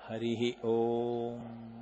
హరి ఓం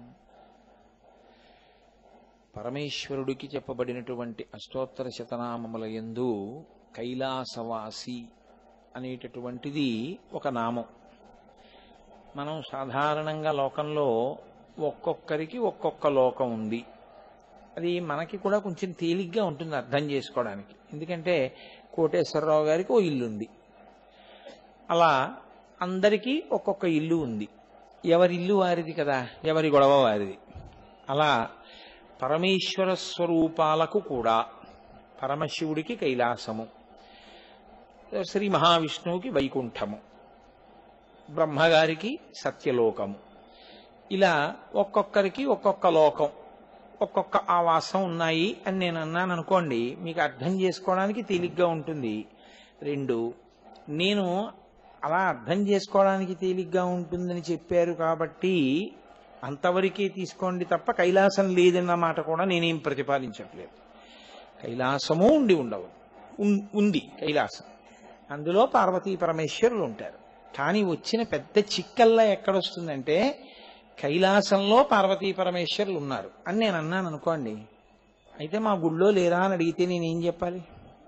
పరమేశ్వరుడికి చెప్పబడినటువంటి అష్టోత్తర శతనామముల యందు కైలాసవాసి అనేటటువంటిది ఒక నామం మనం సాధారణంగా లోకంలో ఒక్కొక్కరికి ఒక్కొక్క లోకం ఉంది అది మనకి కూడా కొంచెం తేలిగ్గా ఉంటుంది అర్థం చేసుకోవడానికి ఎందుకంటే కోటేశ్వరరావు గారికి ఓ ఇల్లు ఉంది అలా అందరికీ ఒక్కొక్క ఇల్లు ఉంది ఎవరి ఇల్లు వారిది కదా ఎవరి గొడవ వారిది అలా పరమేశ్వర స్వరూపాలకు కూడా పరమశివుడికి కైలాసము శ్రీ మహావిష్ణువుకి వైకుంఠము బ్రహ్మగారికి సత్యలోకము ఇలా ఒక్కొక్కరికి ఒక్కొక్క లోకం ఒక్కొక్క ఆవాసం ఉన్నాయి అని నేను అన్నాను అనుకోండి మీకు అర్థం చేసుకోవడానికి తేలిగ్గా ఉంటుంది రెండు నేను అలా అర్థం చేసుకోవడానికి తేలిగ్గా ఉంటుందని చెప్పారు కాబట్టి అంతవరకే తీసుకోండి తప్ప కైలాసం లేదన్న మాట కూడా నేనేం ప్రతిపాదించట్లేదు కైలాసము ఉండి ఉండవు ఉన్- ఉంది కైలాసం అందులో పార్వతీ పరమేశ్వరులు ఉంటారు కానీ వచ్చిన పెద్ద చిక్కల్లా ఎక్కడొస్తుందంటే కైలాసంలో పార్వతీ పరమేశ్వరులు ఉన్నారు అని నేను అన్నాను అనుకోండి అయితే మా గుళ్ళో లేరా అని అడిగితే నేనేం చెప్పాలి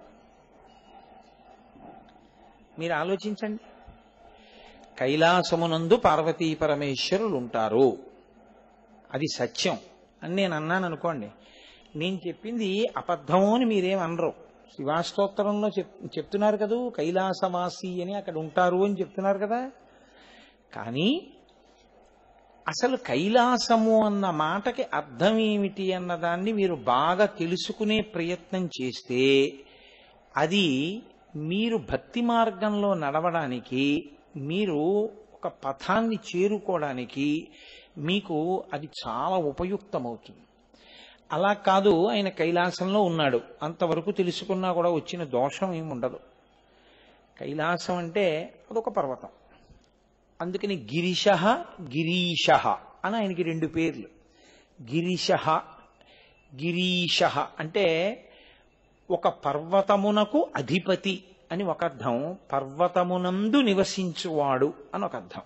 మీరు ఆలోచించండి కైలాసమునందు పార్వతీ పరమేశ్వరులు ఉంటారు అది సత్యం అని నేను అన్నాను అనుకోండి నేను చెప్పింది అబద్ధము అని మీరేం అనరు శివాష్టోత్తరంలో చెప్ చెప్తున్నారు కదూ కైలాసవాసి అని అక్కడ ఉంటారు అని చెప్తున్నారు కదా కానీ అసలు కైలాసము అన్న మాటకి అర్థం ఏమిటి అన్న దాన్ని మీరు బాగా తెలుసుకునే ప్రయత్నం చేస్తే అది మీరు భక్తి మార్గంలో నడవడానికి మీరు ఒక పథాన్ని చేరుకోవడానికి మీకు అది చాలా ఉపయుక్తమవుతుంది అలా కాదు ఆయన కైలాసంలో ఉన్నాడు అంతవరకు తెలుసుకున్నా కూడా వచ్చిన దోషం ఏమి ఉండదు కైలాసం అంటే అదొక పర్వతం అందుకని గిరిశ గిరీశ అని ఆయనకి రెండు పేర్లు గిరిశ గిరీశ అంటే ఒక పర్వతమునకు అధిపతి అని ఒక అర్థం పర్వతమునందు నివసించువాడు అని ఒక అర్థం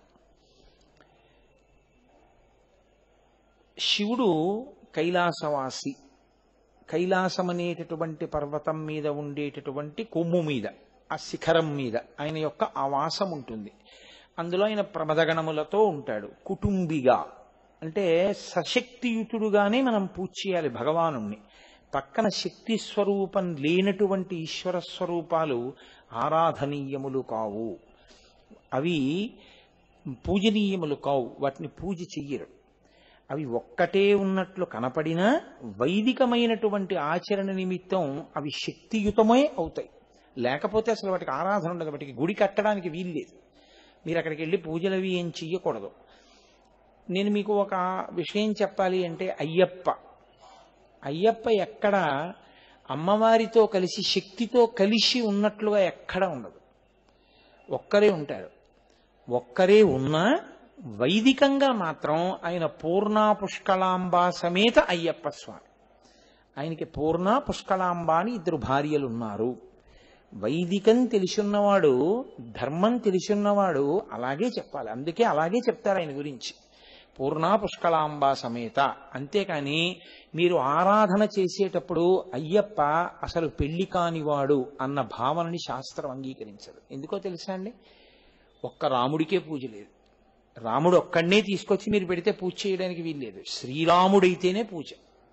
శివుడు కైలాసవాసి కైలాసం అనేటటువంటి పర్వతం మీద ఉండేటటువంటి కొమ్ము మీద ఆ శిఖరం మీద ఆయన యొక్క ఆవాసం ఉంటుంది అందులో ఆయన ప్రమదగణములతో ఉంటాడు కుటుంబిగా అంటే సశక్తియుతుడుగానే మనం పూజ చేయాలి భగవానుణ్ణి పక్కన శక్తి స్వరూపం లేనటువంటి ఈశ్వర స్వరూపాలు ఆరాధనీయములు కావు అవి పూజనీయములు కావు వాటిని పూజ చెయ్యరు అవి ఒక్కటే ఉన్నట్లు కనపడినా వైదికమైనటువంటి ఆచరణ నిమిత్తం అవి శక్తియుతమే అవుతాయి లేకపోతే అసలు వాటికి ఆరాధన ఉండదు వాటికి గుడి కట్టడానికి వీల్లేదు మీరు అక్కడికి వెళ్ళి పూజలు అవి ఏం చెయ్యకూడదు నేను మీకు ఒక విషయం చెప్పాలి అంటే అయ్యప్ప అయ్యప్ప ఎక్కడ అమ్మవారితో కలిసి శక్తితో కలిసి ఉన్నట్లుగా ఎక్కడ ఉండదు ఒక్కరే ఉంటారు ఒక్కరే ఉన్నా వైదికంగా మాత్రం ఆయన పూర్ణ పుష్కళాంబ సమేత అయ్యప్ప స్వామి ఆయనకి పూర్ణ పుష్కళాంబ అని ఇద్దరు భార్యలు ఉన్నారు వైదికం తెలిసున్నవాడు ధర్మం తెలిసున్నవాడు అలాగే చెప్పాలి అందుకే అలాగే చెప్తారు ఆయన గురించి పూర్ణ పుష్కళాంబ సమేత అంతేకాని మీరు ఆరాధన చేసేటప్పుడు అయ్యప్ప అసలు పెళ్లి కానివాడు అన్న భావనని శాస్త్రం అంగీకరించదు ఎందుకో తెలుసా అండి ఒక్క రాముడికే పూజ లేదు రాముడు ఒక్కడనే తీసుకొచ్చి మీరు పెడితే పూజ చేయడానికి వీల్లేదు శ్రీరాముడైతేనే పూజ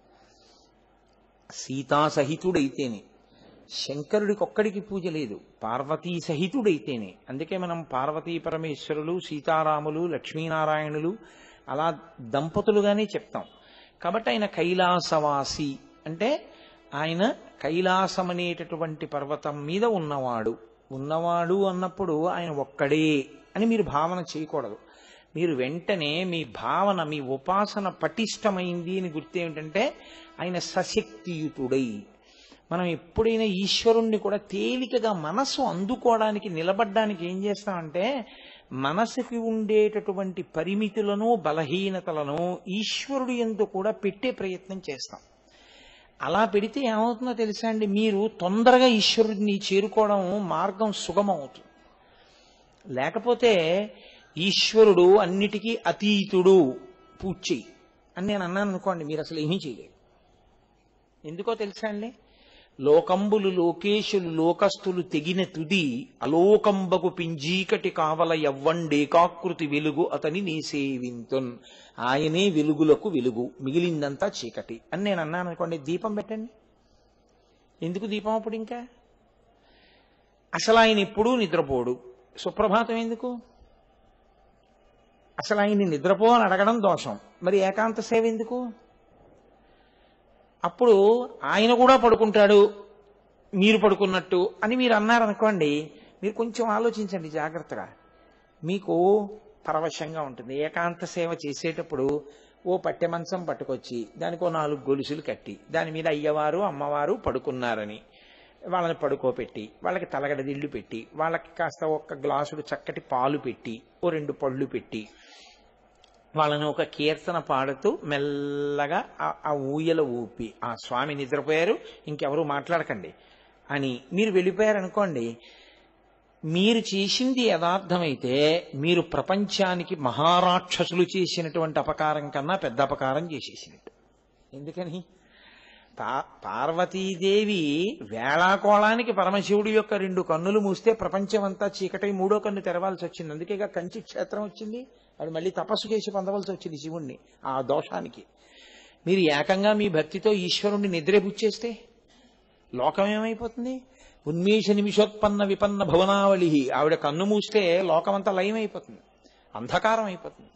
సీతా సహితుడైతేనే శంకరుడికి ఒక్కడికి పూజ లేదు పార్వతీ సహితుడైతేనే అందుకే మనం పార్వతీ పరమేశ్వరులు సీతారాములు లక్ష్మీనారాయణులు అలా దంపతులుగానే చెప్తాం కాబట్టి ఆయన కైలాసవాసి అంటే ఆయన కైలాసం అనేటటువంటి పర్వతం మీద ఉన్నవాడు ఉన్నవాడు అన్నప్పుడు ఆయన ఒక్కడే అని మీరు భావన చేయకూడదు మీరు వెంటనే మీ భావన మీ ఉపాసన పటిష్టమైంది అని గుర్తేమిటంటే ఆయన సశక్తియుతుడై మనం ఎప్పుడైనా ఈశ్వరుణ్ణి కూడా తేలికగా మనసు అందుకోవడానికి నిలబడ్డానికి ఏం చేస్తామంటే మనసుకి ఉండేటటువంటి పరిమితులను బలహీనతలను ఈశ్వరుడు ఎందు కూడా పెట్టే ప్రయత్నం చేస్తాం అలా పెడితే ఏమవుతుందో తెలుసా అండి మీరు తొందరగా ఈశ్వరుడిని చేరుకోవడం మార్గం సుగమం అవుతుంది లేకపోతే ఈశ్వరుడు అన్నిటికీ అతీతుడు పూజ చెయ్యి అని నేను అన్నాను అనుకోండి మీరు అసలు ఏమీ చేయలేరు ఎందుకో తెలుసా అండి లోకంబులు లోకేశులు లోకస్తులు తెగిన తుది అలోకంబకు పింజీకటి కావల ఎవ్వండేకాకృతి వెలుగు అతని నీ సేవింతున్ ఆయనే వెలుగులకు వెలుగు మిగిలిందంతా చీకటి అని నేను అన్నాను అనుకోండి దీపం పెట్టండి ఎందుకు దీపం అప్పుడు ఇంకా అసలు ఆయన ఎప్పుడూ నిద్రపోడు సుప్రభాతం ఎందుకు అసలు ఆయన్ని నిద్రపో అని అడగడం దోషం మరి ఏకాంత సేవ ఎందుకు అప్పుడు ఆయన కూడా పడుకుంటాడు మీరు పడుకున్నట్టు అని మీరు అన్నారనుకోండి మీరు కొంచెం ఆలోచించండి జాగ్రత్తగా మీకు పరవశంగా ఉంటుంది ఏకాంత సేవ చేసేటప్పుడు ఓ పట్టె మంచం పట్టుకొచ్చి దానికి ఓ నాలుగు గొలుసులు కట్టి దాని మీద అయ్యవారు అమ్మవారు పడుకున్నారని వాళ్ళని పడుకోపెట్టి వాళ్ళకి తలగడ దిళ్ళు పెట్టి వాళ్ళకి కాస్త ఒక గ్లాసుడు చక్కటి పాలు పెట్టి ఓ రెండు పళ్ళు పెట్టి వాళ్ళని ఒక కీర్తన పాడుతూ మెల్లగా ఆ- ఆ ఊయల ఊపి ఆ స్వామి నిద్రపోయారు ఇంకెవరు మాట్లాడకండి అని మీరు వెళ్ళిపోయారనుకోండి మీరు చేసింది యథార్థమైతే మీరు ప్రపంచానికి మహారాక్షసులు చేసినటువంటి అపకారం కన్నా పెద్ద అపకారం చేసేసినట్టు ఎందుకని పా- పార్వతీదేవి వేళాకోళానికి పరమశివుడి యొక్క రెండు కన్నులు మూస్తే ప్రపంచమంతా చీకటై మూడో కన్ను తెరవాల్సి వచ్చింది అందుకేగా కంచి క్షేత్రం వచ్చింది వాడు మళ్ళీ తపస్సు చేసి పొందవలసి వచ్చింది శివుణ్ణి ఆ దోషానికి మీరు ఏకంగా మీ భక్తితో ఈశ్వరుణ్ణి నిద్రపుచ్చేస్తే లోకం ఏమైపోతుంది ఉన్మేష నిమిషోత్పన్న విపన్న భువనావళి ఆవిడ కన్ను మూస్తే లోకమంతా లయమైపోతుంది అంధకారం అయిపోతుంది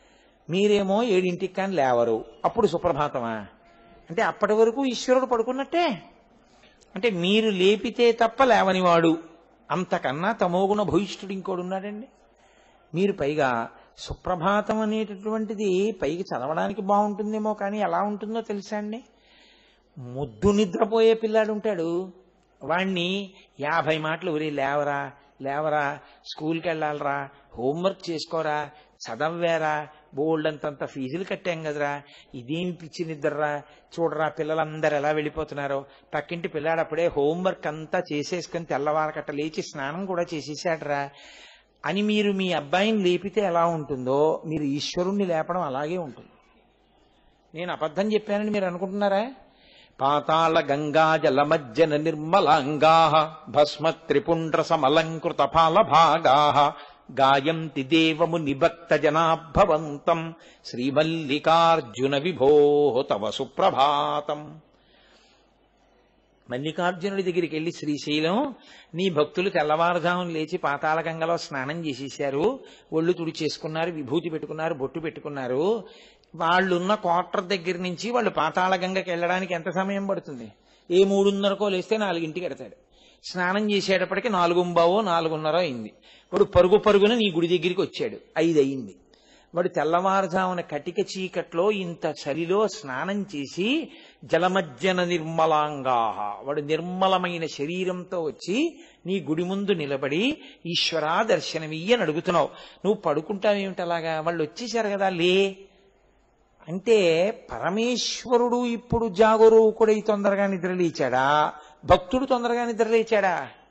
మీరేమో ఏడింటికి కానీ లేవరు అప్పుడు సుప్రభాతమా అంటే అప్పటి వరకు ఈశ్వరుడు పడుకున్నట్టే అంటే మీరు లేపితే తప్ప లేవనివాడు అంతకన్నా తమోగుణ భూయిష్ఠుడు ఇంకోడు ఉన్నాడండి మీరు పైగా సుప్రభాతం అనేటటువంటిది పైకి చదవడానికి బాగుంటుందేమో కానీ ఎలా ఉంటుందో తెలుసా అండి ముద్దు నిద్రపోయే పిల్లాడు ఉంటాడు వాణ్ణి యాభై మాటలు ఒరే లేవరా లేవరా స్కూల్కి వెళ్ళాలరా హోంవర్క్ చేసుకోరా చదవ్వేరా బోల్డ్ అంతంత ఫీజులు కట్టాం కదరా ఇదేం పిచ్చి నిద్రరా చూడరా పిల్లలందరూ ఎలా వెళ్ళిపోతున్నారో పక్కింటి పిల్లాడు అప్పుడే హోంవర్క్ అంతా చేసేసుకుని తెల్లవారకట్ట లేచి స్నానం కూడా చేసేసాడరా అని మీరు మీ అబ్బాయిని లేపితే ఎలా ఉంటుందో మీరు ఈశ్వరుణ్ణి లేపడం అలాగే ఉంటుంది నేను అబద్ధం చెప్పానని మీరు అనుకుంటున్నారా పాతాళ గంగా జలమజ్జన నిర్మలాంగా భస్మ త్రిపుండ్ర సమలంకృత ఫాల భాగా గాయంతి దేవము నిభక్త జనాభవంతం శ్రీమల్లికార్జున విభో తవ సుప్రభాతం మల్లికార్జునుడి దగ్గరికి వెళ్ళి శ్రీశైలం నీ భక్తులు తెల్లవారుజామున లేచి పాతాళ గంగలో స్నానం చేసేశారు ఒళ్ళు తుడిచేసుకున్నారు విభూతి పెట్టుకున్నారు బొట్టు పెట్టుకున్నారు వాళ్ళున్న క్వార్టర్ దగ్గర నుంచి వాళ్ళు పాతాళ గంగకి వెళ్ళడానికి ఎంత సమయం పడుతుంది ఏ మూడున్నరకో లేస్తే నాలుగింటికి ఎడతాడు స్నానం చేసేటప్పటికి నాలుగుంబావో నాలుగున్నరో అయింది వాడు పరుగు పరుగున నీ గుడి దగ్గరికి వచ్చాడు ఐదు అయింది వాడు తెల్లవారుజామున కటిక చీకట్లో ఇంత చలిలో స్నానం చేసి జలమజ్జన నిర్మలాంగాహ వాడు నిర్మలమైన శరీరంతో వచ్చి నీ గుడి ముందు నిలబడి ఈశ్వరా దర్శనమియ్యి అని అడుగుతున్నావు నువ్వు పడుకుంటావేమిటి అలాగా వాళ్ళు వచ్చేసారు కదా లే అంటే పరమేశ్వరుడు ఇప్పుడు జాగరూకుడై తొందరగా నిద్రలేచాడా భక్తుడు తొందరగా నిద్రలేచాడా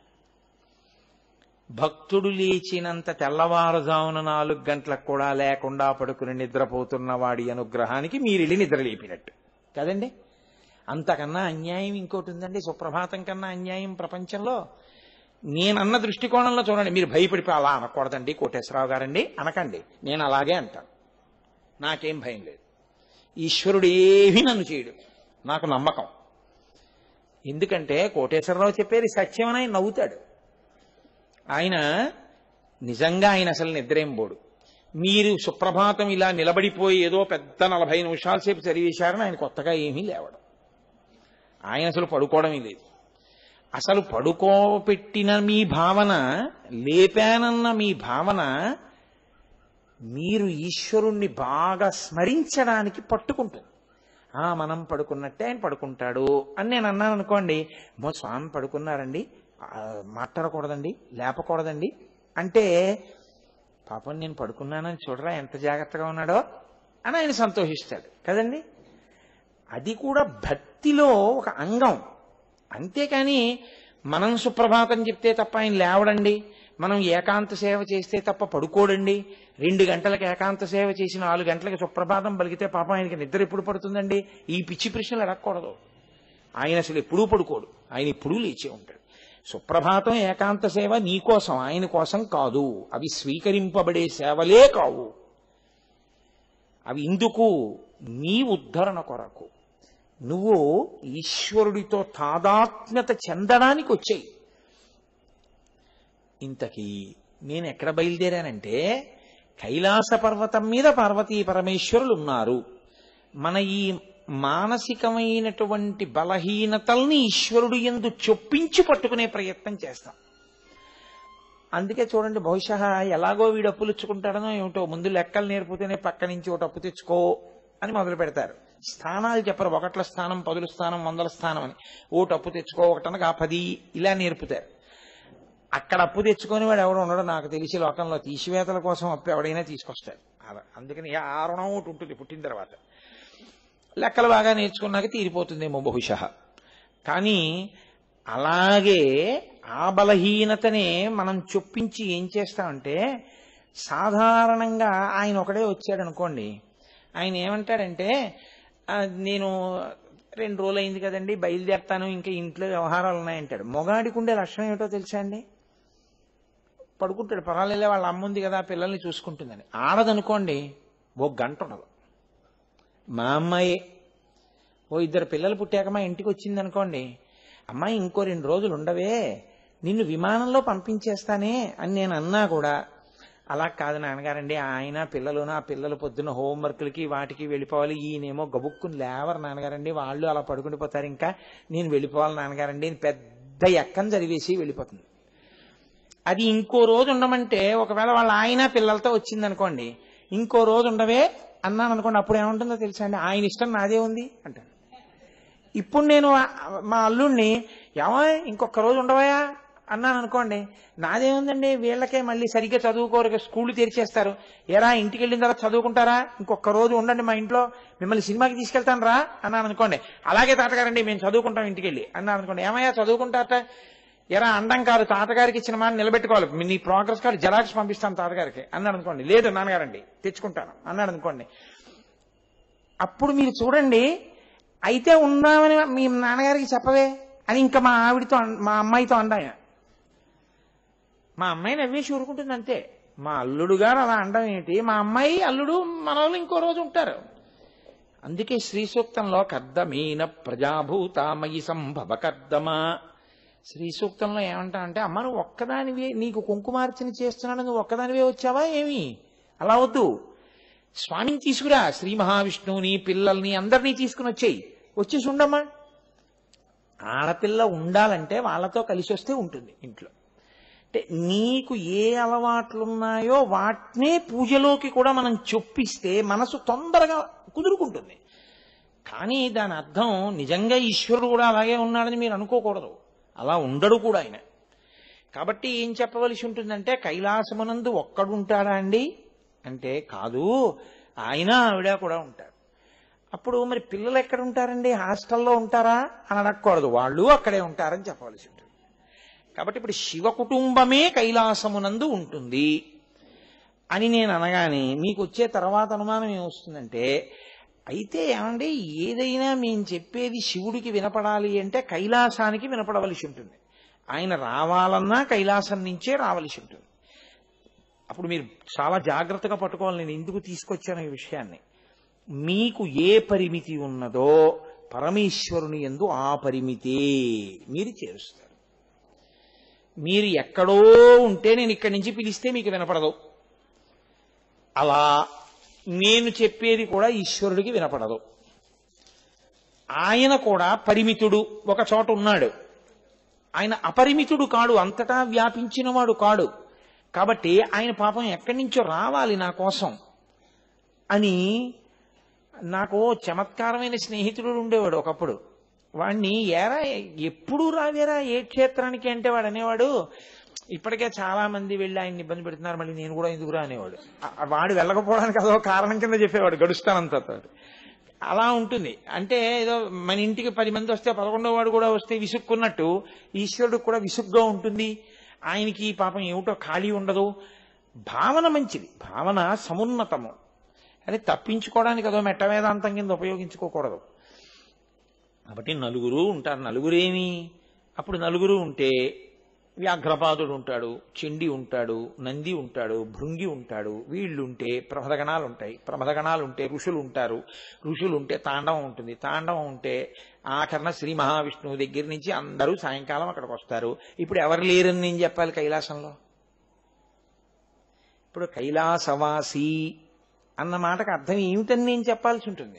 భక్తుడు లేచినంత తెల్లవారుజామున నాలుగు గంటలకు కూడా లేకుండా పడుకుని నిద్రపోతున్న వాడి అనుగ్రహానికి మీరెళ్ళి నిద్రలేపినట్టు కదండి అంతకన్నా అన్యాయం ఇంకోటి ఉందండి సుప్రభాతం కన్నా అన్యాయం ప్రపంచంలో నేనన్న దృష్టికోణంలో చూడండి మీరు భయపడిపోయి అలా అనకూడదండి కోటేశ్వరరావు గారండి అనకండి నేను అలాగే అంటాను నాకేం భయం లేదు ఈశ్వరుడు ఏమీ నన్ను చేయడు నాకు నమ్మకం ఎందుకంటే కోటేశ్వరరావు చెప్పేది సత్యమని ఆయన నవ్వుతాడు ఆయన నిజంగా ఆయన అసలు నిద్రేం పోడు మీరు సుప్రభాతం ఇలా నిలబడిపోయి ఏదో పెద్ద నలభై నిమిషాల సేపు చదివేశారని ఆయన కొత్తగా ఏమీ లేవడం ఆయన అసలు పడుకోవడమే లేదు అసలు పడుకోపెట్టిన మీ భావన లేపానన్న మీ భావన మీరు ఈశ్వరుణ్ణి బాగా స్మరించడానికి పట్టుకుంటుంది ఆ మనం పడుకున్నట్టే ఆయన పడుకుంటాడు అని నేను అన్నాను అనుకోండి మో స్వామి పడుకున్నారండి ఆ, మాట్లాడకూడదండి లేపకూడదండి అంటే పాపం నేను పడుకున్నానని చూడరా ఎంత జాగ్రత్తగా ఉన్నాడో అని ఆయన సంతోషిస్తాడు కదండి అది కూడా భక్తిలో ఒక అంగం అంతేకాని మనం సుప్రభాతం చెప్తే తప్ప ఆయన లేవడండి మనం ఏకాంత సేవ చేస్తే తప్ప పడుకోడండి రెండు గంటలకు ఏకాంత సేవ చేసి నాలుగు గంటలకు సుప్రభాతం పలికితే పాపం ఆయనకి నిద్ర ఎప్పుడు పడుతుందండి ఈ పిచ్చి ప్రశ్నలు అడగకూడదు ఆయన అసలు ఎప్పుడూ పడుకోడు ఆయన ఎప్పుడూ లేచే ఉంటాడు సుప్రభాతం ఏకాంత సేవ నీ కోసం ఆయన కోసం కాదు అవి స్వీకరింపబడే సేవలే కావు అవి ఇందుకు నీ ఉద్ధరణ కొరకు నువ్వు ఈశ్వరుడితో తాదాత్మ్యత చెందడానికి వచ్చాయి ఇంతకీ నేను ఎక్కడ బయలుదేరానంటే కైలాస పర్వతం మీద పార్వతీ పరమేశ్వరులు ఉన్నారు మన ఈ మానసికమైనటువంటి బలహీనతల్ని ఈశ్వరుడు ఎందు చొప్పించి పట్టుకునే ప్రయత్నం చేస్తాం అందుకే చూడండి బహుశా ఎలాగో వీడు అప్పులు ఇచ్చుకుంటాడనో ఏమిటో ముందు లెక్కలు నేర్పితేనే పక్క నుంచి ఒకటి అప్పు తెచ్చుకో అని మొదలు పెడతారు స్థానాలు చెప్పరు ఒకట్ల స్థానం పదుల స్థానం వందల స్థానం అని ఓటు అప్పు తెచ్చుకో ఒకటనగా పది ఇలా నేర్పుతారు అక్కడ అప్పు తెచ్చుకొని వాడు ఎవడు ఉండడో నాకు తెలిసి లోకంలో తీసివేతల కోసం అప్పు ఎవడైనా తీసుకొస్తాడు అలా అందుకని ఆ రుణం ఒకటి ఉంటుంది పుట్టిన తర్వాత లెక్కలు బాగా నేర్చుకున్నాక తీరిపోతుందేమో బహుశಃ కానీ అలాగే ఆ బలహీనతనే మనం చొప్పించి ఏం చేస్తామంటే సాధారణంగా ఆయన ఒకడే వచ్చాడు అనుకోండి ఆయన ఏమంటాడంటే "ఆ, నేను రెండు రోజులు అయింది కదండి బయలుదేరతాను ఇంకా ఇంట్లో వ్యవహారాలు ఉన్నాయంటాడు మొగాడికి ఉండే లక్షణం ఏమిటో తెలుసా అండి పడుకుంటాడు పర్వాలేలే వాళ్ళ అమ్మ ఉంది కదా పిల్లల్ని చూసుకుంటుందని ఆడదనుకోండి ఓ గంట ఉండదు మా అమ్మాయి ఓ ఇద్దరు పిల్లలు పుట్టాక మా ఇంటికి వచ్చింది అనుకోండి అమ్మాయి ఇంకో రెండు రోజులు ఉండవే నిన్ను విమానంలో పంపించేస్తానే అని నేను అన్నా కూడా అలా కాదు నాన్నగారండి ఆయన పిల్లలు నా పిల్లలు పొద్దున్న హోంవర్క్లకి వాటికి వెళ్ళిపోవాలి ఈయనేమో గబుక్కుని లేవరు నాన్నగారండి వాళ్ళు అలా పడుకుండిపోతారు ఇంకా నేను వెళ్ళిపోవాలి నాన్నగారండి అని పెద్ద ఎక్కని చదివేసి వెళ్ళిపోతుంది అది ఇంకో రోజు ఉండమంటే ఒకవేళ వాళ్ళ ఆయన పిల్లలతో వచ్చింది అనుకోండి ఇంకో రోజు ఉండవే అన్నాను అనుకోండి అప్పుడు ఏముంటుందో తెలుసా అండి ఆయన ఇష్టం నాదే ఉంది అంటాను ఇప్పుడు నేను ఆ- మా అల్లుడిని ఏమో ఇంకొక రోజు ఉండవయా అన్నాను అనుకోండి నాదేముందండి వీళ్ళకే మళ్ళీ సరిగ్గా చదువుకోరు స్కూల్ తెరిచేస్తారు ఎరా ఇంటికి వెళ్ళిన తర్వాత చదువుకుంటారా ఇంకొక రోజు ఉండండి మా ఇంట్లో మిమ్మల్ని సినిమాకి తీసుకెళ్తాను రా అన్నాను అనుకోండి అలాగే తాతగారండి మేము చదువుకుంటాం ఇంటికి వెళ్ళి అన్నాను అనుకోండి ఏమయ్యా చదువుకుంటారట ఎరా అండం కాదు తాతగారికి ఇచ్చిన మాట నిలబెట్టుకోవాలి మీ- నీ ప్రోగ్రెస్ కార్డు జెరాక్స్ పంపిస్తాను తాతగారికి అన్నాడు అనుకోండి లేదు నాన్నగారండి తెచ్చుకుంటాను అన్నాడు అనుకోండి అప్పుడు మీరు చూడండి అయితే ఉన్నామని మీ నాన్నగారికి చెప్పవే అని ఇంకా మా ఆవిడతో అన్- మా అమ్మాయితో అండాయన మా అమ్మాయి నవ్వేసి ఊరుకుంటుంది అంతే మా అల్లుడు గారు అలా అండం ఏంటి మా అమ్మాయి అల్లుడు మన వాళ్ళు ఇంకో రోజు ఉంటారు అందుకే శ్రీ సూక్తంలో కర్దమీన ప్రజాభూతామయి సంభవ కర్దమా శ్రీ సూక్తంలో ఏమంటా అంటే అమ్మ నువ్వు ఒక్కదానివే నీకు కుంకుమార్చన చేస్తున్నాడు నువ్వు ఒక్కదానివే వచ్చావా ఏమి అలా వద్దు స్వామిని తీసుకురా శ్రీ మహావిష్ణువుని పిల్లల్ని అందరినీ తీసుకుని వచ్చేయి వచ్చేసి ఉండమ్మా ఆడపిల్ల ఉండాలంటే వాళ్ళతో కలిసి వస్తే ఉంటుంది ఇంట్లో అంటే నీకు ఏ అలవాట్లున్నాయో వాటినే పూజలోకి కూడా మనం చొప్పిస్తే మనసు తొందరగా కుదురుకుంటుంది కానీ దాని అర్థం నిజంగా ఈశ్వరుడు కూడా అలాగే ఉన్నాడని మీరు అనుకోకూడదు అలా ఉండడు కూడా ఆయన కాబట్టి ఏం చెప్పవలసి ఉంటుందంటే కైలాసమునందు ఒక్కడుంటాడా అండి అంటే కాదు ఆయన ఆవిడ కూడా ఉంటారు అప్పుడు మరి పిల్లలు ఎక్కడ ఉంటారండి హాస్టల్లో ఉంటారా అని అడగకూడదు వాళ్ళు అక్కడే ఉంటారని చెప్పవలసి ఉంటుంది కాబట్టి ఇప్పుడు శివ కుటుంబమే కైలాసమునందు ఉంటుంది అని నేను అనగానే మీకు వచ్చే తర్వాత అనుమానం ఏమొస్తుందంటే అయితే ఏమండి ఏదైనా మేము చెప్పేది శివుడికి వినపడాలి అంటే కైలాసానికి వినపడవలసి ఉంటుంది ఆయన రావాలన్నా కైలాసం నుంచే రావలసి ఉంటుంది అప్పుడు మీరు చాలా జాగ్రత్తగా పట్టుకోవాలి నేను ఎందుకు తీసుకొచ్చాను ఈ విషయాన్ని మీకు ఏ పరిమితి ఉన్నదో పరమేశ్వరుని ఎందు ఆ పరిమితే మీరు చేరుస్తారు మీరు ఎక్కడో ఉంటే నేను ఇక్కడి నుంచి పిలిస్తే మీకు వినపడదు అలా నేను చెప్పేది కూడా ఈశ్వరుడికి వినపడదు ఆయన కూడా పరిమితుడు ఒక చోట ఉన్నాడు ఆయన అపరిమితుడు కాడు అంతటా వ్యాపించినవాడు కాడు కాబట్టి ఆయన పాపం ఎక్కడి నుంచో రావాలి నా కోసం అని నాకు చమత్కారమైన స్నేహితుడు ఉండేవాడు ఒకప్పుడు వాణ్ణి ఏరా ఎప్పుడు రావేరా ఏ క్షేత్రానికి అంటే వాడు అనేవాడు ఇప్పటికే చాలా మంది వెళ్ళి ఆయన్ని ఇబ్బంది పెడుతున్నారు మళ్ళీ నేను కూడా ఎందుకురా అనేవాడు ఆ- వాడు వెళ్ళకపోవడానికి అదో కారణం కింద చెప్పేవాడు గడుస్తానంత అలా ఉంటుంది అంటే ఏదో మన ఇంటికి పది మంది వస్తే పదకొండో వాడు కూడా వస్తే విసుక్కున్నట్టు ఈశ్వరుడు కూడా విసుగ్గా ఉంటుంది ఆయనకి పాపం ఏమిటో ఖాళీ ఉండదు భావన మంచిది భావన సమున్నతము అని తప్పించుకోవడానికి అదో మెట్ట వేదాంతం కింద ఉపయోగించుకోకూడదు కాబట్టి నలుగురు ఉంటారు నలుగురేమి అప్పుడు నలుగురు ఉంటే వ్యాఘ్రపాదుడు ఉంటాడు చెండి ఉంటాడు నంది ఉంటాడు భృంగి ఉంటాడు వీళ్ళుంటే ప్రమదగణాలు ఉంటాయి ప్రమదగణాలు ఉంటే ఋషులు ఉంటారు ఋషులు ఉంటే తాండవం ఉంటుంది తాండవం ఉంటే ఆఖరణ శ్రీ మహావిష్ణువు దగ్గర నుంచి అందరూ సాయంకాలం అక్కడికి వస్తారు ఇప్పుడు ఎవరు లేరని నేను చెప్పాలి కైలాసంలో ఇప్పుడు కైలాసవాసి అన్న మాటకు అర్థం ఏమిటని నేను చెప్పాల్సి ఉంటుంది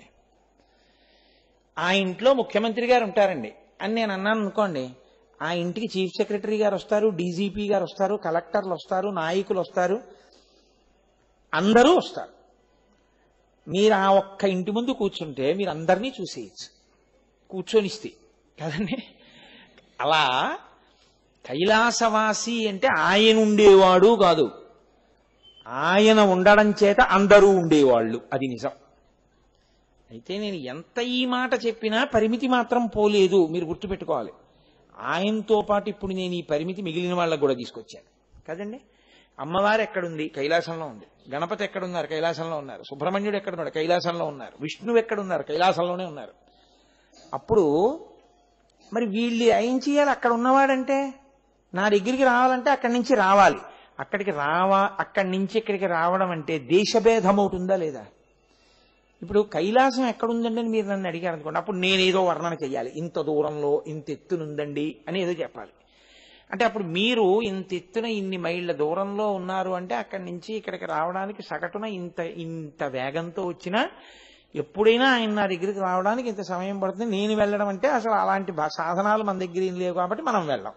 ఆ ఇంట్లో ముఖ్యమంత్రి గారు ఉంటారండి అని నేను అన్నాను అనుకోండి ఆ ఇంటికి చీఫ్ సెక్రటరీ గారు వస్తారు డీజీపీ గారు వస్తారు కలెక్టర్లు వస్తారు నాయకులు వస్తారు అందరూ వస్తారు మీరు ఆ ఒక్క ఇంటి ముందు కూర్చుంటే మీరు అందరినీ చూసేయచ్చు కూర్చొనిస్తే కదండి అలా కైలాసవాసి అంటే ఆయన ఉండేవాడు కాదు ఆయన ఉండడం చేత అందరూ ఉండేవాళ్ళు అది నిజం అయితే నేను ఎంత ఈ మాట చెప్పినా పరిమితి మాత్రం పోలేదు మీరు గుర్తుపెట్టుకోవాలి ఆయనతో పాటు ఇప్పుడు నేను ఈ పరిమితి మిగిలిన వాళ్ళకు కూడా తీసుకొచ్చాను కదండి అమ్మవారు ఎక్కడుంది కైలాసంలో ఉంది గణపతి ఎక్కడున్నారు కైలాసంలో ఉన్నారు సుబ్రహ్మణ్యుడు ఎక్కడున్నాడు కైలాసంలో ఉన్నారు విష్ణువు ఎక్కడున్నారు కైలాసంలోనే ఉన్నారు అప్పుడు మరి వీళ్ళు ఏం చేయాలి అక్కడ ఉన్నవాడంటే నా దగ్గరికి రావాలంటే అక్కడి నుంచి రావాలి అక్కడికి రావా అక్కడి నుంచి ఇక్కడికి రావడం అంటే దేశభేదం అవుతుందా లేదా ఇప్పుడు కైలాసం ఎక్కడుందండి అని మీరు నన్ను అడిగారు అనుకోండి అప్పుడు నేనేదో వర్ణన చెయ్యాలి ఇంత దూరంలో ఇంత ఎత్తునుందండి అని ఏదో చెప్పాలి అంటే అప్పుడు మీరు ఇంత ఎత్తున ఇన్ని మైళ్ళ దూరంలో ఉన్నారు అంటే అక్కడి నుంచి ఇక్కడికి రావడానికి సగటున ఇంత ఇంత వేగంతో వచ్చినా ఎప్పుడైనా ఆయన నా దగ్గరికి రావడానికి ఇంత సమయం పడుతుంది నేను వెళ్ళడం అంటే అసలు అలాంటి భా- సాధనాలు మన దగ్గర ఏం లేవు కాబట్టి మనం వెళ్ళాం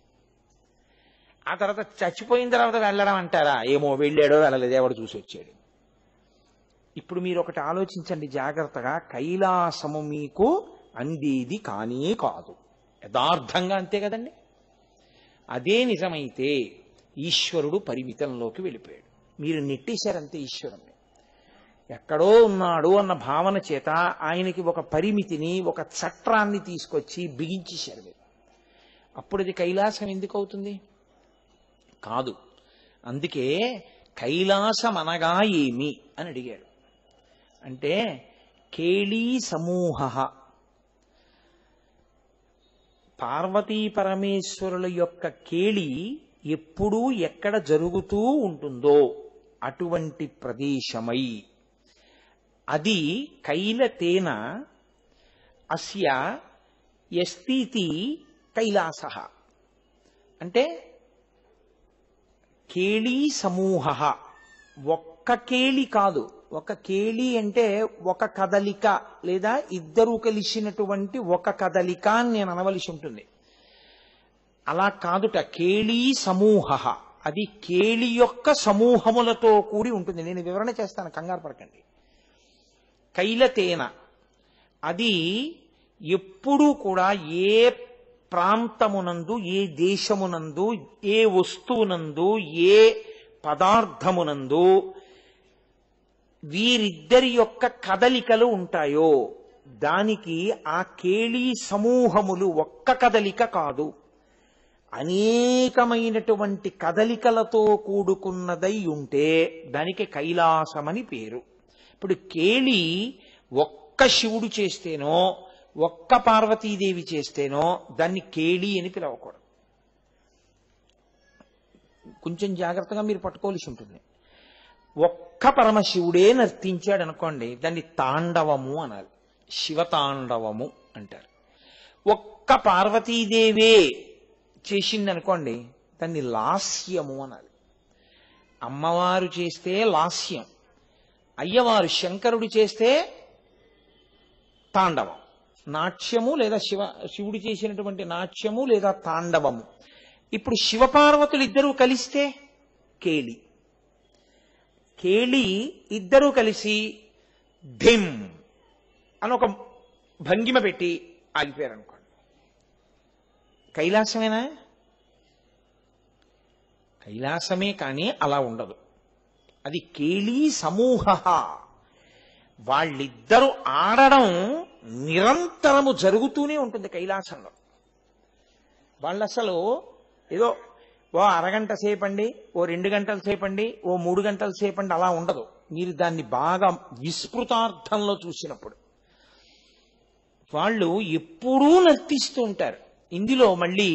ఆ తర్వాత చచ్చిపోయిన తర్వాత వెళ్ళడం అంటారా ఏమో వెళ్ళాడో వెళ్ళలేదు ఎవడు చూసి వచ్చాడు ఇప్పుడు మీరు ఒకటి ఆలోచించండి జాగ్రత్తగా కైలాసము మీకు అందేది కానే కాదు యథార్థంగా అంతే కదండి అదే నిజమైతే ఈశ్వరుడు పరిమితంలోకి వెళ్ళిపోయాడు మీరు నెట్టేశారంతే ఈశ్వరుణ్ణి ఎక్కడో ఉన్నాడు అన్న భావన చేత ఆయనకి ఒక పరిమితిని ఒక చట్రాన్ని తీసుకొచ్చి బిగించేశారు మీరు అప్పుడు అది కైలాసం ఎందుకు అవుతుంది కాదు అందుకే కైలాసం అనగా ఏమి అని అడిగాడు అంటే కేళీ సమూహ పార్వతీ పరమేశ్వరుల యొక్క కేళి ఎప్పుడూ ఎక్కడ జరుగుతూ ఉంటుందో అటువంటి ప్రదేశమై అది కైలతేన అస్య ఎస్తీతి కైలాస అంటే కేళీ సమూహ ఒక్క కేళి కాదు ఒక కేళి అంటే ఒక కదలిక లేదా ఇద్దరు కలిసినటువంటి ఒక కదలిక అని నేను అనవలసి ఉంటుంది అలా కాదుట కేళీ సమూహ అది కేళి యొక్క సమూహములతో కూడి ఉంటుంది నేను వివరణ చేస్తాను కంగారు పడకండి కైలతేన అది ఎప్పుడూ కూడా ఏ ప్రాంతమునందు ఏ దేశమునందు ఏ వస్తువునందు ఏ పదార్థమునందు వీరిద్దరి యొక్క కదలికలు ఉంటాయో దానికి ఆ కేళీ సమూహములు ఒక్క కదలిక కాదు అనేకమైనటువంటి కదలికలతో కూడుకున్నదై ఉంటే దానికి కైలాసమని పేరు ఇప్పుడు కేళి ఒక్క శివుడు చేస్తేనో ఒక్క పార్వతీదేవి చేస్తేనో దాన్ని కేళి అని పిలవకూడదు కొంచెం జాగ్రత్తగా మీరు పట్టుకోవాల్సి ఉంటుంది ఒక్క పరమశివుడే నర్తించాడు అనుకోండి దాన్ని తాండవము అనాలి శివతాండవము అంటారు ఒక్క పార్వతీదేవే చేసింది అనుకోండి దాన్ని లాస్యము అనాలి అమ్మవారు చేస్తే లాస్యం అయ్యవారు శంకరుడు చేస్తే తాండవం నాట్యము లేదా శివ శివుడు చేసినటువంటి నాట్యము లేదా తాండవము ఇప్పుడు శివపార్వతులు ఇద్దరూ కలిస్తే కేళి కేళి ఇద్దరూ కలిసి ధిమ్ అని ఒక భంగిమ పెట్టి ఆగిపోయారు అనుకోండి కైలాసమేనా కైలాసమే కానీ అలా ఉండదు అది కేళీ సమూహ వాళ్ళిద్దరూ ఆడడం నిరంతరము జరుగుతూనే ఉంటుంది కైలాసంలో వాళ్ళు అసలు ఏదో ఓ అరగంట సేపండి ఓ రెండు గంటల సేపండి ఓ మూడు గంటల సేపండి అలా ఉండదు మీరు దాన్ని బాగా విస్మృతార్థంలో చూసినప్పుడు వాళ్ళు ఎప్పుడూ నర్తిస్తూ ఉంటారు ఇందులో మళ్ళీ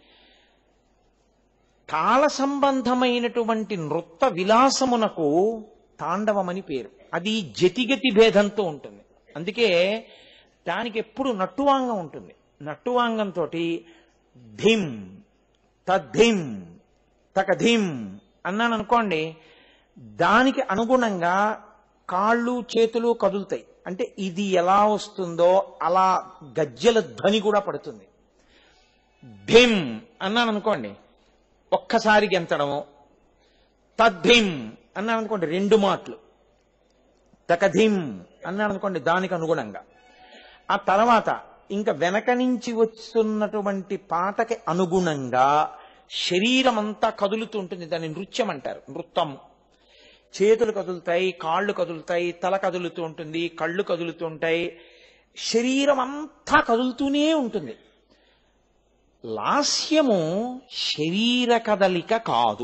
కాల సంబంధమైనటువంటి నృత్త విలాసమునకు తాండవమని పేరు అది జతిగతి భేదంతో ఉంటుంది అందుకే దానికి ఎప్పుడు నట్టువాంగం ఉంటుంది నట్టువాంగంతో ధిం తద్ధిం తకధిం అన్నాను అనుకోండి దానికి అనుగుణంగా కాళ్ళు చేతులు కదులుతాయి అంటే ఇది ఎలా వస్తుందో అలా గజ్జల ధ్వని కూడా పడుతుంది ధిం అన్నాను అనుకోండి ఒక్కసారి గెంతడము తద్ధిం అన్నాను అనుకోండి రెండు మాటలు తకధిం అన్నాను అనుకోండి దానికి అనుగుణంగా ఆ తర్వాత ఇంకా వెనక నుంచి వస్తున్నటువంటి పాటకి అనుగుణంగా శరీరం అంతా కదులుతూ ఉంటుంది దాన్ని నృత్యం అంటారు నృత్యం చేతులు కదులుతాయి కాళ్ళు కదులుతాయి తల కదులుతూ ఉంటుంది కళ్ళు కదులుతూ ఉంటాయి శరీరం అంతా కదులుతూనే ఉంటుంది లాస్యము శరీర కదలిక కాదు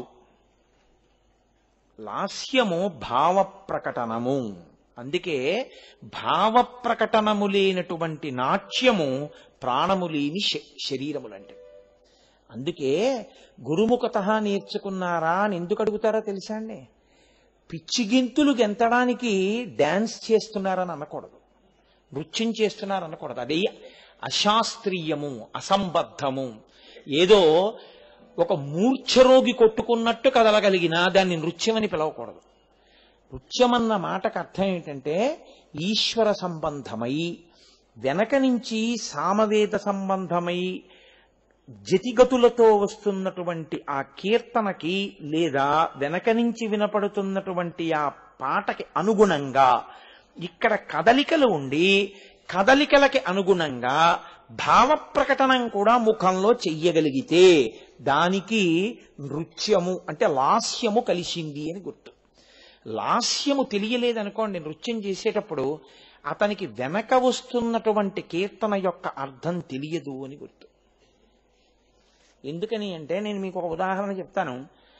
లాస్యము భావ ప్రకటనము అందుకే భావ ప్రకటనము లేనటువంటి నాట్యము ప్రాణము లేని శ- శరీరములంటే అందుకే గురుముఖత నేర్చుకున్నారా అని ఎందుకు అడుగుతారో తెలుసా అండి పిచ్చిగింతులు గెంతడానికి డాన్స్ చేస్తున్నారని అనకూడదు నృత్యం చేస్తున్నారు అనకూడదు అది అశాస్త్రీయము అసంబద్ధము ఏదో ఒక మూర్ఛరోగి కొట్టుకున్నట్టు కదలగలిగినా దాన్ని నృత్యమని పిలవకూడదు నృత్యమన్న మాటకు అర్థం ఏంటంటే ఈశ్వర సంబంధమై వెనక నుంచి సామవేద సంబంధమై జతిగతులతో వస్తున్నటువంటి ఆ కీర్తనకి లేదా వెనక నుంచి వినపడుతున్నటువంటి ఆ పాటకి అనుగుణంగా ఇక్కడ కదలికలు ఉండి కదలికలకి అనుగుణంగా భావ ప్రకటనం కూడా ముఖంలో చెయ్యగలిగితే దానికి నృత్యము అంటే లాస్యము కలిసింది అని గుర్తు లాస్యము తెలియలేదనుకోండి నృత్యం చేసేటప్పుడు అతనికి వెనక వస్తున్నటువంటి కీర్తన యొక్క అర్థం తెలియదు అని గుర్తు ఎందుకని అంటే నేను మీకు ఒక ఉదాహరణ చెప్తాను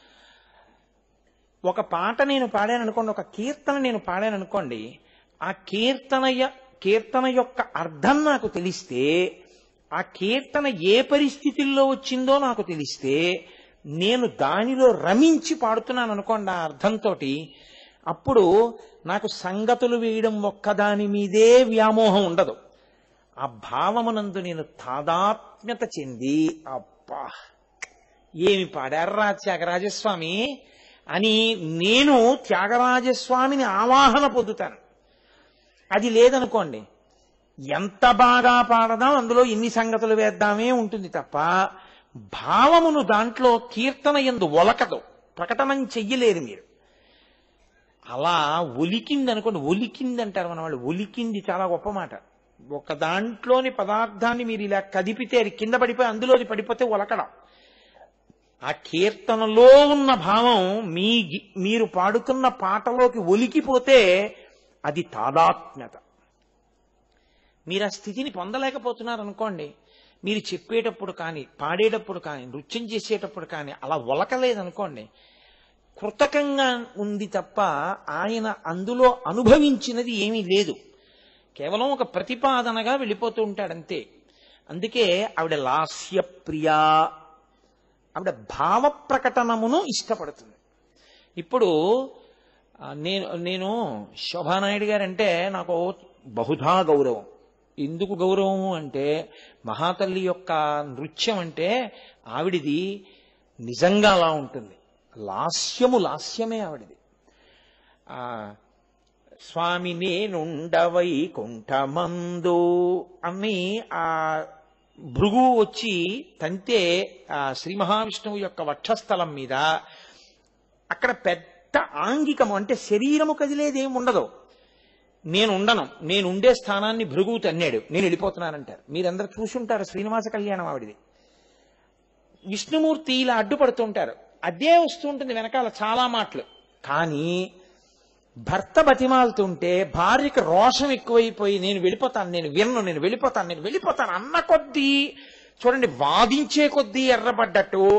ఒక పాట నేను పాడాను అనుకోండి ఒక కీర్తన నేను పాడాను అనుకోండి ఆ కీర్తన య- కీర్తన యొక్క అర్థం నాకు తెలిస్తే ఆ కీర్తన ఏ పరిస్థితుల్లో వచ్చిందో నాకు తెలిస్తే నేను దానిలో రమించి పాడుతున్నాను అనుకోండి ఆ అర్థంతో అప్పుడు నాకు సంగతులు వేయడం ఒక్కదాని మీదే వ్యామోహం ఉండదు ఆ భావమునందు నేను తాదాత్మ్యత చెంది అబ్బా ఏమి పాడారా త్యాగరాజస్వామి అని నేను త్యాగరాజస్వామిని ఆవాహన పొందుతాను అది లేదనుకోండి ఎంత బాగా పాడదాం అందులో ఎన్ని సంగతులు వేద్దామే ఉంటుంది తప్ప భావమును దాంట్లో కీర్తన ఎందు ఒలకదు ప్రకటనం చెయ్యలేరు మీరు అలా ఒలికింది అనుకోండి ఒలికింది అంటారు మన వాళ్ళు ఒలికింది చాలా గొప్ప మాట ఒక దాంట్లోని పదార్థాన్ని మీరు ఇలా కదిపితే అది కింద పడిపోయి అందులోది పడిపోతే ఒలకడం ఆ కీర్తనలో ఉన్న భావం మీ గి- మీరు పాడుతున్న పాటలోకి ఒలికిపోతే అది తాదాత్మ్యత మీరు ఆ స్థితిని పొందలేకపోతున్నారు అనుకోండి మీరు చెప్పేటప్పుడు కానీ పాడేటప్పుడు కానీ నృత్యం చేసేటప్పుడు కానీ అలా ఒలకలేదనుకోండి కృతకంగా ఉంది తప్ప ఆయన అందులో అనుభవించినది ఏమీ లేదు కేవలం ఒక ప్రతిపాదనగా వెళ్ళిపోతూ ఉంటాడంతే అందుకే ఆవిడ లాస్యప్రియా ఆవిడ భావ ప్రకటనమును ఇష్టపడుతుంది ఇప్పుడు ఆ, నేను నేను శోభానాయుడు గారంటే నాకు బహుధా గౌరవం ఎందుకు గౌరవము అంటే మహాతల్లి యొక్క నృత్యం అంటే ఆవిడిది నిజంగా అలా ఉంటుంది లాస్యము లాస్యమే ఆవిడిది ఆ స్వామి నేనుండవై కుంఠమందు అని ఆ భృగు వచ్చి తంతే ఆ శ్రీ మహావిష్ణువు యొక్క వక్షస్థలం మీద అక్కడ పెద్ద ఆంగికము అంటే శరీరము కదిలేది ఏమి ఉండదు నేను ఉండను నేను ఉండే స్థానాన్ని భృగువు తన్నాడు నేను వెళ్ళిపోతున్నానంటారు మీరందరూ చూసుంటారు శ్రీనివాస కళ్యాణం ఆవిడిది విష్ణుమూర్తి ఇలా అడ్డుపడుతుంటారు అదే వస్తూ ఉంటుంది వెనకాల చాలా మాటలు కానీ భర్త బతిమాలుతుంటే భార్యకి రోషం ఎక్కువైపోయి నేను వెళ్ళిపోతాను నేను విన్ను నేను వెళ్ళిపోతాను నేను వెళ్ళిపోతాను అన్న కొద్దీ చూడండి వాదించే కొద్దీ ఎర్రబడ్డట్టు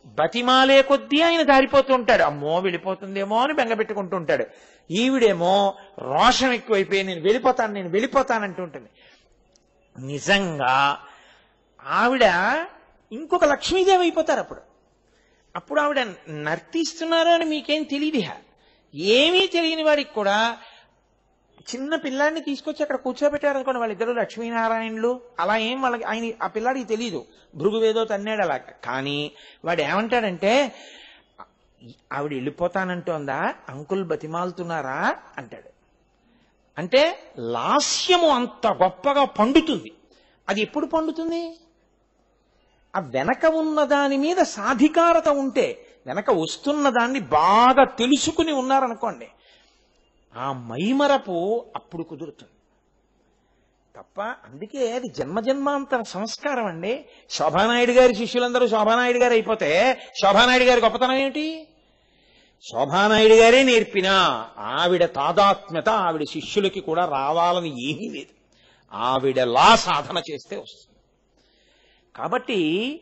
బతిమాలే కొద్దీ ఆయన దారిపోతూ ఉంటాడు అమ్మో వెళ్ళిపోతుందేమో అని బెంగ పెట్టుకుంటూ ఉంటాడు ఈవిడేమో రోషం ఎక్కువైపోయి నేను వెళ్ళిపోతాను నేను వెళ్ళిపోతాను అంటూ ఉంటుంది నిజంగా ఆవిడ ఇంకొక లక్ష్మీదేవి అయిపోతారు అప్పుడు అప్పుడు ఆవిడ నర్తిస్తున్నారు అని మీకేం తెలియదు ఇహ. ఏమీ తెలియని వాడికి కూడా చిన్న పిల్లాడిని తీసుకొచ్చి అక్కడ కూర్చోబెట్టారు అనుకోండి వాళ్ళిద్దరు లక్ష్మీనారాయణులు అలా ఏం వాళ్ళకి ఆయన ఆ పిల్లాడికి తెలియదు భృగువేదో తన్నాడు అలా కానీ వాడు ఏమంటాడంటే ఆవిడ వెళ్ళిపోతానంటోందా అంకుల్ బతిమాలుతున్నారా అంటాడు అంటే లాస్యము అంత గొప్పగా పండుతుంది అది ఎప్పుడు పండుతుంది ఆ వెనక ఉన్న దాని మీద సాధికారత ఉంటే వెనక వస్తున్న దాన్ని బాగా తెలుసుకుని ఉన్నారనుకోండి ఆ మైమరపు అప్పుడు కుదురుతుంది తప్ప అందుకే అది జన్మజన్మాంతర సంస్కారం అండి శోభానాయుడు గారి శిష్యులందరూ శోభానాయుడు గారు అయిపోతే శోభానాయుడు గారి గొప్పతనం ఏమిటి శోభానాయుడు గారే నేర్పిన ఆవిడ తాదాత్మ్యత ఆవిడ శిష్యులకి కూడా రావాలని ఏమీ లేదు ఆవిడలా సాధన చేస్తే వస్తుంది కాబట్టి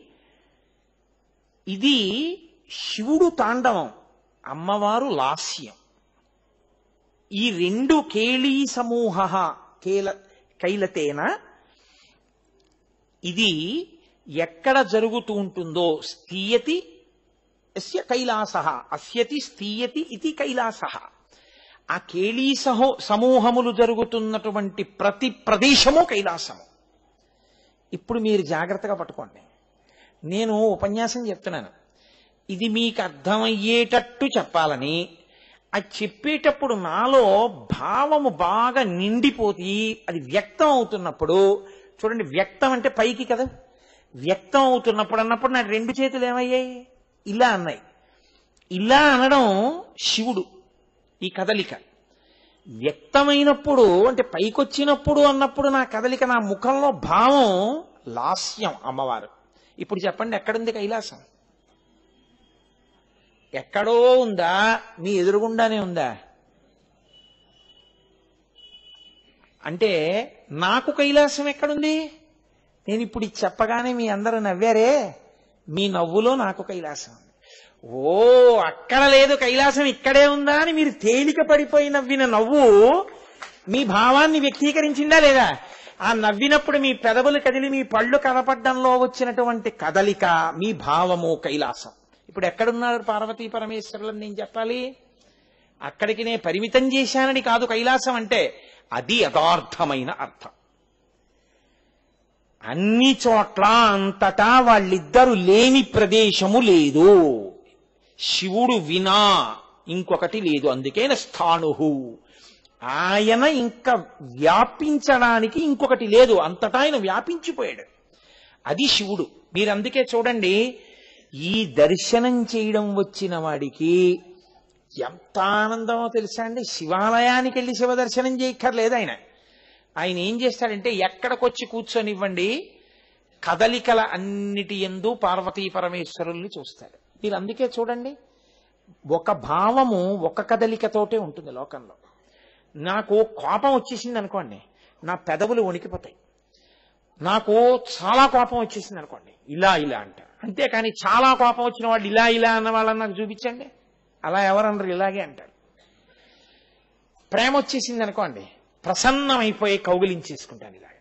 ఇది శివుడు తాండవం అమ్మవారు లాస్యం ఈ రెండు కేళీ సమూహ కేల కైలతేన ఇది ఎక్కడ జరుగుతూ ఉంటుందో స్థీయతి ఎస్య కైలాస అస్యతి స్థీయతి ఇది కైలాస ఆ కేళీ సహో సమూహములు జరుగుతున్నటువంటి ప్రతి ప్రదేశము కైలాసము ఇప్పుడు మీరు జాగ్రత్తగా పట్టుకోండి నేను ఉపన్యాసం చెప్తున్నాను ఇది మీకు అర్థమయ్యేటట్టు చెప్పాలని అది చెప్పేటప్పుడు నాలో భావము బాగా నిండిపోయి అది వ్యక్తం అవుతున్నప్పుడు చూడండి వ్యక్తం అంటే పైకి కదా వ్యక్తం అవుతున్నప్పుడు అన్నప్పుడు నా రెండు చేతులు ఏమయ్యాయి ఇలా అన్నాయి ఇలా అనడం శివుడు ఈ కదలిక వ్యక్తమైనప్పుడు అంటే పైకొచ్చినప్పుడు అన్నప్పుడు నా కదలిక నా ముఖంలో భావం లాస్యం అమ్మవారు ఇప్పుడు చెప్పండి ఎక్కడుంది కైలాసం ఎక్కడో ఉందా మీ ఎదురుగుండానే ఉందా అంటే నాకు కైలాసం ఎక్కడుంది నేను ఇప్పుడు ఇది చెప్పగానే మీ అందరూ నవ్వారే మీ నవ్వులో నాకు కైలాసం ఉంది ఓ అక్కడ లేదు కైలాసం ఇక్కడే ఉందా అని మీరు తేలిక పడిపోయి నవ్విన నవ్వు మీ భావాన్ని వ్యక్తీకరించిందా లేదా ఆ నవ్వినప్పుడు మీ పెదవులు కదిలి మీ పళ్ళు కనపడ్డంలో వచ్చినటువంటి కదలిక మీ భావము కైలాసం ఇప్పుడు ఎక్కడున్నారు పార్వతీ పరమేశ్వరులని నేను చెప్పాలి అక్కడికి నేను పరిమితం చేశానని కాదు కైలాసం అంటే అది యథార్థమైన అర్థం అన్ని చోట్ల అంతటా వాళ్ళిద్దరు లేని ప్రదేశము లేదు శివుడు వినా ఇంకొకటి లేదు అందుకే స్థాణుహు ఆయన ఇంకా వ్యాపించడానికి ఇంకొకటి లేదు అంతటా ఆయన వ్యాపించిపోయాడు అది శివుడు మీరు అందుకే చూడండి ఈ దర్శనం చేయడం వచ్చిన వాడికి ఎంత ఆనందమో తెలుసా అండి శివాలయానికి వెళ్ళి శివ దర్శనం చేయక్కర్లేదు ఆయన ఆయన ఏం చేస్తాడంటే ఎక్కడికొచ్చి కూర్చొనివ్వండి కదలికల అన్నిటి ఎందు పార్వతీ పరమేశ్వరుల్ని చూస్తాడు మీరు అందుకే చూడండి ఒక భావము ఒక కదలికతోటే ఉంటుంది లోకంలో నాకు కోపం వచ్చేసింది అనుకోండి నా పెదవులు వణికిపోతాయి నాకు చాలా కోపం వచ్చేసింది అనుకోండి ఇలా ఇలా అంటారు అంతేకాని చాలా కోపం వచ్చిన వాళ్ళు ఇలా ఇలా అన్న వాళ్ళని నాకు చూపించండి అలా ఎవరన్నారు ఇలాగే అంటారు ప్రేమ వచ్చేసింది అనుకోండి ప్రసన్నమైపోయి కౌగిలించేసుకుంటాను ఇలా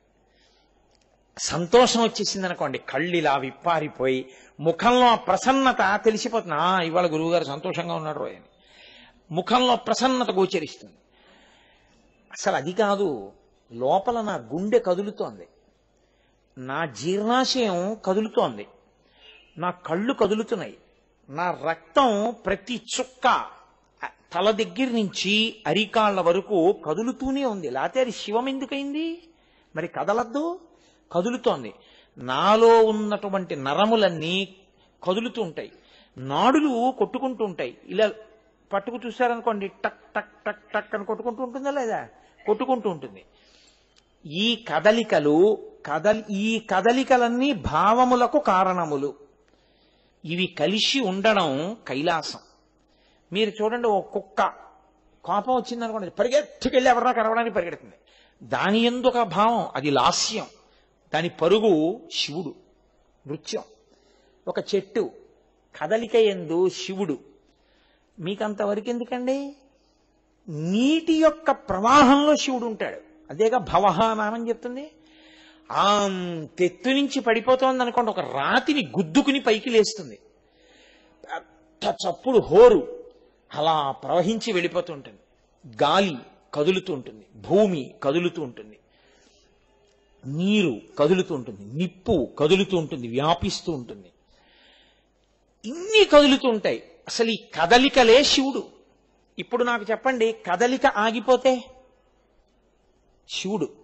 సంతోషం వచ్చేసింది అనుకోండి కళ్ళు ఇలా విప్పారిపోయి ముఖంలో ఆ ప్రసన్నత తెలిసిపోతుంది "ఆ, ఇవాళ గురువుగారు సంతోషంగా ఉన్నాడు రోయ్" అని ముఖంలో ప్రసన్నత గోచరిస్తుంది అసలు అది కాదు లోపల నా గుండె కదులుతోంది నా జీర్ణాశయం కదులుతోంది నా కళ్ళు కదులుతున్నాయి నా రక్తం ప్రతి చుక్క ఆ, తల దగ్గర నుంచి అరికాళ్ళ వరకు కదులుతూనే ఉంది లేకపోతే అది శివం ఎందుకైంది మరి కదలద్దు కదులుతోంది నాలో ఉన్నటువంటి నరములన్నీ కదులుతూ ఉంటాయి నాడులు కొట్టుకుంటూ ఉంటాయి ఇలా పట్టుకు చూశారనుకోండి టక్ టక్ టక్ టక్ అని కొట్టుకుంటూ ఉంటుందా లేదా కొట్టుకుంటూ ఉంటుంది ఈ కదలికలు కదలి ఈ కదలికలన్నీ భావములకు కారణములు ఇవి కలిసి ఉండడం కైలాసం మీరు చూడండి ఓ కుక్క కోపం వచ్చిందనుకోండి పరిగెత్తుకెళ్ళి ఎవరన్నా కరవడానికి పరిగెడుతుంది దాని ఎందుకు ఒక భావం అది లాస్యం దాని పరుగు శివుడు నృత్యం ఒక చెట్టు కదలిక ఎందు శివుడు మీకంతవరకు ఎందుకండి నీటి యొక్క ప్రవాహంలో శివుడు ఉంటాడు అదేగా భవహ నామని చెప్తుంది ఆ తెత్తు నుంచి పడిపోతోంది అనుకోండి ఒక రాతిని గుద్దుకుని పైకి లేస్తుంది పెద్ద చప్పుడు హోరు అలా ప్రవహించి వెళ్ళిపోతూ ఉంటుంది గాలి కదులుతూ ఉంటుంది భూమి కదులుతూ ఉంటుంది నీరు కదులుతూ ఉంటుంది నిప్పు కదులుతూ ఉంటుంది వ్యాపిస్తూ ఉంటుంది ఇన్ని కదులుతూ ఉంటాయి అసలు ఈ కదలికలే శివుడు ఇప్పుడు నాకు చెప్పండి కదలిక ఆగిపోతే శివుడు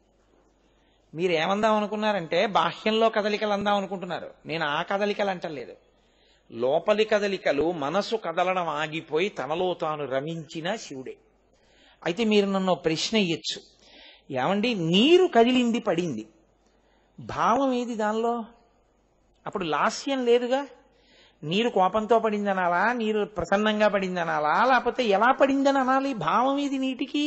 మీరు ఏమందాం అనుకున్నారంటే బాహ్యంలో కదలికలు అందాం అనుకుంటున్నారు నేను ఆ కదలికలు అంటలేదు లోపలి కదలికలు మనసు కదలడం ఆగిపోయి తనలో తాను రమించిన శివుడే అయితే మీరు నన్ను ప్రశ్న ఇయ్యచ్చు ఏమండి నీరు కదిలింది పడింది భావం ఏది దానిలో అప్పుడు లాస్యం లేదుగా నీరు కోపంతో పడిందనాలా నీరు ప్రసన్నంగా పడిందనాలా లేకపోతే ఎలా పడిందని అనాలి భావం ఏది నీటికి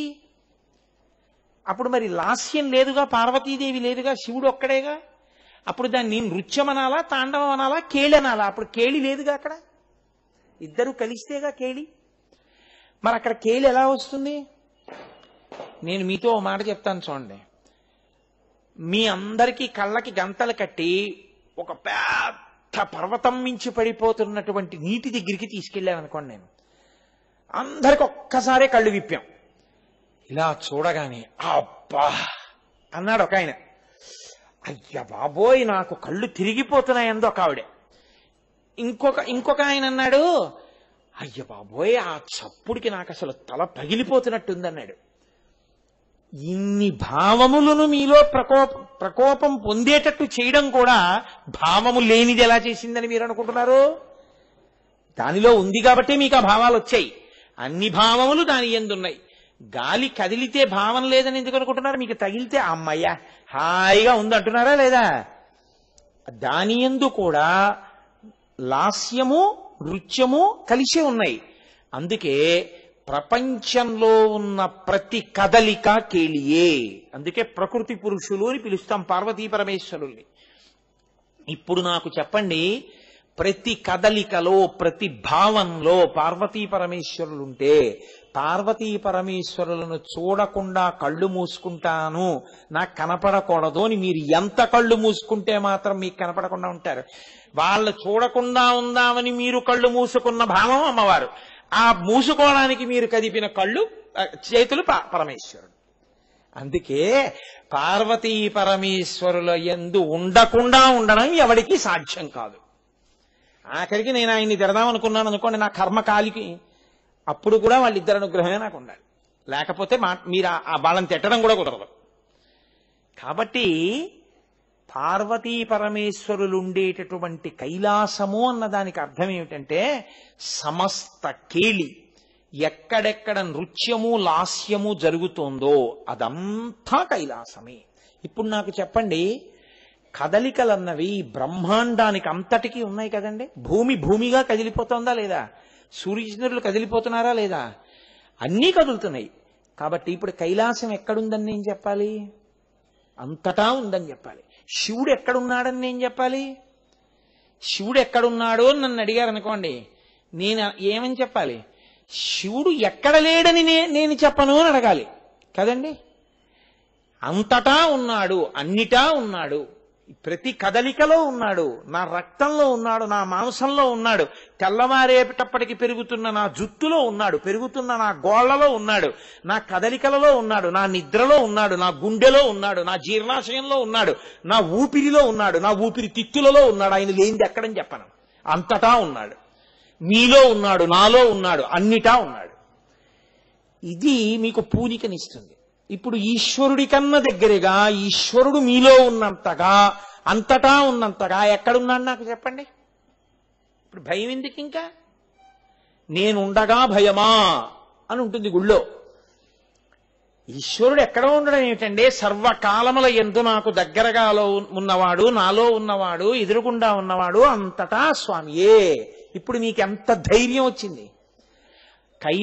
అప్పుడు మరి లాస్యం లేదుగా పార్వతీదేవి లేదుగా శివుడు ఒక్కడేగా అప్పుడు దాన్ని నృత్యం అనాలా తాండవం అనాలా కేళి అనాలా అప్పుడు కేళి లేదుగా అక్కడ ఇద్దరు కలిస్తేగా కేళి మరి అక్కడ కేళి ఎలా వస్తుంది నేను మీతో ఓ మాట చెప్తాను చూడండి మీ అందరికీ కళ్ళకి గంతలు కట్టి ఒక పెద్ద పర్వతం మించి పడిపోతున్నటువంటి నీటి దగ్గరికి తీసుకెళ్ళామనుకోండి నేను అందరికి ఒక్కసారే కళ్ళు విప్పాం ఇలా చూడగానే అబ్బా అన్నాడు ఒక ఆయన అయ్య బాబోయ్ నాకు కళ్ళు తిరిగిపోతున్నాయి అందో ఒక ఆవిడ ఇంకొక ఇంకొక ఆయన అన్నాడు అయ్య బాబోయ్ ఆ చప్పుడికి నాకు అసలు తల పగిలిపోతున్నట్టుంది అన్నాడు ఇన్ని భావములను మీలో ప్రకోప ప్రకోపం పొందేటట్టు చేయడం కూడా భావము లేనిది ఎలా చేసిందని మీరు అనుకుంటున్నారు దానిలో ఉంది కాబట్టి మీకు ఆ భావాలు వచ్చాయి అన్ని భావములు దాని ఎందున్నాయి గాలి కదిలితే భావం లేదని ఎందుకు అనుకుంటున్నారు మీకు తగిలితే అమ్మయ్య హాయిగా ఉంది అంటున్నారా లేదా దాని ఎందు కూడా లాస్యము నృత్యము కలిసే ఉన్నాయి అందుకే ప్రపంచంలో ఉన్న ప్రతి కదలిక కేలియే అందుకే ప్రకృతి పురుషులు అని పిలుస్తాం పార్వతీ పరమేశ్వరుల్ని ఇప్పుడు నాకు చెప్పండి ప్రతి కదలికలో ప్రతి భావంలో పార్వతీ పరమేశ్వరులు ఉంటే పార్వతీ పరమేశ్వరులను చూడకుండా కళ్ళు మూసుకుంటాను నాకు కనపడకూడదు అని మీరు ఎంత కళ్ళు మూసుకుంటే మాత్రం మీకు కనపడకుండా ఉంటారు వాళ్ళు చూడకుండా ఉందామని మీరు కళ్ళు మూసుకున్న భావం అమ్మవారు ఆ మూసుకోవడానికి మీరు కదిపిన కళ్ళు ఆ, చేతులు ప- పరమేశ్వరుడు అందుకే పార్వతీ పరమేశ్వరుల ఎందు ఉండకుండా ఉండడం ఎవడికి సాధ్యం కాదు ఆఖరికి నేను ఆయన్ని తిడదాం అనుకున్నాను అనుకోండి నా కర్మకాలికి అప్పుడు కూడా వాళ్ళిద్దరు అనుగ్రహమే నాకు ఉండాలి లేకపోతే మా మీరు ఆ- ఆ వాళ్ళని తిట్టడం కూడా కుదరదు కాబట్టి పార్వతీ పరమేశ్వరులు ఉండేటటువంటి కైలాసము అన్న దానికి అర్థం ఏమిటంటే సమస్త కేళి ఎక్కడెక్కడ నృత్యము లాస్యము జరుగుతోందో అదంతా కైలాసమే ఇప్పుడు నాకు చెప్పండి కదలికలన్నవి బ్రహ్మాండానికి అంతటికీ ఉన్నాయి కదండి భూమి భూమిగా కదిలిపోతుందా లేదా సూర్యచంద్రులు కదిలిపోతున్నారా లేదా అన్నీ కదులుతున్నాయి కాబట్టి ఇప్పుడు కైలాసం ఎక్కడుందని నేను చెప్పాలి అంతటా ఉందని చెప్పాలి శివుడు ఎక్కడున్నాడని నేను చెప్పాలి శివుడు ఎక్కడున్నాడో అని నన్ను అడిగారు అనుకోండి నేను ఏమని చెప్పాలి శివుడు ఎక్కడ లేడని నే- నేను చెప్పను అని అడగాలి కదండి అంతటా ఉన్నాడు అన్నిటా ఉన్నాడు ప్రతి కదలికలో ఉన్నాడు నా రక్తంలో ఉన్నాడు నా మాంసంలో ఉన్నాడు తెల్లవారేటప్పటికి పెరుగుతున్న నా జుత్తులో ఉన్నాడు పెరుగుతున్న నా గోళ్లలో ఉన్నాడు నా కదలికలలో ఉన్నాడు నా నిద్రలో ఉన్నాడు నా గుండెలో ఉన్నాడు నా జీర్ణాశయంలో ఉన్నాడు నా ఊపిరిలో ఉన్నాడు నా ఊపిరి తిత్తులలో ఉన్నాడు ఆయన లేనిది ఎక్కడని చెప్పను అంతటా ఉన్నాడు మీలో ఉన్నాడు నాలో ఉన్నాడు అన్నిటా ఉన్నాడు ఇది మీకు పూనికనిస్తుంది ఇప్పుడు ఈశ్వరుడి కన్నా దగ్గరగా ఈశ్వరుడు మీలో ఉన్నంతగా అంతటా ఉన్నంతగా ఎక్కడున్నాడు నాకు చెప్పండి ఇప్పుడు భయం ఎందుకు ఇంకా నేనుండగా భయమా అని ఉంటుంది గుళ్ళో ఈశ్వరుడు ఎక్కడ ఉండడం ఏమిటంటే సర్వకాలముల ఎందు నాకు దగ్గరగాలో ఉన్నవాడు నాలో ఉన్నవాడు ఎదురుగుండా ఉన్నవాడు అంతటా స్వామియే ఇప్పుడు మీకు ఎంత ధైర్యం వచ్చింది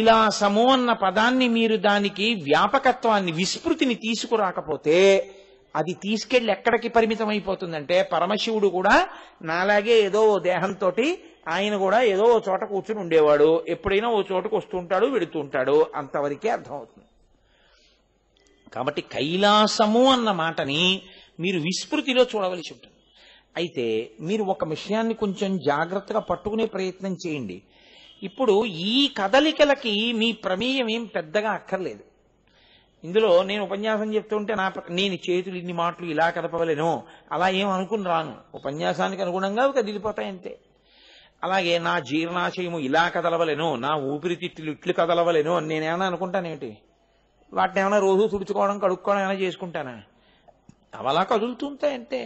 కైలాసము అన్న పదాన్ని మీరు దానికి వ్యాపకత్వాన్ని విస్మృతిని తీసుకురాకపోతే అది తీసుకెళ్లి ఎక్కడికి పరిమితం అయిపోతుందంటే పరమశివుడు కూడా నాలాగే ఏదో ఓ దేహంతో ఆయన కూడా ఏదో ఓ చోట కూర్చుని ఉండేవాడు ఎప్పుడైనా ఓ చోటకు వస్తుంటాడు వెడుతుంటాడు అంతవరకే అర్థమవుతుంది కాబట్టి కైలాసము అన్న మాటని మీరు విస్మృతిలో చూడవలసి ఉంటుంది అయితే మీరు ఒక విషయాన్ని కొంచెం జాగ్రత్తగా పట్టుకునే ప్రయత్నం చేయండి ఇప్పుడు ఈ కదలికలకి మీ ప్రమేయం ఏం పెద్దగా అక్కర్లేదు ఇందులో నేను ఉపన్యాసం చెప్తుంటే నా ప్ర- నేను చేతులు ఇన్ని మాటలు ఇలా కదపవలేను అలా ఏం అనుకుని రాను ఉపన్యాసానికి అనుగుణంగా అవి కదిలిపోతాయి అంతే అలాగే నా జీర్ణాశయము ఇలా కదలవలేను నా ఊపిరితిత్తులు ఇట్లు కదలవలేను అని నేనేమైనా అనుకుంటానేమిటి వాటిని ఏమైనా రోజు తుడుచుకోవడం కడుక్కోవడం ఏమైనా చేసుకుంటానా అవలా కదులుతుంటాయి అంటే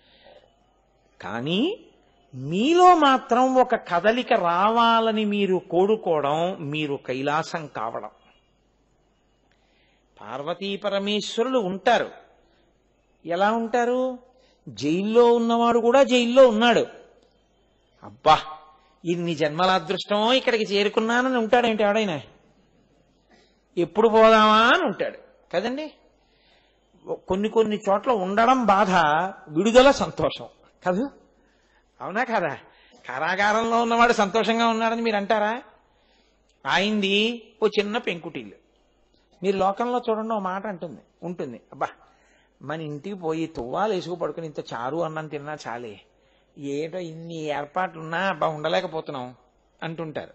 కానీ మీలో మాత్రం ఒక కదలిక రావాలని మీరు కోరుకోవడం మీరు కైలాసం కావడం పార్వతీ పరమేశ్వరులు ఉంటారు ఎలా ఉంటారు జైల్లో ఉన్నవాడు కూడా జైల్లో ఉన్నాడు అబ్బా ఇన్ని జన్మల అదృష్టమో ఇక్కడికి చేరుకున్నానని ఉంటాడేంటి ఎవడైనా ఎప్పుడు పోదామా అని ఉంటాడు కదండి కొన్ని కొన్ని చోట్ల ఉండడం బాధ విడుదల సంతోషం కాదు అవునా కదా కారాగారంలో ఉన్నవాడు సంతోషంగా ఉన్నాడని మీరు అంటారా ఆయింది ఓ చిన్న పెంకుటిల్లు మీరు లోకంలో చూడండి ఓ మాట అంటుంది ఉంటుంది అబ్బా మన ఇంటికి పోయి తువ్వాలు వేసుకు పడుకుని ఇంత చారు అన్నం తిన్నా చాలే ఏటో ఇన్ని ఏర్పాట్లున్నా అబ్బా ఉండలేకపోతున్నాం అంటుంటారు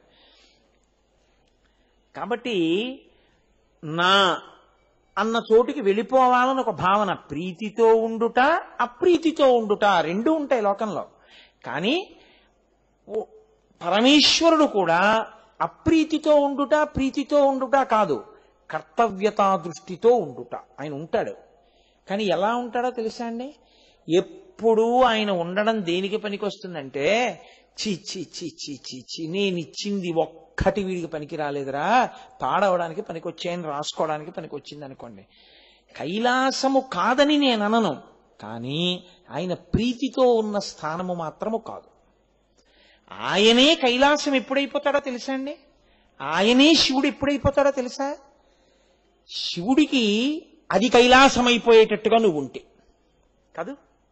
కాబట్టి నా అన్న చోటుకి వెళ్ళిపోవాలని ఒక భావన ప్రీతితో ఉండుట అప్రీతితో ఉండుట రెండు ఉంటాయి లోకంలో కానీ ఓ పరమేశ్వరుడు కూడా అప్రీతితో ఉండుట ప్రీతితో ఉండుట కాదు కర్తవ్యతా దృష్టితో ఉండుట ఆయన ఉంటాడు కానీ ఎలా ఉంటాడో తెలుసా అండి ఎప్పుడూ ఆయన ఉండడం దేనికి పనికొస్తుందంటే చి చి చి చి చి చి నేను ఇచ్చింది ఒక్కటి వీడికి పనికి రాలేదురా పాడవడానికి పనికొచ్చాయని రాసుకోవడానికి పనికొచ్చింది అనుకోండి కైలాసము కాదని నేను అనను కానీ ఆయన ప్రీతితో ఉన్న స్థానము మాత్రము కాదు ఆయనే కైలాసం ఎప్పుడైపోతాడో తెలుసా అండి ఆయనే శివుడు ఎప్పుడైపోతాడో తెలుసా శివుడికి అది కైలాసం అయిపోయేటట్టుగా నువ్వు ఉంటే కాదు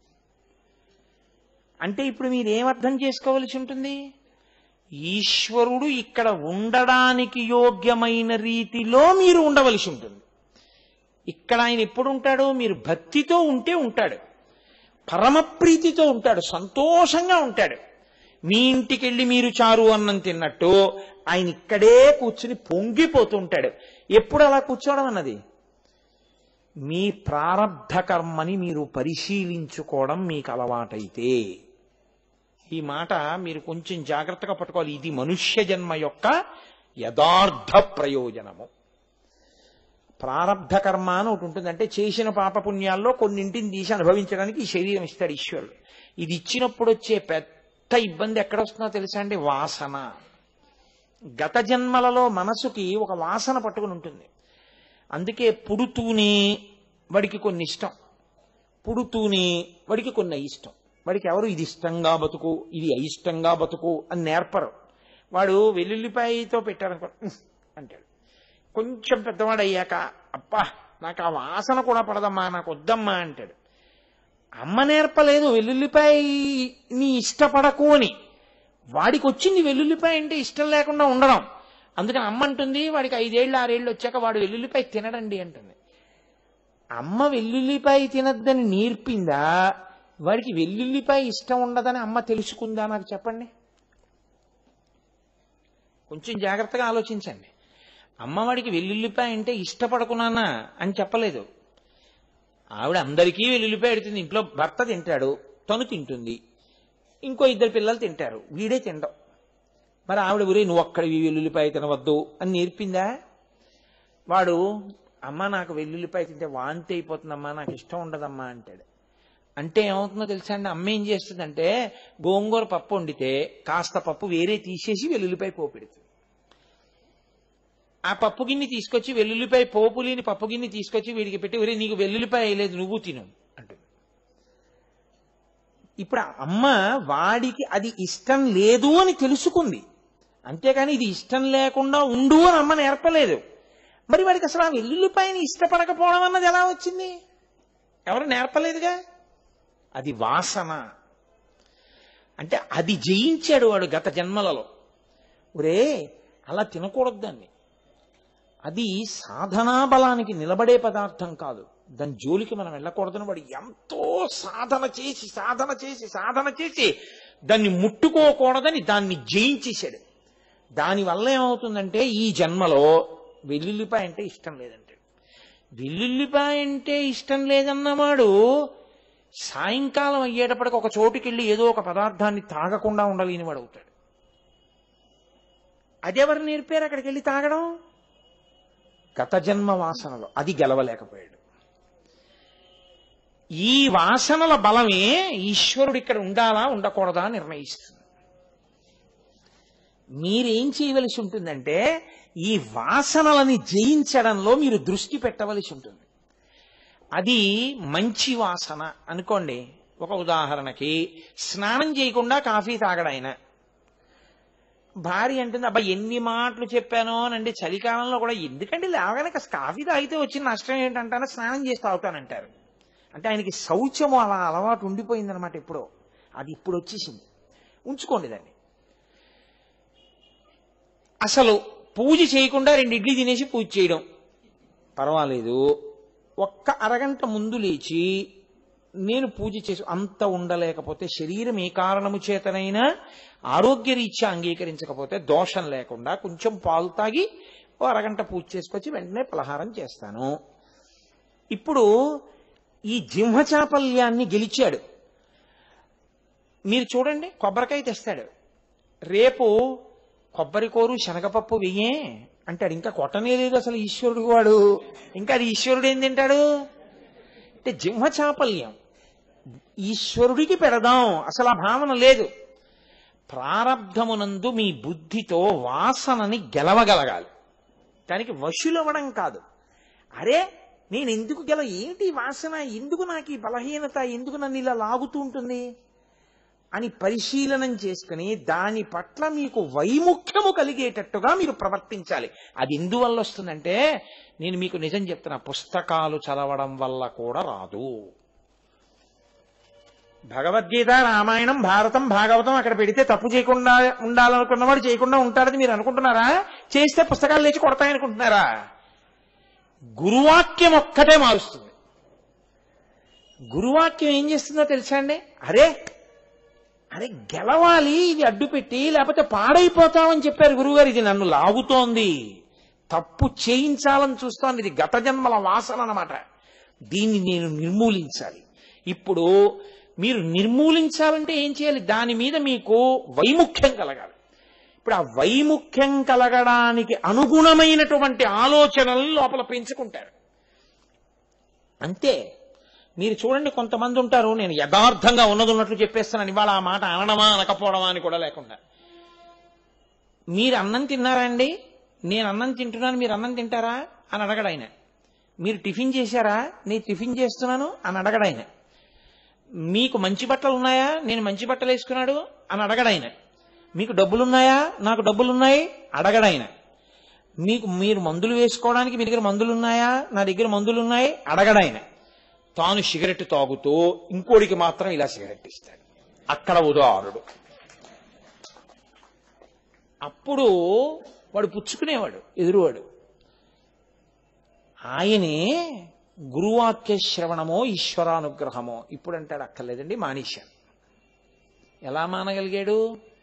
అంటే ఇప్పుడు మీరు ఏమర్థం చేసుకోవలసి ఉంటుంది ఈశ్వరుడు ఇక్కడ ఉండడానికి యోగ్యమైన రీతిలో మీరు ఉండవలసి ఉంటుంది ఇక్కడ ఆయన ఎప్పుడు ఉంటాడు మీరు భక్తితో ఉంటే ఉంటాడు పరమప్రీతితో ఉంటాడు సంతోషంగా ఉంటాడు మీ ఇంటికి వెళ్ళి మీరు చారు అన్నం తిన్నట్టు ఆయన ఇక్కడే కూర్చుని పొంగిపోతుంటాడు ఎప్పుడు అలా కూర్చోవడం అన్నది మీ ప్రారబ్ధ కర్మని మీరు పరిశీలించుకోవడం మీకు అలవాటైతే ఈ మాట మీరు కొంచెం జాగ్రత్తగా పట్టుకోవాలి ఇది మనుష్య జన్మ యొక్క యథార్థ ప్రయోజనము ప్రారబ్ధ కర్మ అని ఒకటి ఉంటుంది అంటే చేసిన పాపపుణ్యాల్లో కొన్నింటిని తీసి అనుభవించడానికి ఈ శరీరం ఇస్తాడు ఈశ్వరుడు ఇది ఇచ్చినప్పుడు వచ్చే పెద్ద ఇబ్బంది ఎక్కడ వస్తుందో తెలుసా అండి వాసన గత జన్మలలో మనసుకి ఒక వాసన పట్టుకుని ఉంటుంది అందుకే పుడుతూనే వాడికి కొన్ని ఇష్టం పుడుతూనే వాడికి కొన్ని అయిష్టం వాడికి ఎవరు ఇది ఇష్టంగా బతుకు ఇది అయిష్టంగా బతుకు అని నేర్పరు వాడు వెల్లుల్లిపాయతో పెట్టారనుకో "ఉహ్" అంటాడు కొంచెం పెద్దవాడు అయ్యాక అబ్బా నాకు ఆ వాసన కూడా పడదమ్మా నాకు వద్దమ్మా అంటాడు అమ్మ నేర్పలేదు వెల్లుల్లిపాయ నీ ఇష్టపడకు అని వాడికి వచ్చింది వెల్లుల్లిపాయ అంటే ఇష్టం లేకుండా ఉండడం అందుకని అమ్మ అంటుంది వాడికి ఐదేళ్ళు ఆరేళ్ళు వచ్చాక వాడు వెల్లుల్లిపాయ తినడండి అంటుంది అమ్మ వెల్లుల్లిపాయ తినద్దని నేర్పిందా వాడికి వెల్లుల్లిపాయ ఇష్టం ఉండదని అమ్మ తెలుసుకుందా నాకు చెప్పండి కొంచెం జాగ్రత్తగా ఆలోచించండి అమ్మవాడికి వెల్లుల్లిపాయ అంటే ఇష్టపడకున్నానా అని చెప్పలేదు ఆవిడ అందరికీ వెల్లుల్లిపాయ ఎడుతుంది ఇంట్లో భర్త తింటాడు తను తింటుంది ఇంకో ఇద్దరు పిల్లలు తింటారు వీడే తినడం మరి ఆవిడ ఊరే నువ్వు ఒక్కడివి వెల్లుల్లిపాయ తినవద్దు అని నేర్పిందా వాడు అమ్మ నాకు వెల్లుల్లిపాయ తింటే వాంతి అయిపోతుందమ్మా నాకు ఇష్టం ఉండదమ్మా అంటాడు అంటే ఏమవుతుందో తెలుసా అండి అమ్మ ఏం చేస్తుందంటే గోంగూర పప్పు వండితే కాస్త పప్పు వేరే తీసేసి వెల్లుల్లిపాయ పోపు పెడుతుంది ఆ పప్పు గిన్నె తీసుకొచ్చి వెల్లుల్లిపాయ పోపు లేని పప్పు గిన్నె తీసుకొచ్చి వీడికి పెట్టి ఒరే నీకు వెల్లుల్లిపాయ వేయలేదు నువ్వు తిను అంటుంది ఇప్పుడు ఆ అమ్మ వాడికి అది ఇష్టం లేదు అని తెలుసుకుంది అంతేకాని ఇది ఇష్టం లేకుండా ఉండు అని అమ్మ నేర్పలేదు మరి వాడికి అసలు ఆ వెల్లుల్లిపాయని ఇష్టపడకపోవడం అన్నది ఎలా వచ్చింది ఎవరు నేర్పలేదుగా అది వాసన అంటే అది జయించాడు వాడు గత జన్మలలో ఒరే అలా తినకూడదు దాన్ని అది సాధనా బలానికి నిలబడే పదార్థం కాదు దాని జోలికి మనం వెళ్ళకూడదని వాడు ఎంతో సాధన చేసి సాధన చేసి సాధన చేసి దాన్ని ముట్టుకోకూడదని దాన్ని జయించేశాడు దానివల్ల ఏమవుతుందంటే ఈ జన్మలో వెల్లుల్లిపాయ అంటే ఇష్టం లేదంటే వెల్లుల్లిపాయ అంటే ఇష్టం లేదన్నవాడు సాయంకాలం అయ్యేటప్పటికి ఒక చోటుకి వెళ్ళి ఏదో ఒక పదార్థాన్ని తాగకుండా ఉండలేని వాడు అవుతాడు అదెవరు నేర్పారు అక్కడికి వెళ్ళి తాగడం గత జన్మ వాసనలో అది గెలవలేకపోయాడు ఈ వాసనల బలమే ఈశ్వరుడు ఇక్కడ ఉండాలా ఉండకూడదా నిర్ణయిస్తుంది మీరేం చేయవలసి ఉంటుందంటే ఈ వాసనలని జయించడంలో మీరు దృష్టి పెట్టవలసి ఉంటుంది అది మంచి వాసన అనుకోండి ఒక ఉదాహరణకి స్నానం చేయకుండా కాఫీ తాగడాయన భార్య అంటుంది అబ్బా ఎన్ని మాటలు చెప్పానో అనండి చలికాలంలో కూడా ఎందుకంటే లేవగానే కాస్త కాఫీ తాగితే వచ్చిన నష్టం ఏంటంటానో స్నానం చేసి తాగుతానంటారు అంటే ఆయనకి శౌచము అలా అలవాటు ఉండిపోయిందనమాట ఎప్పుడో అది ఇప్పుడు వచ్చేసింది ఉంచుకోండి దాన్ని అసలు పూజ చేయకుండా రెండు ఇడ్లీ తినేసి పూజ చేయడం పర్వాలేదు ఒక్క అరగంట ముందు లేచి నేను పూజ చేసి అంత ఉండలేకపోతే శరీరం ఏ కారణము చేతనైనా ఆరోగ్యరీత్యా అంగీకరించకపోతే దోషం లేకుండా కొంచెం పాలు తాగి ఓ అరగంట పూజ చేసుకొచ్చి వెంటనే పలహారం చేస్తాను ఇప్పుడు ఈ జింహచాపల్యాన్ని గెలిచాడు మీరు చూడండి కొబ్బరికాయ తెస్తాడు రేపు కొబ్బరి కోరు శనగపప్పు వెయ్యే అంటాడు ఇంకా కొట్టనే లేదు అసలు ఈశ్వరుడు వాడు ఇంకా అది ఈశ్వరుడు ఏం తింటాడు అంటే జింహచాపల్యం ఈశ్వరుడికి పెడదాం అసలు ఆ భావన లేదు ప్రారబ్ధమునందు మీ బుద్ధితో వాసనని గెలవగలగాలి దానికి వశులవ్వడం కాదు అరే నేను ఎందుకు గెల ఏంటి ఈ వాసన ఎందుకు నాకు ఈ బలహీనత ఎందుకు నన్ను ఇలా లాగుతూ ఉంటుంది అని పరిశీలనం చేసుకుని దాని పట్ల మీకు వైముఖ్యము కలిగేటట్టుగా మీరు ప్రవర్తించాలి అది ఎందువల్ల వస్తుందంటే నేను మీకు నిజం చెప్తున్నా పుస్తకాలు చదవడం వల్ల కూడా రాదు భగవద్గీత రామాయణం భారతం భాగవతం అక్కడ పెడితే తప్పు చేయకుండా ఉండాలనుకున్నవాడు చేయకుండా ఉంటాడని మీరు అనుకుంటున్నారా చేస్తే పుస్తకాలు లేచి కొడతాయనుకుంటున్నారా గురువాక్యం ఒక్కటే మారుస్తుంది గురువాక్యం ఏం చేస్తుందో తెలుసా అండి అరే అరే గెలవాలి ఇది అడ్డు పెట్టి లేకపోతే పాడైపోతామని చెప్పారు గురువుగారు ఇది నన్ను లాగుతోంది తప్పు చేయించాలని చూస్తోంది ఇది గత జన్మల వాసన అన్నమాట దీన్ని నేను నిర్మూలించాలి ఇప్పుడు మీరు నిర్మూలించాలంటే ఏం చేయాలి దాని మీద మీకు వైముఖ్యం కలగాలి ఇప్పుడు ఆ వైముఖ్యం కలగడానికి అనుగుణమైనటువంటి ఆలోచనలను లోపల పెంచుకుంటారు అంతే మీరు చూడండి కొంతమంది ఉంటారు నేను యథార్థంగా ఉన్నది ఉన్నట్లు చెప్పేస్తున్నాను ఇవాళ ఆ మాట అనడమా అనకపోవడమా అని కూడా లేకుండా మీరు అన్నం తిన్నారా అండి నేను అన్నం తింటున్నాను మీరు అన్నం తింటారా అని అడగడు ఆయన మీరు టిఫిన్ చేశారా నేను టిఫిన్ చేస్తున్నాను అని అడగడు ఆయన మీకు మంచి బట్టలు ఉన్నాయా నేను మంచి బట్టలు వేసుకున్నాడు అని అడగడు ఆయన మీకు డబ్బులున్నాయా నాకు డబ్బులున్నాయి అడగడు ఆయన మీకు మీరు మందులు వేసుకోవడానికి మీ దగ్గర మందులు ఉన్నాయా నా దగ్గర మందులు ఉన్నాయి అడగడు ఆయన తాను సిగరెట్ తాగుతూ ఇంకోడికి మాత్రం ఇలా సిగరెట్ ఇస్తాడు అక్కడ ఉదాహరుడు అప్పుడు వాడు పుచ్చుకునేవాడు ఎదురువాడు ఆయనే గురువాక్య శ్రవణమో ఈశ్వరానుగ్రహమో ఇప్పుడు అంటాడు అక్కర్లేదండి మానేశాను ఎలా మానగలిగాడు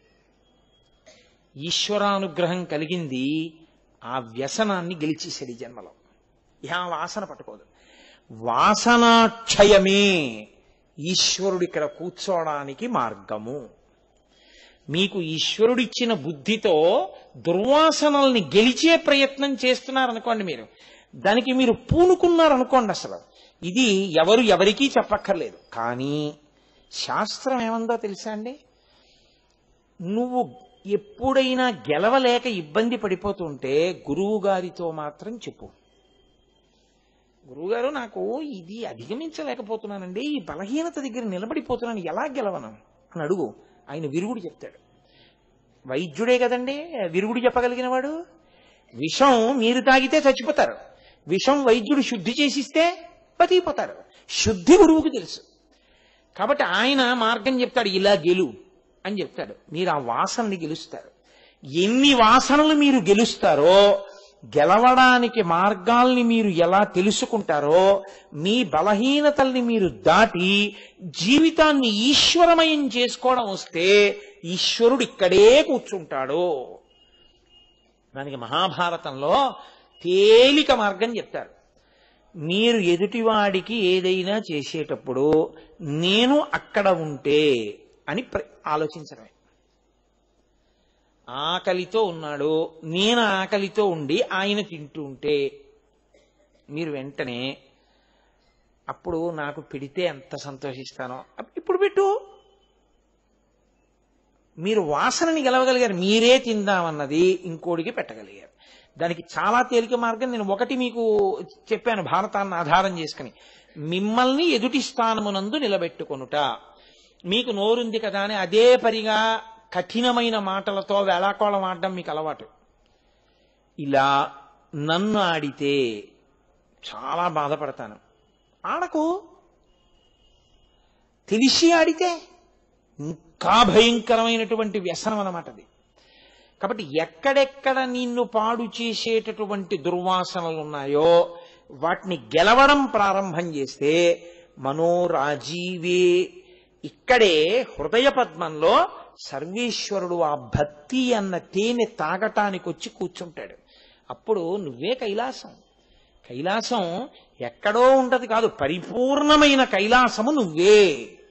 ఈశ్వరానుగ్రహం కలిగింది ఆ వ్యసనాన్ని గెలిచేసాడు ఈ జన్మలో ఇహ ఆ వాసన పట్టుకోదు వాసనాక్షయమే ఈశ్వరుడు ఇక్కడ కూర్చోవడానికి మార్గము మీకు ఈశ్వరుడిచ్చిన బుద్ధితో దుర్వాసనల్ని గెలిచే ప్రయత్నం చేస్తున్నారనుకోండి మీరు దానికి మీరు పూనుకున్నారనుకోండి అసలు ఇది ఎవరు ఎవరికీ చెప్పక్కర్లేదు కానీ శాస్త్రం ఏమందో తెలుసా అండి నువ్వు ఎప్పుడైనా గెలవలేక ఇబ్బంది పడిపోతుంటే గురువు గారితో మాత్రం చెప్పు గురువుగారు నాకు ఇది అధిగమించలేకపోతున్నానండి ఈ బలహీనత దగ్గర నిలబడిపోతున్నాను ఎలా గెలవను అని అడుగు ఆయన విరుగుడు చెప్తాడు వైద్యుడే కదండి విరుగుడు చెప్పగలిగిన వాడు విషం మీరు తాగితే చచ్చిపోతారు విషం వైద్యుడు శుద్ధి చేసిస్తే బతికిపోతారు శుద్ధి గురువుకు తెలుసు కాబట్టి ఆయన మార్గం చెప్తాడు ఇలా గెలు అని చెప్తాడు మీరు ఆ వాసనని గెలుస్తారు ఎన్ని వాసనలు మీరు గెలుస్తారో గెలవడానికి మార్గాల్ని మీరు ఎలా తెలుసుకుంటారో మీ బలహీనతల్ని మీరు దాటి జీవితాన్ని ఈశ్వరమయం చేసుకోవడం వస్తే ఈశ్వరుడు ఇక్కడే కూర్చుంటాడు దానికి మహాభారతంలో తేలిక మార్గం చెప్తారు మీరు ఎదుటివాడికి ఏదైనా చేసేటప్పుడు నేను అక్కడ ఉంటే అని ప్ర- ఆలోచించడమే ఆకలితో ఉన్నాడు నేను ఆకలితో ఉండి ఆయన తింటూ ఉంటే మీరు వెంటనే అప్పుడు నాకు పెడితే ఎంత సంతోషిస్తానో అప్- ఇప్పుడు పెట్టు మీరు వాసనని గెలవగలిగారు మీరే తిందామన్నది ఇంకోడికి పెట్టగలిగారు దానికి చాలా తేలిక మార్గం నేను ఒకటి మీకు చెప్పాను భారతాన్ని ఆధారం చేసుకుని మిమ్మల్ని ఎదుటి స్థానమునందు నిలబెట్టుకొనుట మీకు నోరుంది కదా అని అదే పరిగా కఠినమైన మాటలతో వేళాకోళం ఆడడం మీకు అలవాటు ఇలా నన్ను ఆడితే చాలా బాధపడతాను ఆడకు తెలిసి ఆడితే ఇంకా భయంకరమైనటువంటి వ్యసనం అన్నమాట అది కాబట్టి ఎక్కడెక్కడ నిన్ను పాడు చేసేటటువంటి దుర్వాసనలు ఉన్నాయో వాటిని గెలవడం ప్రారంభం చేస్తే మనోరాజీవే ఇక్కడే హృదయ పద్మంలో సర్వేశ్వరుడు ఆ భక్తి అన్న తేనె తాగటానికి వచ్చి కూర్చుంటాడు అప్పుడు నువ్వే కైలాసం కైలాసం ఎక్కడో ఉంటది కాదు పరిపూర్ణమైన కైలాసము నువ్వే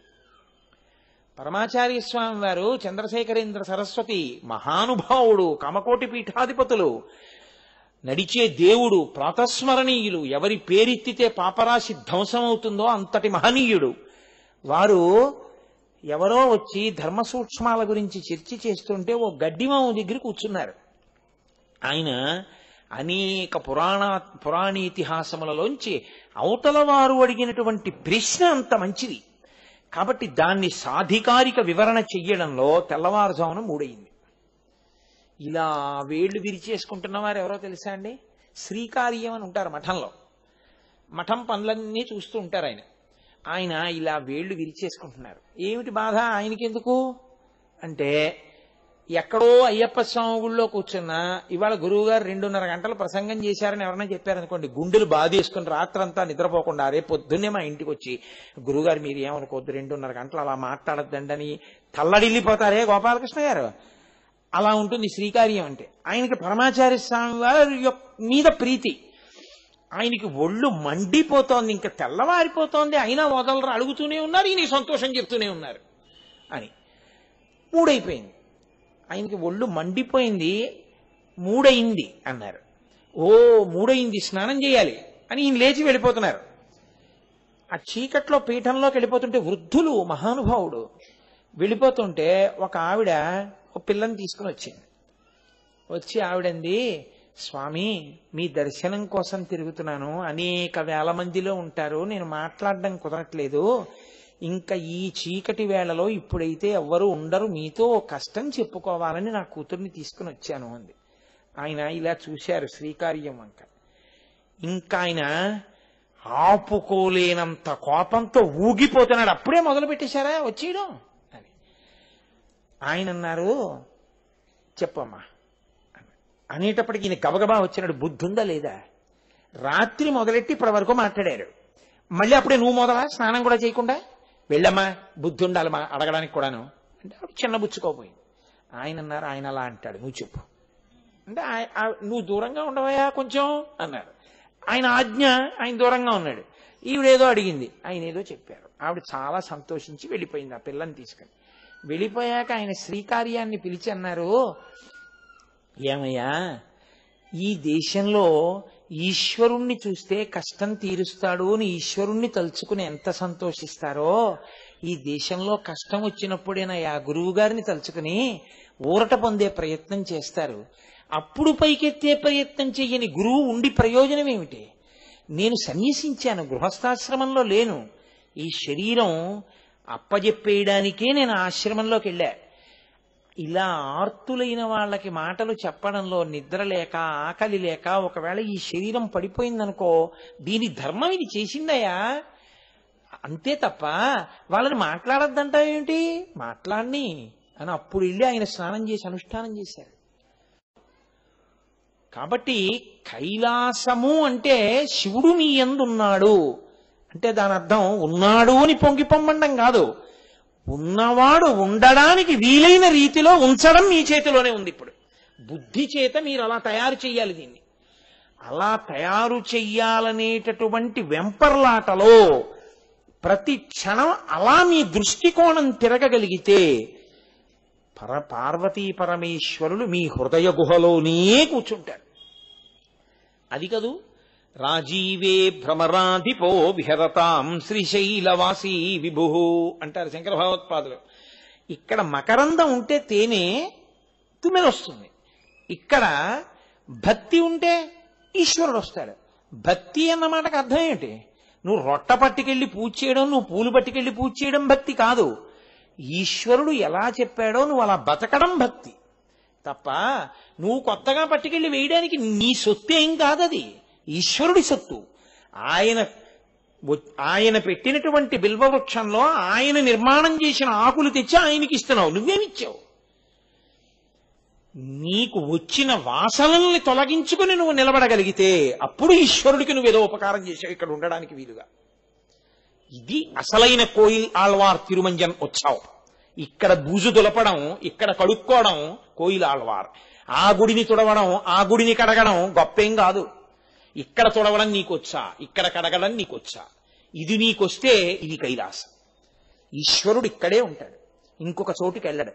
పరమాచార్య స్వామి వారు చంద్రశేఖరేంద్ర సరస్వతి మహానుభావుడు కామకోటి పీఠాధిపతులు నడిచే దేవుడు ప్రాతస్మరణీయులు ఎవరి పేరెత్తితే పాపరాశి ధ్వంసమవుతుందో అంతటి మహనీయుడు వారు ఎవరో వచ్చి ధర్మ సూక్ష్మాల గురించి చర్చ చేస్తుంటే ఓ గడ్డిమాము దగ్గర కూర్చున్నారు ఆయన అనేక పురాణ పురాణీతిహాసములలోంచి అవతల వారు అడిగినటువంటి ప్రశ్న అంత మంచిది కాబట్టి దాన్ని సాధికారిక వివరణ చెయ్యడంలో తెల్లవారుజామున మూడయింది ఇలా వేళ్లు విరిచేసుకుంటున్న వారు ఎవరో తెలుసా అండి శ్రీకార్యం అని ఉంటారు మఠంలో మఠం పనులన్నీ చూస్తూ ఉంటారు ఆయన ఆయన ఇలా వేళ్లు విరిచేసుకుంటున్నారు ఏమిటి బాధ ఆయనకి ఎందుకు అంటే ఎక్కడో అయ్యప్ప స్వామి గుళ్ళో కూర్చున్నా ఇవాళ గురువు గారు రెండున్నర గంటలు ప్రసంగం చేశారని ఎవరైనా చెప్పారనుకోండి గుండెలు బాధేసుకుని రాత్రంతా నిద్రపోకుండా రేపు పొద్దున్నే మా ఇంటికి వచ్చి గురువుగారు మీరు ఏమనుకోవద్దు రెండున్నర గంటలు అలా మాట్లాడద్దండని తల్లడిల్లిపోతారే గోపాలకృష్ణ గారు అలా ఉంటుంది శ్రీకార్యం అంటే ఆయనకి పరమాచార్య స్వామి వారి యొక్క మీద ప్రీతి ఆయనకి ఒళ్ళు మండిపోతోంది ఇంకా తెల్లవారిపోతోంది అయినా వదలరు అడుగుతూనే ఉన్నారు ఈయన సంతోషం చెప్తూనే ఉన్నారు అని మూడైపోయింది ఆయనకి ఒళ్ళు మండిపోయింది మూడయింది అన్నారు ఓ మూడయింది స్నానం చేయాలి అని ఈయన లేచి వెళ్ళిపోతున్నారు ఆ చీకట్లో పీఠంలోకి వెళ్ళిపోతుంటే వృద్ధులు మహానుభావుడు వెళ్ళిపోతుంటే ఒక ఆవిడ ఒక పిల్లని తీసుకుని వచ్చింది వచ్చి ఆవిడంది స్వామి మీ దర్శనం కోసం తిరుగుతున్నాను అనేక వేల మందిలో ఉంటారు నేను మాట్లాడడం కుదరట్లేదు ఇంకా ఈ చీకటి వేళలో ఇప్పుడైతే ఎవ్వరు ఉండరు మీతో ఓ కష్టం చెప్పుకోవాలని నా కూతుర్ని తీసుకుని వచ్చాను అంది ఆయన ఇలా చూశారు శ్రీకార్యం వంక ఇంకా ఆయన ఆపుకోలేనంత కోపంతో ఊగిపోతున్నాడు అప్పుడే మొదలు పెట్టేశారా వచ్చేయడం అని ఆయన అన్నారు చెప్పమ్మా అనేటప్పటికి ఈయన గబగబా వచ్చినాడు బుద్ధి ఉందా లేదా రాత్రి మొదలెట్టి ఇప్పటి వరకు మాట్లాడారు మళ్ళీ అప్పుడే నువ్వు మొదలా స్నానం కూడా చేయకుండా వెళ్ళమ్మా బుద్ధి ఉండాలి మా అడగడానికి కూడాను అంటే ఆవిడ చిన్న బుచ్చుకోపోయింది ఆయన అన్నారు ఆయన అలా అంటాడు నువ్వు చెప్పు అంటే ఆయ- ఆ- నువ్వు దూరంగా ఉండవయా కొంచెం అన్నారు ఆయన ఆజ్ఞ ఆయన దూరంగా ఉన్నాడు ఈవిడేదో అడిగింది ఆయన ఏదో చెప్పారు ఆవిడ చాలా సంతోషించి వెళ్ళిపోయింది ఆ పిల్లని తీసుకొని వెళ్ళిపోయాక ఆయన శ్రీకార్యాన్ని పిలిచి అన్నారు ఏమయ్యా ఈ దేశంలో ఈశ్వరుణ్ణి చూస్తే కష్టం తీరుస్తాడు అని ఈశ్వరుణ్ణి తలుచుకుని ఎంత సంతోషిస్తారో ఈ దేశంలో కష్టం వచ్చినప్పుడైనా ఆ గురువు గారిని తలుచుకుని ఊరట పొందే ప్రయత్నం చేస్తారు అప్పుడు పైకెత్తే ప్రయత్నం చెయ్యని గురువు ఉండి ప్రయోజనం ఏమిటి నేను సన్యసించాను గృహస్థాశ్రమంలో లేను ఈ శరీరం అప్పజెప్పేయడానికే నేను ఆశ్రమంలోకి వెళ్ళా ఇలా ఆర్తులైన వాళ్ళకి మాటలు చెప్పడంలో నిద్ర లేక ఆకలి లేక ఒకవేళ ఈ శరీరం పడిపోయిందనుకో దీని ధర్మం ఇది చేసిందయ్యా అంతే తప్ప వాళ్ళని మాట్లాడద్దంటావేంటి మాట్లాడిని అని అప్పుడు వెళ్ళి ఆయన స్నానం చేసి అనుష్ఠానం చేశారు కాబట్టి కైలాసము అంటే శివుడు నీ ఎందున్నాడు అంటే దాని అర్థం ఉన్నాడు అని పొంగి పొమ్మండం కాదు ఉన్నవాడు ఉండడానికి వీలైన రీతిలో ఉంచడం మీ చేతిలోనే ఉంది ఇప్పుడు బుద్ధి చేత మీరు అలా తయారు చేయాలి దీన్ని అలా తయారు చెయ్యాలనేటటువంటి వెంపర్లాటలో ప్రతి క్షణం అలా మీ దృష్టికోణం తిరగగలిగితే పర పార్వతీ పరమేశ్వరులు మీ హృదయ గుహలోనే కూర్చుంటారు అది కదూ రాజీవే భ్రమరాధిపో విహరతాం శ్రీశైలవాసీ విభు అంటారు శంకర భగవత్పాదులు ఇక్కడ మకరందం ఉంటే తేనె తుమ్మెద వస్తుంది ఇక్కడ భక్తి ఉంటే ఈశ్వరుడు వస్తాడు భక్తి అన్న మాటకు అర్థం ఏంటి నువ్వు రొట్ట పట్టుకెళ్ళి పూజ చేయడం నువ్వు పూలు పట్టుకెళ్ళి పూజ చేయడం భక్తి కాదు ఈశ్వరుడు ఎలా చెప్పాడో నువ్వు అలా బతకడం భక్తి తప్ప నువ్వు కొత్తగా పట్టుకెళ్ళి వేయడానికి నీ సొత్తు ఏం కాదది ఈశ్వరుడి సొత్తు ఆయన వ- ఆయన పెట్టినటువంటి బిల్వవృక్షంలో ఆయన నిర్మాణం చేసిన ఆకులు తెచ్చి ఆయనకి ఇస్తున్నావు నువ్వేమిచ్చావు నీకు వచ్చిన వాసనల్ని తొలగించుకుని నువ్వు నిలబడగలిగితే అప్పుడు ఈశ్వరుడికి నువ్వు ఏదో ఉపకారం చేసావు ఇక్కడ ఉండడానికి వీలుగా ఇది అసలైన కోయిల్ ఆళ్వార్ తిరుమంజన్ ఉత్సవం ఇక్కడ బూజు దులపడం ఇక్కడ కడుక్కోవడం కోయిల్ ఆళ్వార్ ఆ గుడిని తుడవడం ఆ గుడిని కడగడం గొప్పేం కాదు ఇక్కడ తుడవడం నీకొచ్చా ఇక్కడ కడగడం నీకొచ్చా ఇది నీకొస్తే ఇది కైలాసం ఈశ్వరుడు ఇక్కడే ఉంటాడు ఇంకొక చోటుకి వెళ్ళడు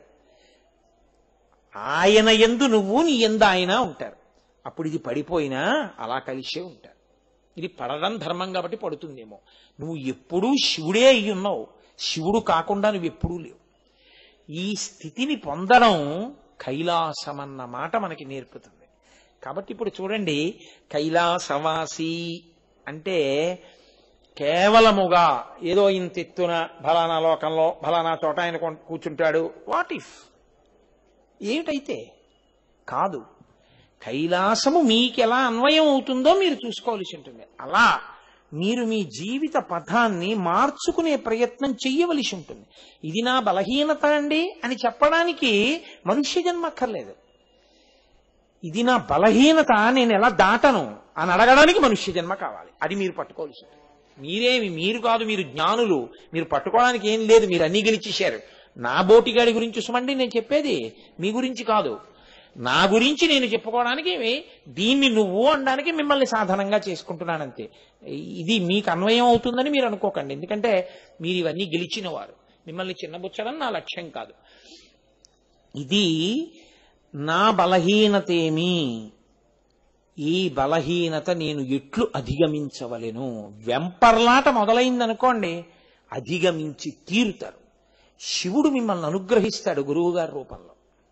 ఆయన ఎందు నువ్వు నీ ఎందు ఆయన ఉంటారు అప్పుడు ఇది పడిపోయినా అలా కలిసే ఉంటారు ఇది పడడం ధర్మం కాబట్టి పడుతుందేమో నువ్వు ఎప్పుడూ శివుడే అయి ఉన్నావు శివుడు కాకుండా నువ్వు ఎప్పుడూ లేవు ఈ స్థితిని పొందడం కైలాసమన్న మాట మనకి నేర్పుతుంది కాబట్టి ఇప్పుడు చూడండి కైలాసవాసి అంటే కేవలముగా ఏదో ఇంత ఎత్తున ఫలానా లోకంలో ఫలానా చోట ఆయన కొం- కూర్చుంటాడు వాట్ ఇఫ్ ఏమిటైతే కాదు కైలాసము మీకు ఎలా అన్వయం అవుతుందో మీరు చూసుకోవాల్సి ఉంటుంది అలా మీరు మీ జీవిత పథాన్ని మార్చుకునే ప్రయత్నం చెయ్యవలసి ఉంటుంది ఇది నా బలహీనత అండి అని చెప్పడానికి మనుష్య జన్మ అక్కర్లేదు ఇది నా బలహీనత నేను ఎలా దాటను అని అడగడానికి మనుష్య జన్మ కావాలి అది మీరు పట్టుకోవాల్సి ఉంటుంది మీరేమి మీరు కాదు మీరు జ్ఞానులు మీరు పట్టుకోవడానికి ఏం లేదు మీరు అన్ని గెలిచేశారు నా బోటిగాడి గురించి సుమండి నేను చెప్పేది మీ గురించి కాదు నా గురించి నేను చెప్పుకోవడానికి దీన్ని నువ్వు అనడానికి మిమ్మల్ని సాధనంగా చేసుకుంటున్నానంతే ఇది మీకు అన్వయం అవుతుందని మీరు అనుకోకండి ఎందుకంటే మీరు ఇవన్నీ గెలిచిన వారు మిమ్మల్ని చిన్నబుచ్చడం నా లక్ష్యం కాదు ఇది నా బలహీనతేమి ఈ బలహీనత నేను ఎట్లు అధిగమించవలెను వెంపర్లాట మొదలైందనుకోండి అధిగమించి తీరుతారు శివుడు మిమ్మల్ని అనుగ్రహిస్తాడు గురువుగారి రూపంలో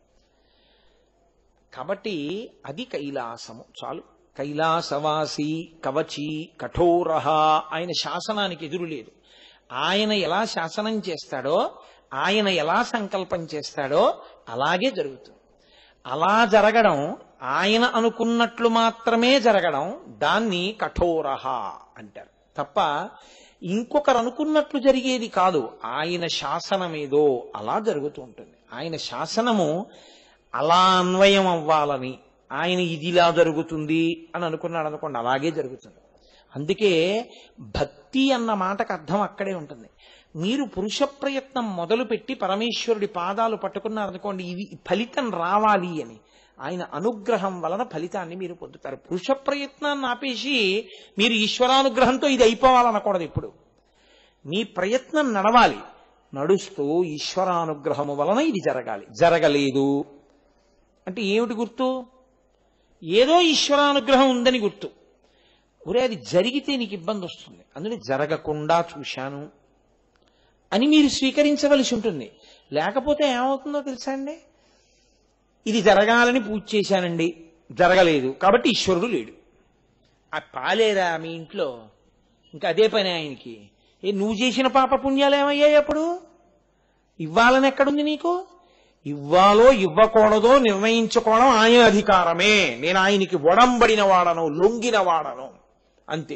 కాబట్టి అది కైలాసము చాలు కైలాసవాసి కవచి కఠోర ఆయన శాసనానికి ఎదురు లేదు ఆయన ఎలా శాసనం చేస్తాడో ఆయన ఎలా సంకల్పం చేస్తాడో అలాగే జరుగుతుంది అలా జరగడం ఆయన అనుకున్నట్లు మాత్రమే జరగడం దాన్ని కఠోర అంటారు తప్ప ఇంకొకరు అనుకున్నట్లు జరిగేది కాదు ఆయన శాసనమేదో అలా జరుగుతూ ఉంటుంది ఆయన శాసనము అలా అన్వయం అవ్వాలని ఆయన ఇదిలా జరుగుతుంది అని అనుకున్నాడు అనుకోండి అలాగే జరుగుతుంది అందుకే భక్తి అన్న మాటకు అర్థం అక్కడే ఉంటుంది మీరు పురుష ప్రయత్నం మొదలుపెట్టి పరమేశ్వరుడి పాదాలు పట్టుకున్నారనుకోండి ఇవి ఫలితం రావాలి అని ఆయన అనుగ్రహం వలన ఫలితాన్ని మీరు పొందుతారు పురుష ప్రయత్నాన్ని ఆపేసి మీరు ఈశ్వరానుగ్రహంతో ఇది అయిపోవాలనకూడదు ఇప్పుడు మీ ప్రయత్నం నడవాలి నడుస్తూ ఈశ్వరానుగ్రహము వలన ఇది జరగాలి జరగలేదు అంటే ఏమిటి గుర్తు ఏదో ఈశ్వరానుగ్రహం ఉందని గుర్తు ఒరే అది జరిగితే నీకు ఇబ్బంది వస్తుంది అందులో జరగకుండా చూశాను అని మీరు స్వీకరించవలసి ఉంటుంది లేకపోతే ఏమవుతుందో తెలుసా అండి ఇది జరగాలని పూజ చేశానండి జరగలేదు కాబట్టి ఈశ్వరుడు లేడు ఆ పాలేదా మీ ఇంట్లో ఇంకా అదే పని ఆయనకి ఏ నువ్వు చేసిన పాప పుణ్యాలు ఏమయ్యాయి అప్పుడు ఇవ్వాలని ఎక్కడుంది నీకు ఇవ్వాలో ఇవ్వకూడదో నిర్ణయించుకోవడం ఆయన అధికారమే నేను ఆయనకి ఒడంబడిన వాడను లొంగిన వాడను అంతే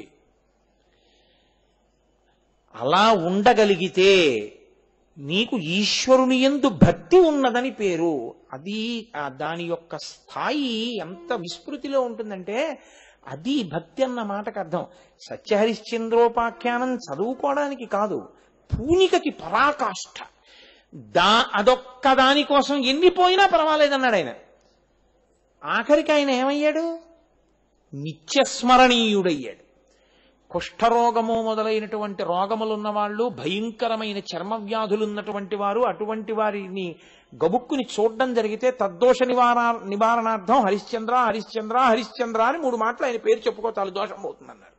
అలా ఉండగలిగితే నీకు ఈశ్వరుని ఎందు భక్తి ఉన్నదని పేరు అది ఆ దాని యొక్క స్థాయి ఎంత విస్మృతిలో ఉంటుందంటే అది భక్తి అన్న మాటకు అర్థం సత్యహరిశ్చంద్రోపాఖ్యానం చదువుకోవడానికి కాదు పూనికకి పరాకాష్ఠ దా అదొక్క దానికోసం ఎన్ని పోయినా పర్వాలేదన్నాడు ఆయన ఆఖరికి ఆయన ఏమయ్యాడు నిత్యస్మరణీయుడయ్యాడు కుష్ఠరోగము మొదలైనటువంటి రోగములున్న వాళ్ళు భయంకరమైన చర్మ వ్యాధులున్నటువంటి వారు అటువంటి వారిని గబుక్కుని చూడడం జరిగితే తద్దోష నివారణ నివారణార్థం హరిశ్చంద్ర హరిశ్చంద్ర హరిశ్చంద్ర అని మూడు మాటలు ఆయన పేరు చెప్పుకో చాలు దోషం పోతుందన్నారు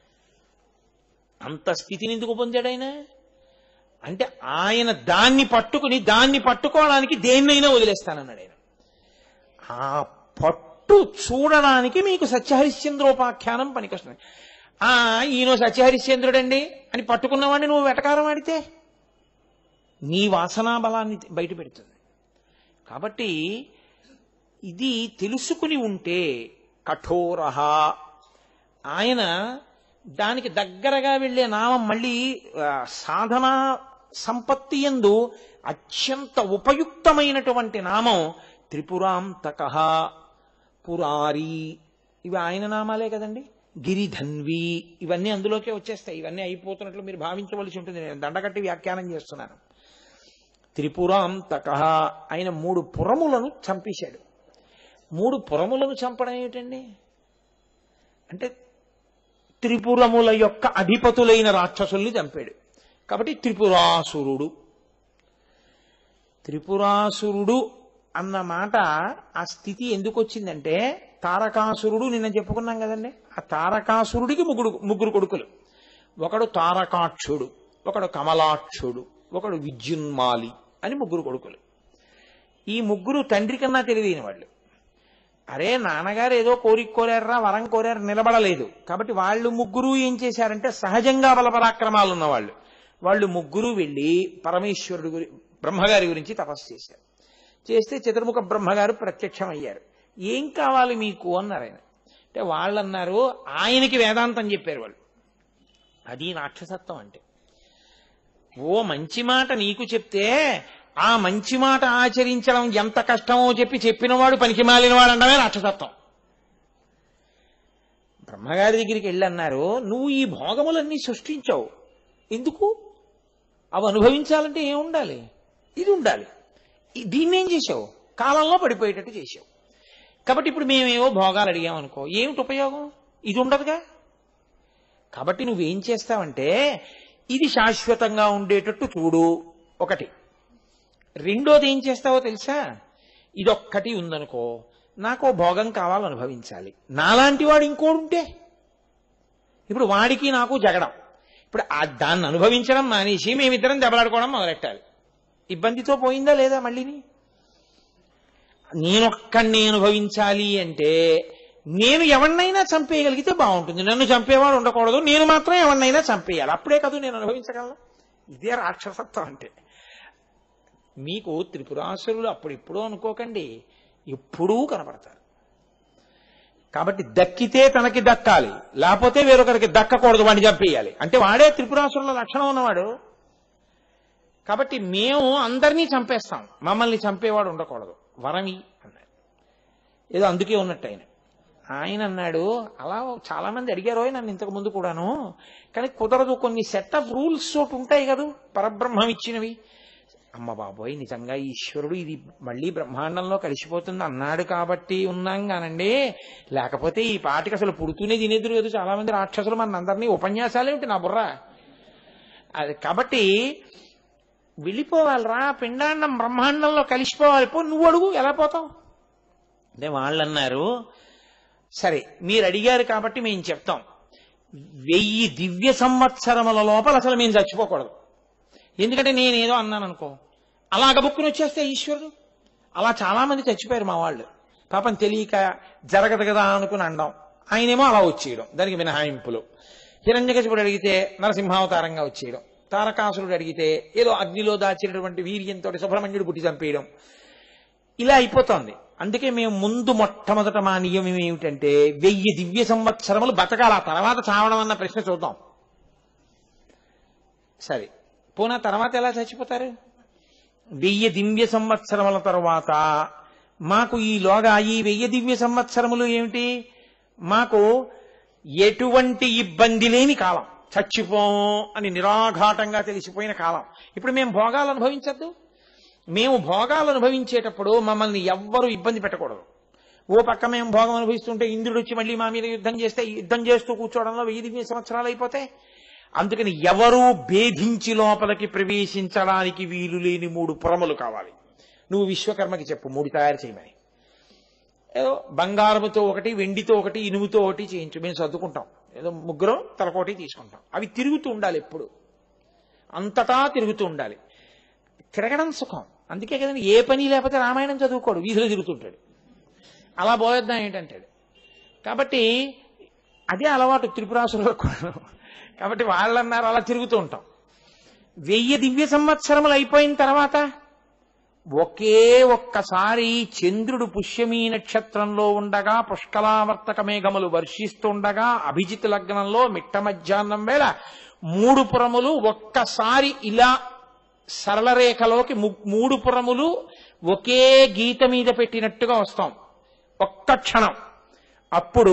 అంత స్థితిని ఎందుకు పొందాడు ఆయన అంటే ఆయన దాన్ని పట్టుకుని దాన్ని పట్టుకోవడానికి దేన్నైనా వదిలేస్తానన్నాడు ఆయన ఆ పట్టు చూడడానికి మీకు సత్యహరిశ్చంద్రోపాఖ్యానం పనికొస్తుంది ఆ ఈయన సత్యహరిశ్చంద్రుడండి అని పట్టుకున్నవాడిని నువ్వు వెటకారం ఆడితే నీ వాసనా బలాన్ని బయట పెడుతుంది కాబట్టి ఇది తెలుసుకుని ఉంటే కఠోర ఆయన దానికి దగ్గరగా వెళ్ళే నామం మళ్ళీ ఆ, సాధన సంపత్తి ఎందు అత్యంత ఉపయుక్తమైనటువంటి నామం త్రిపురాంతక పురారి ఇవి ఆయన నామాలే కదండి గిరిధన్వి ఇవన్నీ అందులోకే వచ్చేస్తాయి ఇవన్నీ అయిపోతున్నట్లు మీరు భావించవలసి ఉంటుంది నేను దండగట్టి వ్యాఖ్యానం చేస్తున్నాను త్రిపురాంతక ఆయన మూడు పురములను చంపేశాడు మూడు పురములను చంపడం ఏమిటండి అంటే త్రిపురముల యొక్క అధిపతులైన రాక్షసుల్ని చంపాడు కాబట్టి త్రిపురాసురుడు త్రిపురాసురుడు అన్న మాట ఆ స్థితి ఎందుకు వచ్చిందంటే తారకాసురుడు నిన్న చెప్పుకున్నాం కదండి ఆ తారకాసురుడికి ముగ్గురు ముగ్గురు కొడుకులు ఒకడు తారకాక్షుడు ఒకడు కమలాక్షుడు ఒకడు విద్యున్మాలి అని ముగ్గురు కొడుకులు ఈ ముగ్గురు తండ్రి కన్నా తెలివైన వాళ్ళు అరే నాన్నగారు ఏదో కోరిక కోరారా వరం కోరారు నిలబడలేదు కాబట్టి వాళ్ళు ముగ్గురు ఏం చేశారంటే సహజంగా బలపరాక్రమాలు ఉన్నవాళ్ళు వాళ్ళు ముగ్గురు వెళ్ళి పరమేశ్వరుడు గురి బ్రహ్మగారి గురించి తపస్సు చేశారు చేస్తే చతుర్ముఖ బ్రహ్మగారు ప్రత్యక్షం అయ్యారు ఏం కావాలి మీకు అన్నారు ఆయన అంటే వాళ్ళు అన్నారు ఆయనకి వేదాంతం చెప్పారు వాళ్ళు అది రాక్షసత్వం అంటే ఓ మంచి మాట నీకు చెప్తే ఆ మంచి మాట ఆచరించడం ఎంత కష్టమో చెప్పి చెప్పినవాడు పనికి మాలినవాడు అనడమే రాక్షసత్వం బ్రహ్మగారి దగ్గరికి వెళ్ళి అన్నారు నువ్వు ఈ భోగములన్నీ సృష్టించావు ఎందుకు అవి అనుభవించాలంటే ఏం ఉండాలి ఇది ఉండాలి ఈ- దీన్నేం చేసావు కాలంలో పడిపోయేటట్టు చేసావు కాబట్టి ఇప్పుడు మేమేవో భోగాలు అడిగామనుకో ఏమిటి ఉపయోగం ఇది ఉండదుగా కాబట్టి నువ్వేం చేస్తావంటే ఇది శాశ్వతంగా ఉండేటట్టు చూడు ఒకటి రెండోది ఏం చేస్తావో తెలుసా ఇదొక్కటి ఉందనుకో నాకో భోగం కావాలని అనుభవించాలి నాలాంటి వాడు ఇంకోడు ఉంటే ఇప్పుడు వాడికి నాకు జగడం ఇప్పుడు ఆ దాన్ని అనుభవించడం మానేసి మేమిద్దరం దెబ్బలాడుకోవడం మొదలెట్టాలి ఇబ్బందితో పోయిందా లేదా మళ్ళీని నేనొక్కడిని అనుభవించాలి అంటే నేను ఎవరినైనా చంపేయగలిగితే బాగుంటుంది నన్ను చంపేవాడు ఉండకూడదు నేను మాత్రం ఎవరినైనా చంపేయాలి అప్పుడే కాదు నేను అనుభవించగలను ఇదే రాక్షసత్వం అంటే మీకు త్రిపురాసురులు అప్పుడిప్పుడు అనుకోకండి ఎప్పుడూ కనపడతారు కాబట్టి దక్కితే తనకి దక్కాలి లేకపోతే వేరొకరికి దక్కకూడదు వాడిని చంపేయాలి అంటే వాడే త్రిపురాసురుల లక్షణం ఉన్నవాడు కాబట్టి మేము అందరినీ చంపేస్తాం మమ్మల్ని చంపేవాడు ఉండకూడదు వరమి అన్నాడు ఏదో అందుకే ఉన్నట్టు ఆయన ఆయన అన్నాడు అలా చాలా మంది అడిగారు "ఓయ్ నన్ను ఇంతకు ముందు కూడాను కానీ కుదరదు కొన్ని సెట్ ఆఫ్ రూల్స్ ఒకటి ఉంటాయి కదా పరబ్రహ్మం ఇచ్చినవి అమ్మ బాబోయ్ నిజంగా ఈశ్వరుడు ఇది మళ్ళీ బ్రహ్మాండంలో కలిసిపోతుంది అన్నాడు కాబట్టి ఉన్నాం కానండి లేకపోతే ఈ పాటికి అసలు పుడుతూనే తినేదురు లేదు చాలా మంది రాక్షసులు మన అందరినీ ఉపన్యాసాలు ఏమిటి నా బుర్ర అది కాబట్టి వెళ్ళిపోవాలిరా పిండాండం బ్రహ్మాండంలో కలిసిపోవాలి పో నువ్వు అడుగు ఎలా పోతావు అంటే వాళ్ళు అన్నారు సరే మీరు అడిగారు కాబట్టి మేము చెప్తాం వెయ్యి దివ్య సంవత్సరముల లోపల అసలు మేము చచ్చిపోకూడదు ఎందుకంటే నేనేదో అన్నాను అనుకో అలాగ బుక్కుని వచ్చేస్తే ఈశ్వరుడు అలా చాలా మంది చచ్చిపోయారు మా వాళ్ళు పాపం తెలియక జరగదు కదా అనుకుని అండం ఆయనేమో అలా వచ్చేయడం దానికి మినహాయింపులు హిరణ్యకశిపుడు అడిగితే నరసింహావతారంగా వచ్చేయడం తారకాసురుడు అడిగితే ఏదో అగ్నిలో దాచినటువంటి వీర్యంతో సుబ్రహ్మణ్యుడు పుట్టి చంపేయడం ఇలా అయిపోతోంది అందుకే మేము ముందు మొట్టమొదట మా నియమం ఏమిటంటే వెయ్యి దివ్య సంవత్సరములు బతకాల ఆ తర్వాత చావడం అన్న ప్రశ్న చూద్దాం సరే పోనా తర్వాత ఎలా చచ్చిపోతారు వెయ్యి దివ్య సంవత్సరముల తర్వాత మాకు ఈలోగా ఈ వెయ్యి దివ్య సంవత్సరములు ఏమిటి మాకు ఎటువంటి ఇబ్బంది లేని కాలం చచ్చిపోం అని నిరాఘాటంగా తెలిసిపోయిన కాలం ఇప్పుడు మేము భోగాలు అనుభవించద్దు మేము భోగాలు అనుభవించేటప్పుడు మమ్మల్ని ఎవ్వరూ ఇబ్బంది పెట్టకూడదు ఓ పక్క మేము భోగం అనుభవిస్తుంటే ఇంద్రుడు వచ్చి మళ్ళీ మా మీద యుద్ధం చేస్తే యుద్ధం చేస్తూ కూర్చోవడంలో వెయ్యి దివ్య సంవత్సరాలు అయిపోతే అందుకని ఎవరూ భేదించి లోపలికి ప్రవేశించడానికి వీలు లేని మూడు పురములు కావాలి నువ్వు విశ్వకర్మకి చెప్పు మూడు తయారు చేయమని ఏదో బంగారముతో ఒకటి వెండితో ఒకటి ఇనుముతో ఒకటి చేయించు మేము సర్దుకుంటాం ఏదో ముగ్గురం తలకోటి తీసుకుంటాం అవి తిరుగుతూ ఉండాలి ఎప్పుడు అంతటా తిరుగుతూ ఉండాలి తిరగడం సుఖం అందుకే కదండి ఏ పని లేకపోతే రామాయణం చదువుకోడు వీధిలో తిరుగుతుంటాడు అలా పోయొద్దాం ఏంటంటాడు కాబట్టి అదే అలవాటు త్రిపురాసులకు కూడా కాబట్టి వాళ్ళన్నారు అలా తిరుగుతూ ఉంటాం వెయ్యి దివ్య సంవత్సరములు అయిపోయిన తర్వాత ఒకే ఒక్కసారి చంద్రుడు పుష్యమీ నక్షత్రంలో ఉండగా పుష్కలావర్తక మేఘములు వర్షిస్తుండగా అభిజిత్ లగ్నంలో మిట్ట మధ్యాహ్నం వేళ మూడు పురములు ఒక్కసారి ఇలా సరళ రేఖలోకి ము- మూడు పురములు ఒకే గీత మీద పెట్టినట్టుగా వస్తాం ఒక్క క్షణం అప్పుడు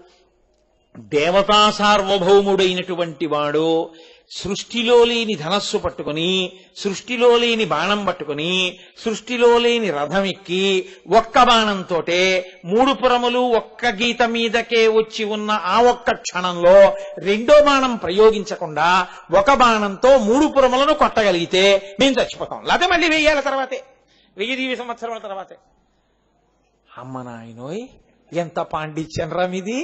దేవతా సార్వభౌముడైనటువంటి వాడు సృష్టిలో లేని ధనస్సు పట్టుకుని సృష్టిలో లేని బాణం పట్టుకుని సృష్టిలో లేని రథం ఎక్కి ఒక్క బాణంతోటే మూడు పురములు ఒక్క గీత మీదకే వచ్చి ఉన్న ఆ ఒక్క క్షణంలో రెండో బాణం ప్రయోగించకుండా ఒక బాణంతో మూడు పురములను కొట్టగలిగితే మేము చచ్చిపోతాం లేకపోతే మళ్ళీ వెయ్యేళ్ళ తర్వాతే వెయ్యి దివ్య సంవత్సరాల తర్వాతే అమ్మ నాయనోయ్ ఎంత పాండిత్యం రా మీది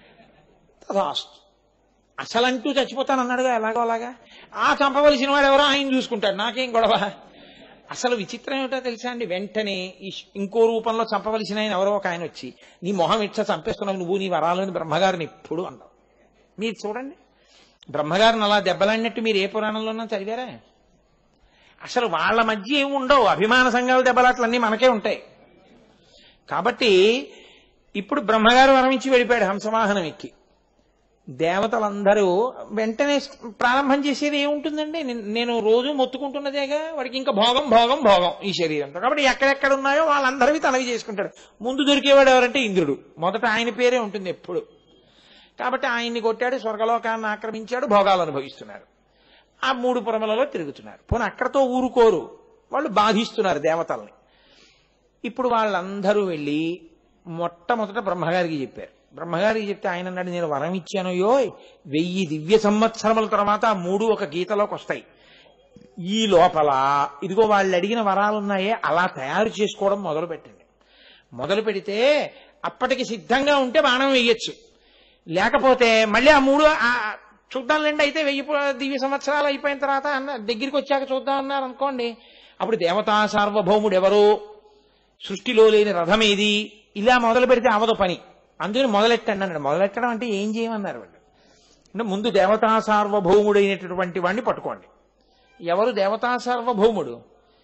తదాస్తు అసలంటూ చచ్చిపోతానన్నాడుగా ఎలాగో అలాగా ఆ చంపవలసిన వాడు ఎవరో ఆయన చూసుకుంటాడు నాకేం గొడవ అసలు విచిత్రం ఏమిటో తెలుసా అండి వెంటనే ఈ శ్- ఇంకో రూపంలో చంపవలసిన ఆయన ఎవరో ఒక ఆయన వచ్చి నీ మొహం ఇచ్చ చంపేస్తున్నావు నువ్వు నీ వరాలని బ్రహ్మగారిని ఎప్పుడు అన్నావు మీరు చూడండి బ్రహ్మగారిని అలా దెబ్బలాడినట్టు మీరు ఏ పురాణంలోనో చదివారా అసలు వాళ్ళ మధ్య ఏమి ఉండవు అభిమాన సంఘాల దెబ్బలాట్లన్నీ మనకే ఉంటాయి కాబట్టి ఇప్పుడు బ్రహ్మగారు వరం ఇచ్చి వెళ్ళిపోయాడు హంసవాహనం ఎక్కి దేవతలందరూ వెంటనే ప్రారంభం చేసేది ఏముంటుందండి నేను- నేను రోజు మొత్తుకుంటున్నదేగా వాడికి ఇంకా భోగం భోగం భోగం ఈ శరీరంతో కాబట్టి ఎక్కడెక్కడ ఉన్నాయో వాళ్ళందరివి తనవి చేసుకుంటాడు ముందు దొరికేవాడు ఎవరంటే ఇంద్రుడు మొదట ఆయన పేరే ఉంటుంది ఎప్పుడు కాబట్టి ఆయన్ని కొట్టాడు స్వర్గలోకాన్ని ఆక్రమించాడు భోగాలు అనుభవిస్తున్నారు ఆ మూడు పురములలో తిరుగుతున్నారు పోనీ అక్కడతో ఊరుకోరు వాళ్ళు బాధిస్తున్నారు దేవతల్ని ఇప్పుడు వాళ్ళందరూ వెళ్ళి మొట్టమొదట బ్రహ్మగారికి చెప్పారు బ్రహ్మగారికి చెప్తే ఆయన అన్నాడు నేను వరం ఇచ్చాను యోయ్ వెయ్యి దివ్య సంవత్సరముల తర్వాత ఆ మూడు ఒక గీతలోకి వస్తాయి ఈ లోపల ఇదిగో వాళ్ళు అడిగిన వరాలు ఉన్నాయే అలా తయారు చేసుకోవడం మొదలు పెట్టండి మొదలు పెడితే అప్పటికి సిద్ధంగా ఉంటే బాణం వేయొచ్చు లేకపోతే మళ్ళీ ఆ మూడు ఆ, చూద్దాంలేండి అయితే వెయ్యి పు- దివ్య సంవత్సరాలు అయిపోయిన తర్వాత అన్న దగ్గరికి వచ్చాక చూద్దాం అన్నారు అనుకోండి అప్పుడు దేవతా సార్వభౌముడు ఎవరు సృష్టిలో లేని రథం ఏది ఇలా మొదలు పెడితే అవదు పని అందుకని మొదలెట్టండి అన్నాడు మొదలెట్టడం అంటే ఏం చేయమన్నారు వాళ్ళు అంటే ముందు దేవతా సార్వభౌముడైనటువంటి వాడిని పట్టుకోండి ఎవరు దేవతా సార్వభౌముడు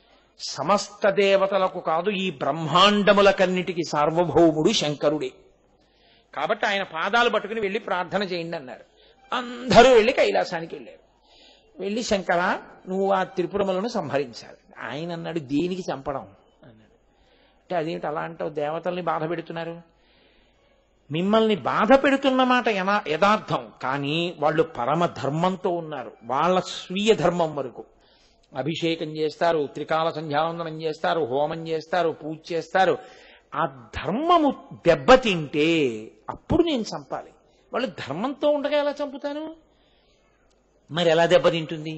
సమస్త దేవతలకు కాదు ఈ బ్రహ్మాండములకన్నిటికీ సార్వభౌముడు శంకరుడే కాబట్టి ఆయన పాదాలు పట్టుకుని వెళ్ళి ప్రార్థన చేయండి అన్నారు అందరూ వెళ్ళి కైలాసానికి వెళ్ళారు వెళ్ళి శంకర నువ్వు ఆ త్రిపురములను సంహరించాలి ఆయన అన్నాడు దేనికి చంపడం అన్నాడు అంటే అదేమిటి అలా అంటావు దేవతల్ని బాధ పెడుతున్నారు మిమ్మల్ని బాధ పెడుతున్న మాట యనా- యథార్థం కానీ వాళ్ళు పరమ ధర్మంతో ఉన్నారు వాళ్ళ స్వీయ ధర్మం వరకు అభిషేకం చేస్తారు త్రికాల సంధ్యావందనం చేస్తారు హోమం చేస్తారు పూజ చేస్తారు ఆ ధర్మము దెబ్బతింటే అప్పుడు నేను చంపాలి వాళ్ళు ధర్మంతో ఉండగా ఎలా చంపుతాను మరి ఎలా దెబ్బతింటుంది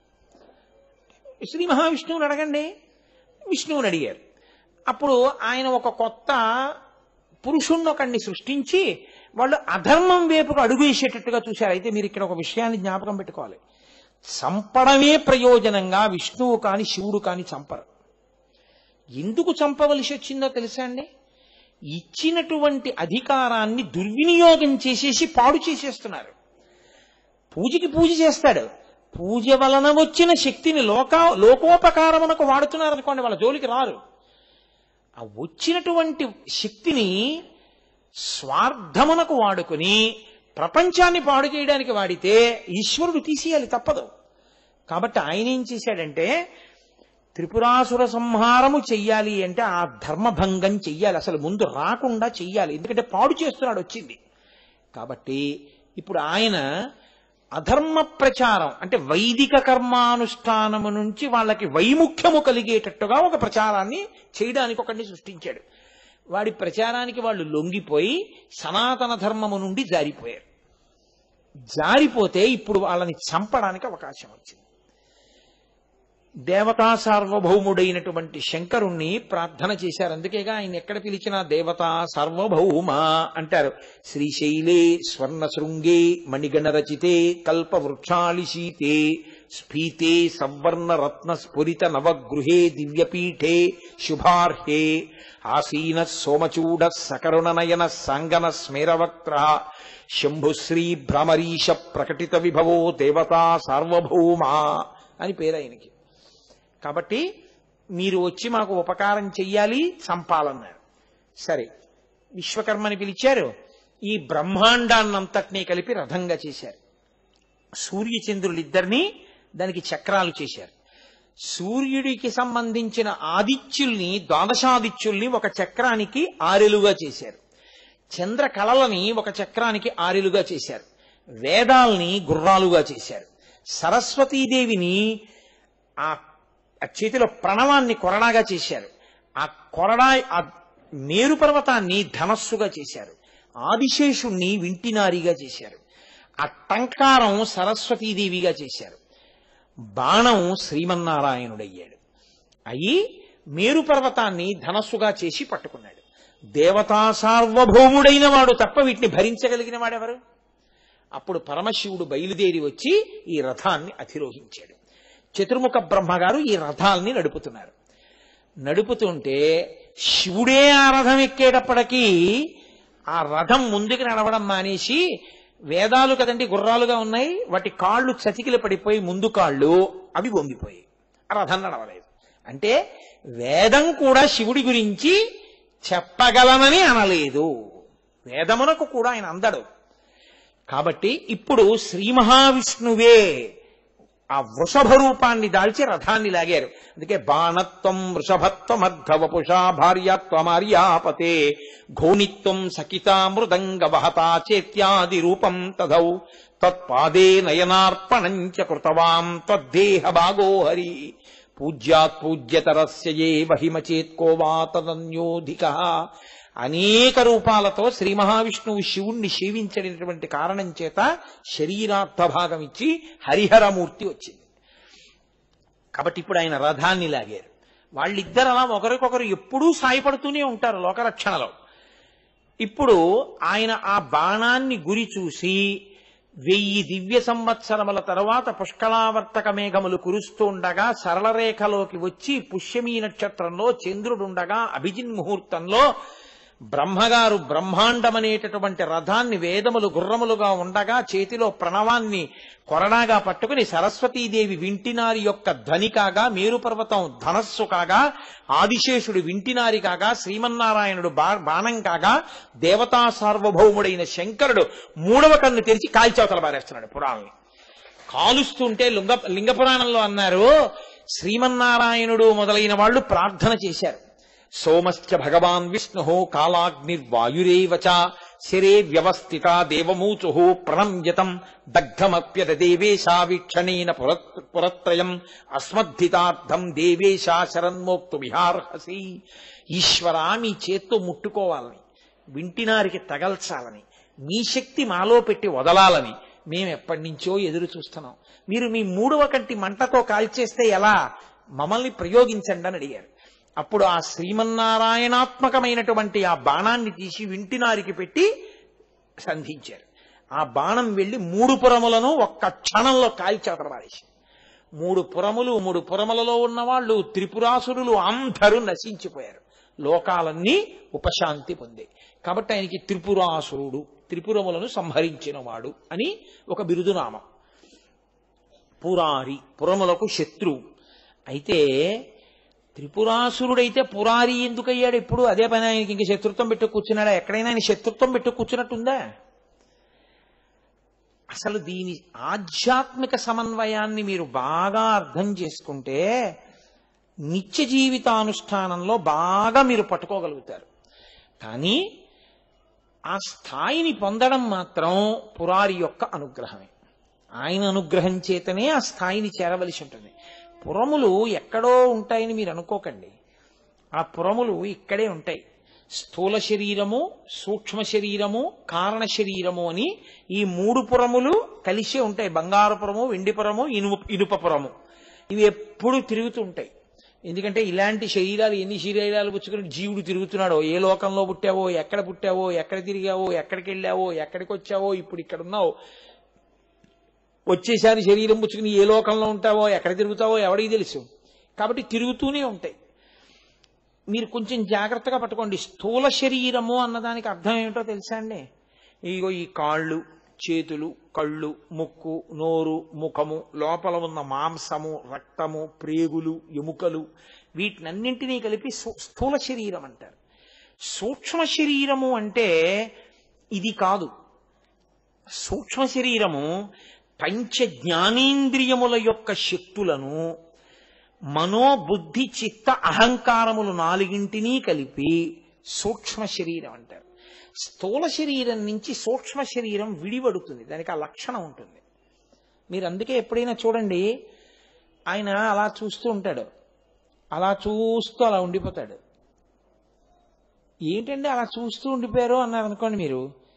శ్రీ మహావిష్ణువుని అడగండి విష్ణువుని అడిగారు అప్పుడు ఆయన ఒక కొత్త పురుషుణ్ణి ఒకడిని సృష్టించి వాళ్ళు అధర్మం వైపుకు అడుగు వేసేటట్టుగా చూశారు అయితే మీరు ఇక్కడ ఒక విషయాన్ని జ్ఞాపకం పెట్టుకోవాలి చంపడమే ప్రయోజనంగా విష్ణువు కాని శివుడు కాని చంపరు ఎందుకు చంపవలసి వచ్చిందో తెలుసా అండి ఇచ్చినటువంటి అధికారాన్ని దుర్వినియోగం చేసేసి పాడు చేసేస్తున్నారు పూజకి పూజ చేస్తాడు పూజ వలన వచ్చిన శక్తిని లోక లోకోపకారమునకు వాడుతున్నారు అనుకోండి వాళ్ళ జోలికి రారు ఆ వచ్చినటువంటి శక్తిని స్వార్థమునకు వాడుకుని ప్రపంచాన్ని పాడు చేయడానికి వాడితే ఈశ్వరుడు తీసేయాలి తప్పదు కాబట్టి ఆయన ఏం చేశాడంటే త్రిపురాసుర సంహారము చెయ్యాలి అంటే ఆ ధర్మభంగం చెయ్యాలి అసలు ముందు రాకుండా చెయ్యాలి ఎందుకంటే పాడు చేస్తున్నాడు వచ్చింది కాబట్టి ఇప్పుడు ఆయన అధర్మ ప్రచారం అంటే వైదిక కర్మానుష్ఠానము నుంచి వాళ్ళకి వైముఖ్యము కలిగేటట్టుగా ఒక ప్రచారాన్ని చేయడానికి ఒకరిని సృష్టించాడు వాడి ప్రచారానికి వాళ్ళు లొంగిపోయి సనాతన ధర్మము నుండి జారిపోయారు జారిపోతే ఇప్పుడు వాళ్ళని చంపడానికి అవకాశం వచ్చింది దేవతా సార్వభౌముడైనటువంటి శంకరుణ్ణి ప్రార్థన చేశారు అందుకేగా ఆయన ఎక్కడ పిలిచినా దేవతా సార్వభౌమ అంటారు శ్రీశైలే స్వర్ణ శృంగే మణిగణ రచితే కల్ప వృక్షాళిశీతే స్ఫీతే సవర్ణ రత్న స్ఫురిత నవగృహే దివ్యపీఠే శుభార్హే ఆసీన సోమచూడ సకరుణ నయన సాంగన స్మేరవక్త్ర శంభుశ్రీ భ్రమరీశ ప్రకటిత విభవో దేవతా సార్వభౌమ అని పేరు ఆయనకి కాబట్టి మీరు వచ్చి మాకు ఉపకారం చెయ్యాలి చంపాలన్నారు సరే విశ్వకర్మని పిలిచారు ఈ బ్రహ్మాండాన్నంతటినీ కలిపి రథంగా చేశారు సూర్యచంద్రులిద్దరినీ దానికి చక్రాలు చేశారు సూర్యుడికి సంబంధించిన ఆదిత్యుల్ని ద్వాదశాదిత్యుల్ని ఒక చక్రానికి ఆరెలుగా చేశారు చంద్ర కళలని ఒక చక్రానికి ఆరెలుగా చేశారు వేదాల్ని గుర్రాలుగా చేశారు సరస్వతీదేవిని ఆ ఆ చేతిలో ప్రణవాన్ని కొరడాగా చేశారు ఆ కొరడా ఆ మేరు పర్వతాన్ని ధనస్సుగా చేశారు ఆదిశేషుణ్ణి వింటినారిగా చేశారు ఆ టంకారం సరస్వతీదేవిగా చేశారు బాణం శ్రీమన్నారాయణుడయ్యాడు అయి మేరు పర్వతాన్ని ధనస్సుగా చేసి పట్టుకున్నాడు దేవతా సార్వభౌముడైన వాడు తప్ప వీటిని భరించగలిగిన వాడెవరు అప్పుడు పరమశివుడు బయలుదేరి వచ్చి ఈ రథాన్ని అధిరోహించాడు చతుర్ముఖ బ్రహ్మగారు ఈ రథాల్ని నడుపుతున్నారు నడుపుతుంటే శివుడే ఆ రథం ఎక్కేటప్పటికీ ఆ రథం ముందుకు నడవడం మానేసి వేదాలు కదండి గుర్రాలుగా ఉన్నాయి వాటి కాళ్ళు చతికిల పడిపోయి ముందు కాళ్ళు అవి వంగిపోయి ఆ రథం నడవలేదు అంటే వేదం కూడా శివుడి గురించి చెప్పగలనని అనలేదు వేదమునకు కూడా ఆయన అందడు కాబట్టి ఇప్పుడు శ్రీ మహావిష్ణువే ఆ వృషభ రూపాన్ని దాల్చి రథాన్ని లాగారు అందుకే బాణత్వం వృషభత్వం అర్ధవపుషా భార్యాత్వమార్యాపతే ఘోనిత్వం సకితా మృదంగ వహతా చేత్యాది రూపం తదౌ తత్పాదే నయనార్పణం చ కృతవాం తద్దేహ భాగో హరి పూజ్యాత్ పూజ్యతరస్య ఏ మహిమచేత్కో వా తదన్యోధిక అనేక రూపాలతో శ్రీ మహావిష్ణువు శివుణ్ణి సేవించడినటువంటి కారణం చేత శరీరార్థ భాగం ఇచ్చి హరిహరమూర్తి వచ్చింది కాబట్టి ఇప్పుడు ఆయన రథాన్ని లాగారు వాళ్ళిద్దరు అలా ఒకరికొకరు ఎప్పుడూ సాయపడుతూనే ఉంటారు లోకరక్షణలో ఇప్పుడు ఆయన ఆ బాణాన్ని గురి చూసి వెయ్యి దివ్య సంవత్సరముల తర్వాత పుష్కళావర్తక మేఘములు కురుస్తుండగా సరళ రేఖలోకి వచ్చి పుష్యమీ నక్షత్రంలో చంద్రుడుండగా అభిజిన్ ముహూర్తంలో బ్రహ్మగారు బ్రహ్మాండమనేటటువంటి రథాన్ని వేదములు గుర్రములుగా ఉండగా చేతిలో ప్రణవాన్ని కొరడాగా పట్టుకుని సరస్వతీదేవి వింటినారి యొక్క ధ్వని కాగా మేరు పర్వతం ధనస్సు కాగా ఆదిశేషుడు వింటినారి కాగా శ్రీమన్నారాయణుడు బా- బాణం కాగా దేవతా సార్వభౌముడైన శంకరుడు మూడవ కన్ను తెరిచి కాల్చవతల బారేస్తున్నాడు పురాణాన్ని కాలుస్తుంటే లింగ లింగ పురాణంలో అన్నారు శ్రీమన్నారాయణుడు మొదలైన వాళ్ళు ప్రార్థన చేశారు సోమశ్చ భగవాన్ విష్ణు కాలాగ్నిర్వాయురేవ చ శిరే వ్యవస్థిత దేవమూచు ప్రణమ్యతం దగ్ధమప్యత దేవేశా వీక్షణేన పురత్ పురత్రయం అస్మద్ధితార్థం దేవేశా శరన్మోక్తు విహార్హసి ఈశ్వరా మీ చేత్తో ముట్టుకోవాలని వింటినారికి తగల్చాలని మీ శక్తి మాలో పెట్టి వదలాలని మేము ఎప్పటి నుంచో ఎదురు చూస్తున్నాం మీరు మీ మూడవ కంటి మంటతో కాల్చేస్తే ఎలా మమ్మల్ని ప్రయోగించండి అని అడిగారు అప్పుడు ఆ శ్రీమన్నారాయణాత్మకమైనటువంటి ఆ బాణాన్ని తీసి వింటినారికి పెట్టి సంధించారు ఆ బాణం వెళ్లి మూడు పురములను ఒక్క క్షణంలో కాల్చేతర పారేసింది మూడు పురములు మూడు పురములలో ఉన్నవాళ్ళు త్రిపురాసురులు అందరూ నశించిపోయారు లోకాలన్నీ ఉపశాంతి పొందాయి కాబట్టి ఆయనకి త్రిపురాసురుడు త్రిపురములను సంహరించినవాడు అని ఒక బిరుదునామం పురారి పురములకు శత్రువు అయితే త్రిపురాసురుడైతే పురారి ఎందుకు అయ్యాడు ఎప్పుడు అదే పని ఆయనకి ఇంక శత్రుత్వం పెట్టు కూర్చున్నాడా ఎక్కడైనా ఆయన శత్రుత్వం పెట్టు కూర్చున్నట్టుందా అసలు దీని ఆధ్యాత్మిక సమన్వయాన్ని మీరు బాగా అర్థం చేసుకుంటే నిత్య జీవితానుష్ఠానంలో బాగా మీరు పట్టుకోగలుగుతారు కానీ ఆ స్థాయిని పొందడం మాత్రం పురారి యొక్క అనుగ్రహమే ఆయన అనుగ్రహం చేతనే ఆ స్థాయిని చేరవలసి ఉంటుంది పురములు ఎక్కడో ఉంటాయని మీరు అనుకోకండి ఆ పురములు ఇక్కడే ఉంటాయి స్థూల శరీరము సూక్ష్మ శరీరము కారణ శరీరము అని ఈ మూడు పురములు కలిసే ఉంటాయి బంగారుపురము వెండిపురము ఇనుము ఇనుపపురము ఇవి ఎప్పుడు తిరుగుతూ ఉంటాయి ఎందుకంటే ఇలాంటి శరీరాలు ఎన్ని శరీరాలు పుచ్చుకుని జీవుడు తిరుగుతున్నాడో ఏ లోకంలో పుట్టావో ఎక్కడ పుట్టావో ఎక్కడ తిరిగావో ఎక్కడికి వెళ్ళావో ఎక్కడికి వచ్చావో ఇప్పుడు ఇక్కడ ఉన్నావు వచ్చేసారి శరీరం పుచ్చుకుని ఏ లోకంలో ఉంటావో ఎక్కడ తిరుగుతావో ఎవడికి తెలుసు కాబట్టి తిరుగుతూనే ఉంటాయి మీరు కొంచెం జాగ్రత్తగా పట్టుకోండి స్థూల శరీరము అన్నదానికి అర్థం ఏమిటో తెలుసా అండి ఇగో ఈ కాళ్ళు చేతులు కళ్ళు ముక్కు నోరు ముఖము లోపల ఉన్న మాంసము రక్తము ప్రేగులు ఎముకలు వీటినన్నింటినీ కలిపి స్థూ- స్థూల శరీరం అంటారు సూక్ష్మ శరీరము అంటే ఇది కాదు సూక్ష్మ శరీరము పంచ జ్ఞానేంద్రియముల యొక్క శక్తులను మనోబుద్ధి చిత్త అహంకారములు నాలుగింటినీ కలిపి సూక్ష్మ శరీరం అంటారు స్థూల శరీరం నుంచి సూక్ష్మ శరీరం విడిపడుతుంది దానికి ఆ లక్షణం ఉంటుంది మీరు అందుకే ఎప్పుడైనా చూడండి ఆయన అలా చూస్తూ ఉంటాడు అలా చూస్తూ అలా ఉండిపోతాడు ఏంటండి అలా చూస్తూ ఉండిపోయారు అన్నారు అనుకోండి మీరు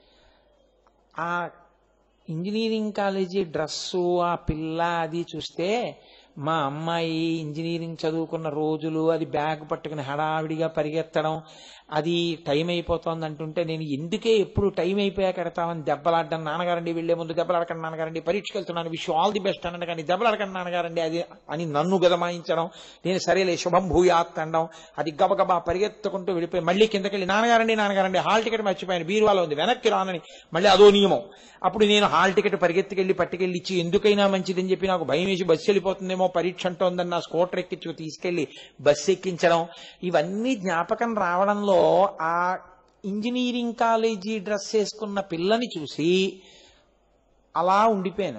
ఆ ఇంజనీరింగ్ కాలేజీ డ్రెస్సు ఆ పిల్ల అది చూస్తే మా అమ్మాయి ఇంజనీరింగ్ చదువుకున్న రోజులు అది బ్యాగ్ పట్టుకుని హడావిడిగా పరిగెత్తడం అది టైం అయిపోతోంది అంటుంటే నేను ఎందుకే ఎప్పుడు టైం అయిపోయాక ఎడతామని దెబ్బలాడడం నాన్నగారండి వెళ్లే ముందు దెబ్బలాడకండి నాన్నగారండి పరీక్షకి వెళ్తున్నాను విష్ ఆల్ ది బెస్ట్ అనండి కానీ దెబ్బలాడకండి నాన్నగారండి అది అని నన్ను గదమాయించడం నేను సరేలే శుభం భూయాత్ అనడం అది గబగబా పరిగెత్తుకుంటూ వెళ్ళిపోయి మళ్ళీ కిందకెళ్ళి నాన్నగారండి నాన్నగారండి హాల్ టికెట్ మర్చిపోయాను బీరువాలో ఉంది వెనక్కి రానని మళ్ళీ అదో నియమం అప్పుడు నేను హాల్ టికెట్ పరిగెత్తుకెళ్ళి పట్టుకెళ్ళి ఇచ్చి ఎందుకైనా మంచిదని చెప్పి నాకు భయం వేసి బస్సు వెళ్ళిపోతుందేమో పరీక్ష అంటోందని నా స్కూటర్ ఎక్కించు తీసుకెళ్లి బస్సు ఎక్కించడం ఇవన్నీ జ్ఞాపకం రావడంలో ఆ ఇంజనీరింగ్ కాలేజీ డ్రెస్ వేసుకున్న పిల్లని చూసి అలా ఉండిపోయాను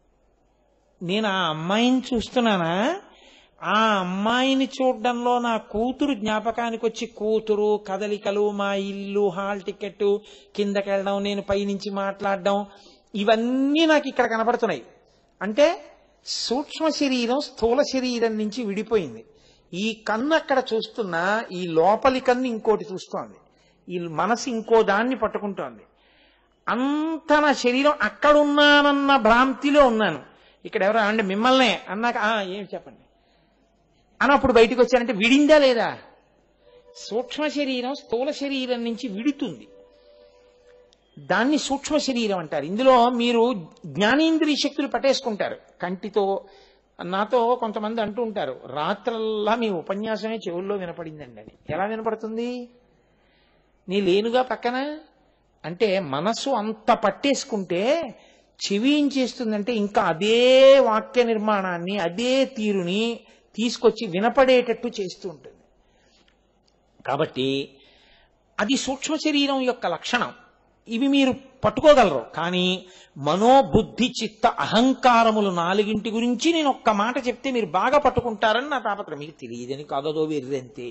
నేను ఆ అమ్మాయిని చూస్తున్నానా ఆ అమ్మాయిని చూడడంలో నా కూతురు జ్ఞాపకానికి వచ్చి కూతురు కదలికలు మా ఇల్లు హాల్ టికెట్ కిందకెళ్ళడం నేను పైనుంచి మాట్లాడడం ఇవన్నీ నాకు ఇక్కడ కనపడుతున్నాయి అంటే సూక్ష్మ శరీరం స్థూల శరీరం నుంచి విడిపోయింది ఈ కన్ను అక్కడ చూస్తున్నా ఈ లోపలి కన్ను ఇంకోటి చూస్తోంది ఈ మనసు ఇంకో దాన్ని పట్టుకుంటోంది అంత నా శరీరం అక్కడున్నానన్న భ్రాంతిలో ఉన్నాను ఇక్కడ ఎవరో అంటే మిమ్మల్నే అన్నాక "ఆ, ఏం చెప్పండి అని అప్పుడు బయటకు వచ్చానంటే విడిందా లేదా సూక్ష్మ శరీరం స్థూల శరీరం నుంచి విడుతుంది దాన్ని సూక్ష్మ శరీరం అంటారు ఇందులో మీరు జ్ఞానేంద్రియ శక్తులు పట్టేసుకుంటారు కంటితో నాతో కొంతమంది అంటూ ఉంటారు రాత్రల్లా మీ ఉపన్యాసమే చెవుల్లో వినపడిందండి అని ఎలా వినపడుతుంది నీ లేనుగా పక్కన అంటే మనసు అంత పట్టేసుకుంటే చెవి ఏం చేస్తుందంటే ఇంకా అదే వాక్య నిర్మాణాన్ని అదే తీరుని తీసుకొచ్చి వినపడేటట్టు చేస్తూ ఉంటుంది కాబట్టి అది సూక్ష్మ శరీరం యొక్క లక్షణం ఇవి మీరు పట్టుకోగలరు కానీ మనోబుద్ధి చిత్త అహంకారములు నాలుగింటి గురించి నేను ఒక్క మాట చెప్తే మీరు బాగా పట్టుకుంటారని నా తాపత్రం మీకు తెలియదని కాదదో వెర్రంతే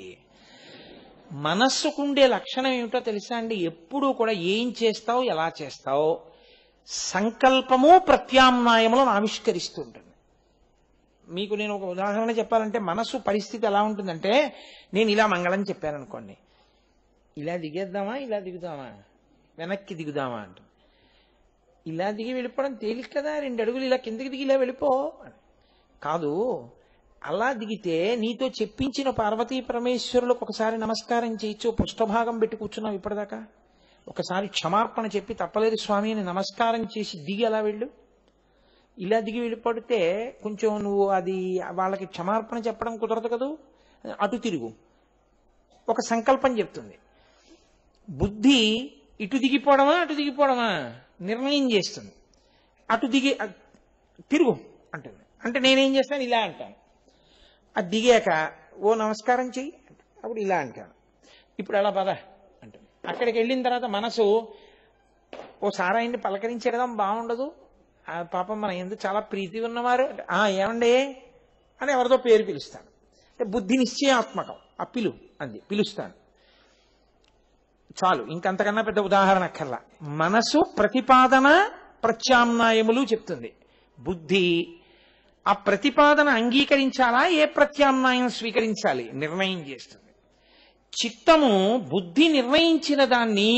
మనస్సుకుండే లక్షణం ఏమిటో తెలుసా అండి ఎప్పుడూ కూడా ఏం చేస్తావు ఎలా చేస్తావు సంకల్పము ప్రత్యామ్నాయములను ఆవిష్కరిస్తూ ఉంటుంది మీకు నేను ఒక ఉదాహరణ చెప్పాలంటే మనస్సు పరిస్థితి ఎలా ఉంటుందంటే నేను ఇలా మంగళం చెప్పాను అనుకోండి ఇలా దిగేద్దామా ఇలా దిగుదామా వెనక్కి దిగుదామా అంట ఇలా దిగి వెళ్ళిపోవడం తేలిక కదా రెండు అడుగులు ఇలా కిందకి దిగి ఇలా వెళ్ళిపో కాదు అలా దిగితే నీతో చెప్పించిన పార్వతీ పరమేశ్వరులకు ఒకసారి నమస్కారం చేయొచ్చు పుష్టభాగం పెట్టి కూర్చున్నావు ఇప్పటిదాకా ఒకసారి క్షమార్పణ చెప్పి తప్పలేదు స్వామి అని నమస్కారం చేసి దిగి అలా వెళ్ళు ఇలా దిగి వెళ్ళిపడితే కొంచెం నువ్వు అది వాళ్ళకి క్షమార్పణ చెప్పడం కుదరదు కదూ అటు తిరుగు ఒక సంకల్పం చెప్తుంది బుద్ధి ఇటు దిగిపోవడమా అటు దిగిపోవడమా నిర్ణయం చేస్తుంది అటు దిగి అ- తిరుగు అంటుంది అంటే నేనేం చేస్తాను ఇలా అంటాను అది దిగాక ఓ నమస్కారం చెయ్యి అప్పుడు ఇలా అంటాను ఇప్పుడు అలా పద అంటాను అక్కడికి వెళ్ళిన తర్వాత మనసు ఓ సారాయిని పలకరించడం బాగుండదు ఆ పాపం మన ఎందుకు చాలా ప్రీతి ఉన్నవారు ఆ ఏమండి అని ఎవరితో పేరు పిలుస్తాను అంటే బుద్ధి నిశ్చయాత్మకం ఆ పిలు అంది పిలుస్తాను చాలు ఇంకంతకన్నా పెద్ద ఉదాహరణ అక్కర్లా మనసు ప్రతిపాదన ప్రత్యామ్నాయములు చెప్తుంది బుద్ధి ఆ ప్రతిపాదన అంగీకరించాలా ఏ ప్రత్యామ్నాయం స్వీకరించాలి నిర్ణయం చేస్తుంది చిత్తము బుద్ధి నిర్ణయించిన దాన్ని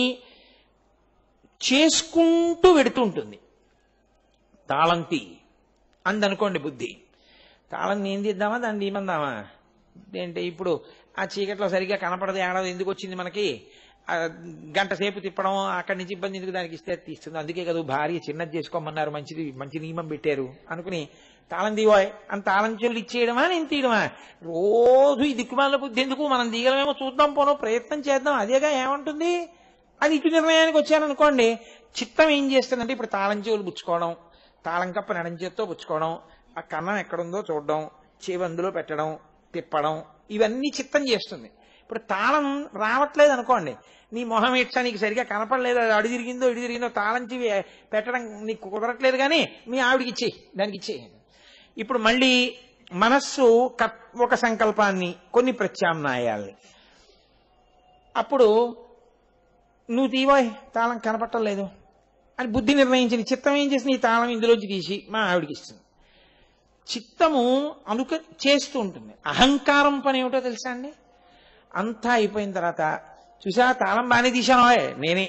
చేసుకుంటూ వెడుతుంటుంది తాళం తీ అందనుకోండి బుద్ధి తాళం నేను తీద్దామా దాన్ని తీమందామా ఏంటి ఇప్పుడు ఆ చీకట్లో సరిగ్గా కనపడదు ఏడాది ఎందుకు వచ్చింది మనకి ఆ గంట సేపు తిప్పడం అక్కడి నుంచి ఇబ్బంది ఎందుకు దానికి ఇస్తే తీస్తుంది అందుకే కదా భార్య చిన్నది చేసుకోమన్నారు మంచిది మంచి నియమం పెట్టారు అనుకుని తాళం తీవాయ్ అని తాళం చెల్లు ఇచ్చేయడమా నేను తీయడమా రోజు ఈ దిక్కుమాల బుద్ధి ఎందుకు మనం తీయగలమేమో చూద్దాం పోను ప్రయత్నం చేద్దాం అదేగా ఏమంటుంది అది ఇటు నిర్ణయానికి వచ్చాననుకోండి చిత్తం ఏం చేస్తుందంటే ఇప్పుడు తాళం చెవులు పుచ్చుకోవడం తాళం కప్ప నడం చేత్తో పుచ్చుకోవడం ఆ కన్నం ఎక్కడుందో చూడడం చెవి అందులో పెట్టడం తిప్పడం ఇవన్నీ చిత్తం చేస్తుంది ఇప్పుడు తాళం రావట్లేదు అనుకోండి నీ మొహం ఇచ్చా నీకు సరిగా కనపడలేదు అది అడి తిరిగిందో ఇడి తిరిగిందో తాళం చెవి పెట్టడం నీకు కుదరట్లేదు కానీ మీ ఆవిడికి ఇచ్చేయి దానికి ఇచ్చేయి ఇప్పుడు మళ్ళీ మనస్సు కప్- ఒక సంకల్పాన్ని కొన్ని ప్రత్యామ్నాయాల్ని అప్పుడు నువ్వు తీవాయ్ తాళం కనపట్టలేదు అని బుద్ధి నిర్ణయించింది చిత్తం ఏం చేసింది ఈ తాళం ఇందులోంచి తీసి మా ఆవిడికి ఇస్తుంది చిత్తము అనుక చేస్తూ ఉంటుంది అహంకారం పని ఏమిటో తెలుసా అండి అంతా అయిపోయిన తర్వాత చూసా తాళం బాగానే తీశాను ఓయ్, నేనే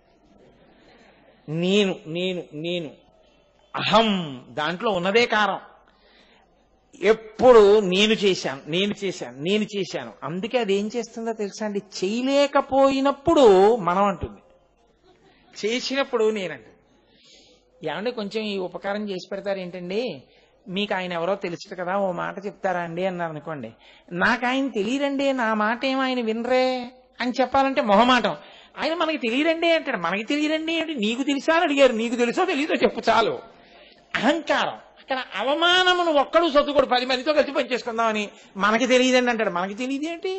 నేను నేను నేను అహం దాంట్లో ఉన్నదే కారం ఎప్పుడు నేను చేశాను నేను చేశాను నేను చేశాను అందుకే అది ఏం చేస్తుందో తెలుసా అండి చేయలేకపోయినప్పుడు మనం అంటుంది చేసినప్పుడు నేనంటుంది ఏమంటే కొంచెం ఈ ఉపకారం చేసి పెడతారు ఏంటండి మీకు ఆయన ఎవరో తెలుసు కదా ఓ మాట చెప్తారా అండి అన్నారు అనుకోండి నాకు ఆయన తెలియరండి నా మాట ఏమో ఆయన వినరే అని చెప్పాలంటే మొహమాటం ఆయన మనకి తెలియరండి అంటాడు మనకి తెలియరండి అంటే నీకు తెలుసా అని అడిగారు నీకు తెలుసో తెలీదో చెప్పు చాలు అహంకారం అక్కడ అవమానమును ఒక్కడు సర్దుకోడు పది మందితో కలిసి పనిచేసుకుందామని మనకి తెలియదండి అంటాడు మనకి తెలియదు ఏంటి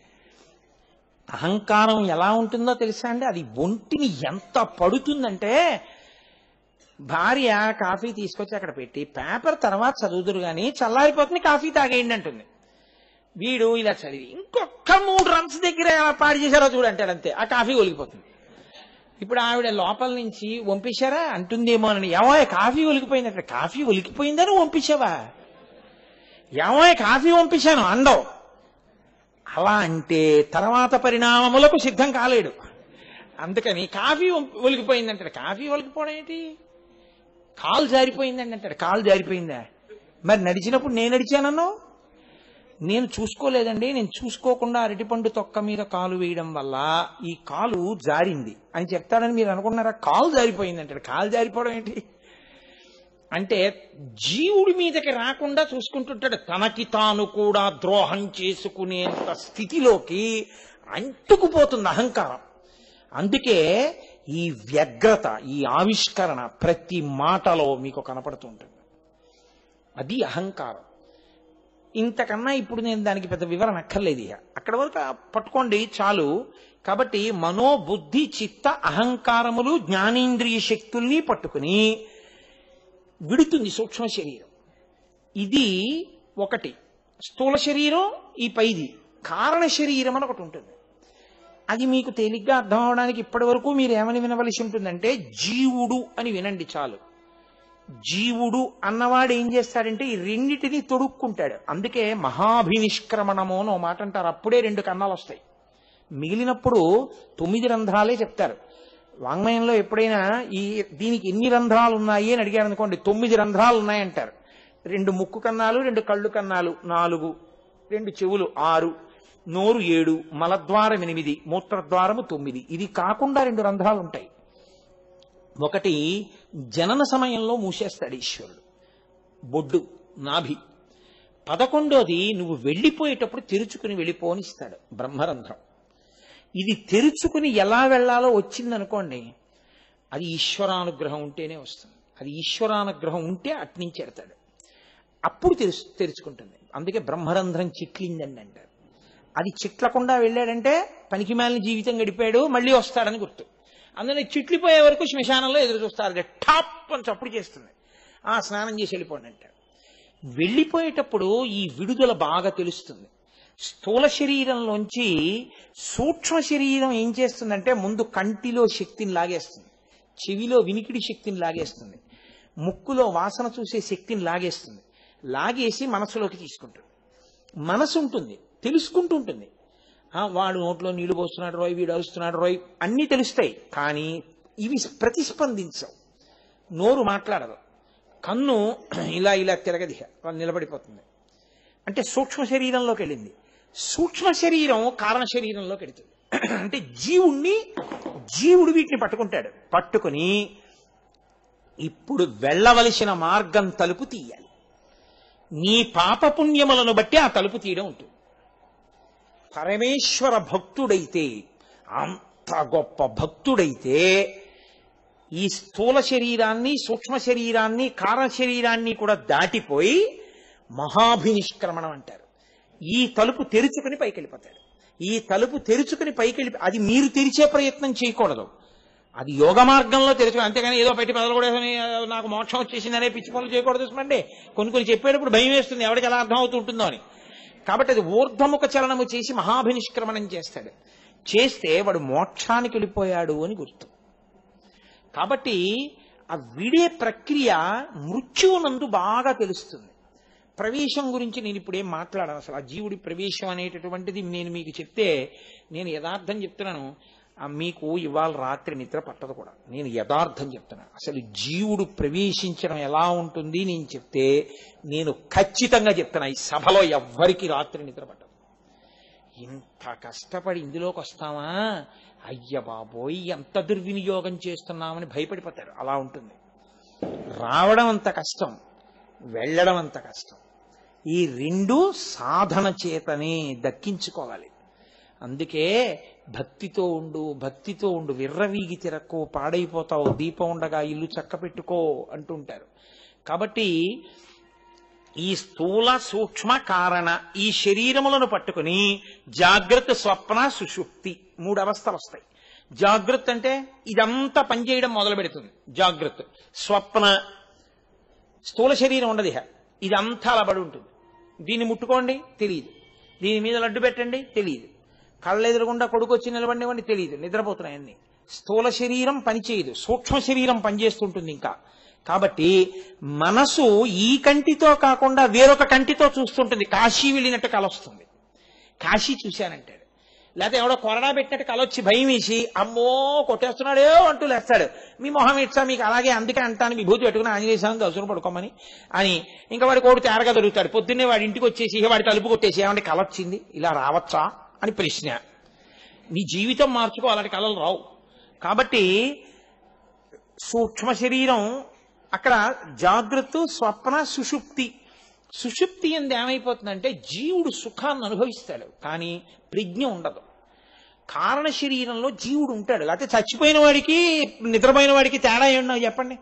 అహంకారం ఎలా ఉంటుందో తెలుసా అండి అది ఒంటిని ఎంత పడుతుందంటే భార్య కాఫీ తీసుకొచ్చి అక్కడ పెట్టి పేపర్ తర్వాత చదువుదురు కానీ చల్లారిపోతుంది కాఫీ తాగేయండి అంటుంది వీడు ఇలా చదివి ఇంకొక మూడు రన్స్ దగ్గర ఎలా పాడు చేశారో చూడంటాడు అంతే ఆ కాఫీ ఒలిగిపోతుంది ఇప్పుడు ఆవిడ లోపల నుంచి వంపేశారా అంటుందేమో అని ఏమో కాఫీ ఒలికిపోయిందంటే కాఫీ ఒలికిపోయిందని వంపించావా ఏమో కాఫీ వంపించాను అండవు అలా అంటే తర్వాత పరిణామములకు సిద్ధం కాలేడు అందుకని కాఫీ ఒం- ఒలికిపోయిందంటాడు కాఫీ ఒలికిపోవడం ఏంటి కాలు జారిపోయిందండి అంటాడు కాలు జారిపోయిందా మరి నడిచినప్పుడు నేను నడిచానన్నావు నేను చూసుకోలేదండి నేను చూసుకోకుండా అరటిపండు తొక్క మీద కాలు వేయడం వల్ల ఈ కాలు జారింది అని చెప్తాడని మీరు అనుకున్నారా కాలు జారిపోయింది అంటాడు కాలు జారిపోవడం ఏంటి అంటే జీవుడి మీదకి రాకుండా చూసుకుంటుంటాడు తనకి తాను కూడా ద్రోహం చేసుకునేంత స్థితిలోకి అంటుకుపోతుంది అహంకారం అందుకే ఈ వ్యగ్రత ఈ ఆవిష్కరణ ప్రతి మాటలో మీకు కనపడుతుంటుంది అది అహంకారం ఇంతకన్నా ఇప్పుడు నేను దానికి పెద్ద వివరణ అక్కర్లేదు ఇక అక్కడ వరకు ఆ పట్టుకోండి చాలు కాబట్టి మనోబుద్ధి చిత్త అహంకారములు జ్ఞానేంద్రియ శక్తుల్ని పట్టుకుని విడుతుంది సూక్ష్మ శరీరం ఇది ఒకటి స్థూల శరీరం ఈ పైది కారణ శరీరం అని ఒకటి ఉంటుంది అది మీకు తేలిగ్గా అర్థం అవడానికి ఇప్పటి వరకు మీరు ఏమని వినవలసి ఉంటుందంటే జీవుడు అని వినండి చాలు జీవుడు అన్నవాడు ఏం చేస్తాడంటే ఈ రెండిటిని తొడుక్కుంటాడు అందుకే మహాభినిష్క్రమణము అని ఓ మాట అంటారు అప్పుడే రెండు కన్నాలు వస్తాయి మిగిలినప్పుడు తొమ్మిది రంధ్రాలే చెప్తారు వాంగ్మయంలో ఎప్పుడైనా ఈ దీనికి ఎన్ని రంధ్రాలు ఉన్నాయి అని అడిగారు అనుకోండి తొమ్మిది రంధ్రాలు ఉన్నాయంటారు రెండు ముక్కు కన్నాలు రెండు కళ్ళు కన్నాలు నాలుగు రెండు చెవులు ఆరు నోరు ఏడు మలద్వారం ఎనిమిది మూత్రద్వారము తొమ్మిది ఇది కాకుండా రెండు రంధ్రాలు ఉంటాయి ఒకటి జనన సమయంలో మూసేస్తాడు ఈశ్వరుడు బొడ్డు నాభి పదకొండోది నువ్వు వెళ్ళిపోయేటప్పుడు తెరుచుకుని వెళ్ళిపోనిస్తాడు బ్రహ్మరంధ్రం ఇది తెరుచుకుని ఎలా వెళ్ళాలో వచ్చిందనుకోండి అది ఈశ్వరానుగ్రహం ఉంటేనే వస్తుంది అది ఈశ్వరానుగ్రహం ఉంటే అట్నుంచి ఎడతాడు అప్పుడు తెరుచు తెరుచుకుంటుంది అందుకే బ్రహ్మరంధ్రం చిట్లిందండి అంటారు అది చిట్లకుండా వెళ్ళాడంటే పనికిమాలిన జీవితం గడిపాడు మళ్ళీ వస్తాడని గుర్తు అందుకని చిట్లిపోయే వరకు శ్మశానంలో ఎదురు చూస్తారు టాప్ అని చప్పుడు చేస్తుంది ఆ స్నానం చేసి వెళ్ళిపోండి అంటాడు వెళ్ళిపోయేటప్పుడు ఈ విడుదల బాగా తెలుస్తుంది స్థూల శరీరంలోంచి సూక్ష్మ శరీరం ఏం చేస్తుందంటే ముందు కంటిలో శక్తిని లాగేస్తుంది చెవిలో వినికిడి శక్తిని లాగేస్తుంది ముక్కులో వాసన చూసే శక్తిని లాగేస్తుంది లాగేసి మనసులోకి తీసుకుంటుంది మనసు ఉంటుంది తెలుసుకుంటూ ఉంటుంది ఆ, వాడు నోట్లో నీళ్లు పోస్తున్నాడు రోయ్ వీడు అరుస్తున్నాడు రోయ్ అన్నీ తెలుస్తాయి కానీ ఇవి ప్రతిస్పందించవు నోరు మాట్లాడదు కన్ను ఇలా ఇలా తిరగదిహ నిలబడిపోతుంది అంటే సూక్ష్మ శరీరంలోకి వెళ్ళింది సూక్ష్మ శరీరం కారణ శరీరంలోకి వెళుతుంది అంటే జీవుణ్ణి జీవుడు వీటిని పట్టుకుంటాడు పట్టుకుని ఇప్పుడు వెళ్ళవలసిన మార్గం తలుపు తీయాలి నీ పాపపుణ్యములను బట్టి ఆ తలుపు తీయడం ఉంటుంది పరమేశ్వర భక్తుడైతే అంత గొప్ప భక్తుడైతే ఈ స్థూల శరీరాన్ని సూక్ష్మ శరీరాన్ని కారణ శరీరాన్ని కూడా దాటిపోయి మహాభినిష్క్రమణం అంటారు ఈ తలుపు తెరుచుకుని పైకి వెళ్ళిపోతాడు ఈ తలుపు తెరుచుకుని పైకి వెళ్ళి అది మీరు తెరిచే ప్రయత్నం చేయకూడదు అది యోగ మార్గంలో తెరుచుకుని అంతేగాని ఏదో పెట్టి పదలు కూడా నాకు మోక్షం వచ్చేసిందనే పిచ్చి పనులు చేయకూడదు చూసుకోండి కొన్ని కొన్ని చెప్పేటప్పుడు భయం వేస్తుంది ఎవరికి ఎలా అర్థం అవుతుంటుందో అని కాబట్టి అది ఊర్ధముఖ చలనము చేసి మహాభినిష్క్రమణం చేస్తాడు చేస్తే వాడు మోక్షానికి వెళ్ళిపోయాడు అని గుర్తు కాబట్టి ఆ విడే ప్రక్రియ మృత్యువునందు బాగా తెలుస్తుంది ప్రవేశం గురించి నేను ఇప్పుడు ఏం మాట్లాడాను అసలు ఆ జీవుడి ప్రవేశం అనేటటువంటిది నేను మీకు చెప్తే నేను యథార్థం చెప్తున్నాను ఆ మీకు ఇవాళ రాత్రి నిద్ర పట్టదు కూడా నేను యథార్థం చెప్తున్నాను అసలు జీవుడు ప్రవేశించడం ఎలా ఉంటుంది నేను చెప్తే నేను ఖచ్చితంగా చెప్తున్నా ఈ సభలో ఎవ్వరికి రాత్రి నిద్ర పట్టదు ఇంత కష్టపడి ఇందులోకి వస్తామా అయ్య బాబోయ్ ఎంత దుర్వినియోగం చేస్తున్నామని భయపడిపోతారు అలా ఉంటుంది రావడం అంత కష్టం వెళ్ళడం అంత కష్టం ఈ రెండు సాధన చేతనే దక్కించుకోవాలి అందుకే భక్తితో ఉండు భక్తితో ఉండు విర్రవీగి తిరక్కో పాడైపోతావు దీపం ఉండగా ఇల్లు చక్క పెట్టుకో అంటుంటారు కాబట్టి ఈ స్థూల సూక్ష్మ కారణ ఈ శరీరములను పట్టుకుని జాగ్రత్త స్వప్న సుషుప్తి మూడు అవస్థలు వస్తాయి జాగ్రత్త అంటే ఇదంతా పనిచేయడం మొదలు పెడుతుంది జాగ్రత్త స్వప్న స్థూల శరీరం ఉండదు ఇహ ఇదంతా అలా పడి ఉంటుంది దీన్ని ముట్టుకోండి తెలియదు దీని మీద లడ్డు పెట్టండి తెలియదు కళ్ళ ఎదురుగుండా కొడుకు వచ్చి నిలబడినవ్వండి తెలియదు నిద్రపోతున్నాయన్ని స్థూల శరీరం పనిచేయదు సూక్ష్మ శరీరం పనిచేస్తుంటుంది ఇంకా కాబట్టి మనసు ఈ కంటితో కాకుండా వేరొక కంటితో చూస్తుంటుంది కాశీ వెళ్ళినట్టు కల వస్తుంది కాశీ చూశానంటాడు లేకపోతే ఎవడో కొరడా పెట్టినట్టు కలొచ్చి భయం వేసి అమ్మో కొట్టేస్తున్నాడో అంటూ లేస్తాడు మీ మొహం ఇట్సా మీకు అలాగే అందుకే అంటాను విభూతి పెట్టుకుని ఆంజనేయ స్వామి దర్శనం పడుకోమని అని ఇంకా వాడి కోడి తేరగా దొరుకుతాడు పొద్దున్నే వాడి ఇంటికి వచ్చేసి ఇక వాడి తలుపు కొట్టేసి ఏమంటే కలొచ్చింది ఇలా రావచ్చా అని ప్రశ్న నీ జీవితం మార్చుకో అలాంటి కళలు రావు కాబట్టి సూక్ష్మ శరీరం అక్కడ జాగ్రత్త స్వప్న సుషుప్తి సుషుప్తి ఎందు ఏమైపోతుందంటే జీవుడు సుఖాన్ని అనుభవిస్తాడు కానీ ప్రజ్ఞ ఉండదు కారణ శరీరంలో జీవుడు ఉంటాడు లేకపోతే చచ్చిపోయిన వాడికి నిద్రపోయిన వాడికి తేడా ఏమన్నా చెప్పండి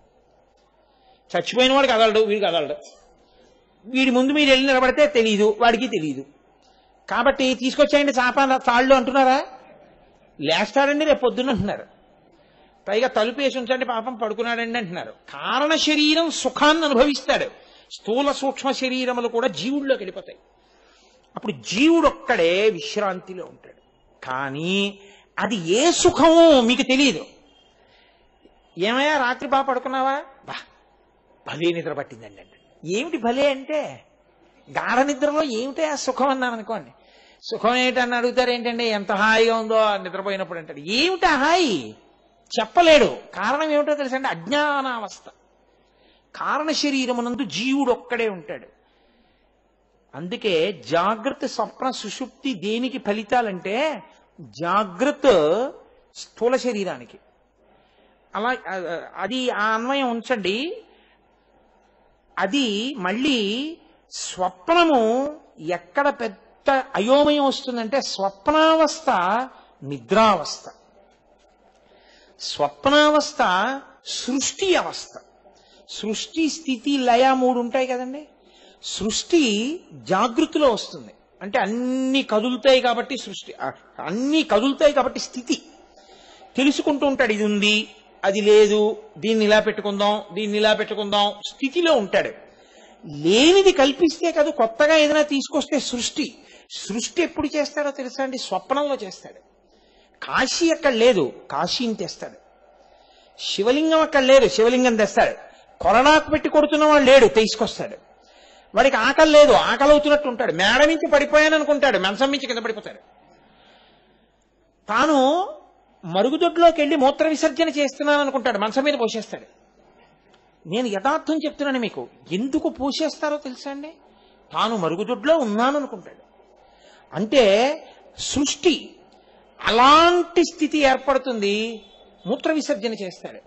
చచ్చిపోయిన వాడికి కదలడు వీడు కదలడు వీడి ముందు మీరు వెళ్ళి నిలబడితే తెలియదు వాడికి తెలియదు కాబట్టి తీసుకొచ్చేయండి చాప తాళ్ళు అంటున్నారా లేస్తాడండి రేపు పొద్దున్న అంటున్నారు పైగా తలుపు వేసి ఉంచండి పాపం పడుకున్నాడండి అంటున్నారు కారణ శరీరం సుఖాన్ని అనుభవిస్తాడు స్థూల సూక్ష్మ శరీరములు కూడా జీవుల్లోకి వెళ్ళిపోతాయి అప్పుడు జీవుడు ఒక్కడే విశ్రాంతిలో ఉంటాడు కానీ అది ఏ సుఖమో మీకు తెలియదు ఏమయ్యా రాత్రి బాగా పడుకున్నావా బా భలే నిద్ర పట్టిందండి అంటే ఏమిటి భలే అంటే గాఢ నిద్రలో ఏమిటి ఆ సుఖం అన్నాను అనుకోండి సుఖం ఏంటని అడుగుతారు ఏంటండి ఎంత హాయిగా ఉందో ఆ నిద్రపోయినప్పుడు అంటాడు ఏమిటి ఆ హాయి చెప్పలేడు కారణం ఏమిటో తెలుసండి అజ్ఞానావస్థ కారణ శరీరమునందు జీవుడు ఒక్కడే ఉంటాడు అందుకే జాగ్రత్త స్వప్న సుషుప్తి దేనికి ఫలితాలంటే జాగ్రత్త స్థూల శరీరానికి అలా ఆ- అది ఆ అన్వయం ఉంచండి అది మళ్ళీ స్వప్నము ఎక్కడ పెద్ద అయోమయం వస్తుందంటే స్వప్నావస్థ నిద్రావస్థ స్వప్నావస్థ సృష్టి అవస్థ సృష్టి స్థితి లయ మూడు ఉంటాయి కదండి సృష్టి జాగృతిలో వస్తుంది అంటే అన్ని కదులుతాయి కాబట్టి సృష్టి ఆ, అన్ని కదులుతాయి కాబట్టి స్థితి తెలుసుకుంటూ ఉంటాడు ఇది ఉంది అది లేదు దీన్ని ఇలా పెట్టుకుందాం దీన్ని ఇలా పెట్టుకుందాం స్థితిలో ఉంటాడు లేనిది కల్పిస్తే కాదు కొత్తగా ఏదైనా తీసుకొస్తే సృష్టి సృష్టి ఎప్పుడు చేస్తాడో తెలుసా అండి స్వప్నంలో చేస్తాడు కాశీ అక్కడ లేదు కాశీని తెస్తాడు శివలింగం అక్కడ లేదు శివలింగం తెస్తాడు కొరడాకు పెట్టి కొడుతున్నవాడు లేడు తీసుకొస్తాడు వాడికి ఆకలి లేదు ఆకలి అవుతున్నట్టు ఉంటాడు మేడ నుంచి పడిపోయాను అనుకుంటాడు మంచం నుంచి కింద పడిపోతాడు తాను మరుగుదొడ్లోకి వెళ్ళి మూత్ర విసర్జన చేస్తున్నాను అనుకుంటాడు మంచం మీద పోసేస్తాడు నేను యథార్థం చెప్తున్నాను మీకు ఎందుకు పోసేస్తారో తెలుసా అండి తాను మరుగుదొడ్లో ఉన్నాను అనుకుంటాడు అంటే సృష్టి అలాంటి స్థితి ఏర్పడుతుంది మూత్ర విసర్జన చేస్తాడు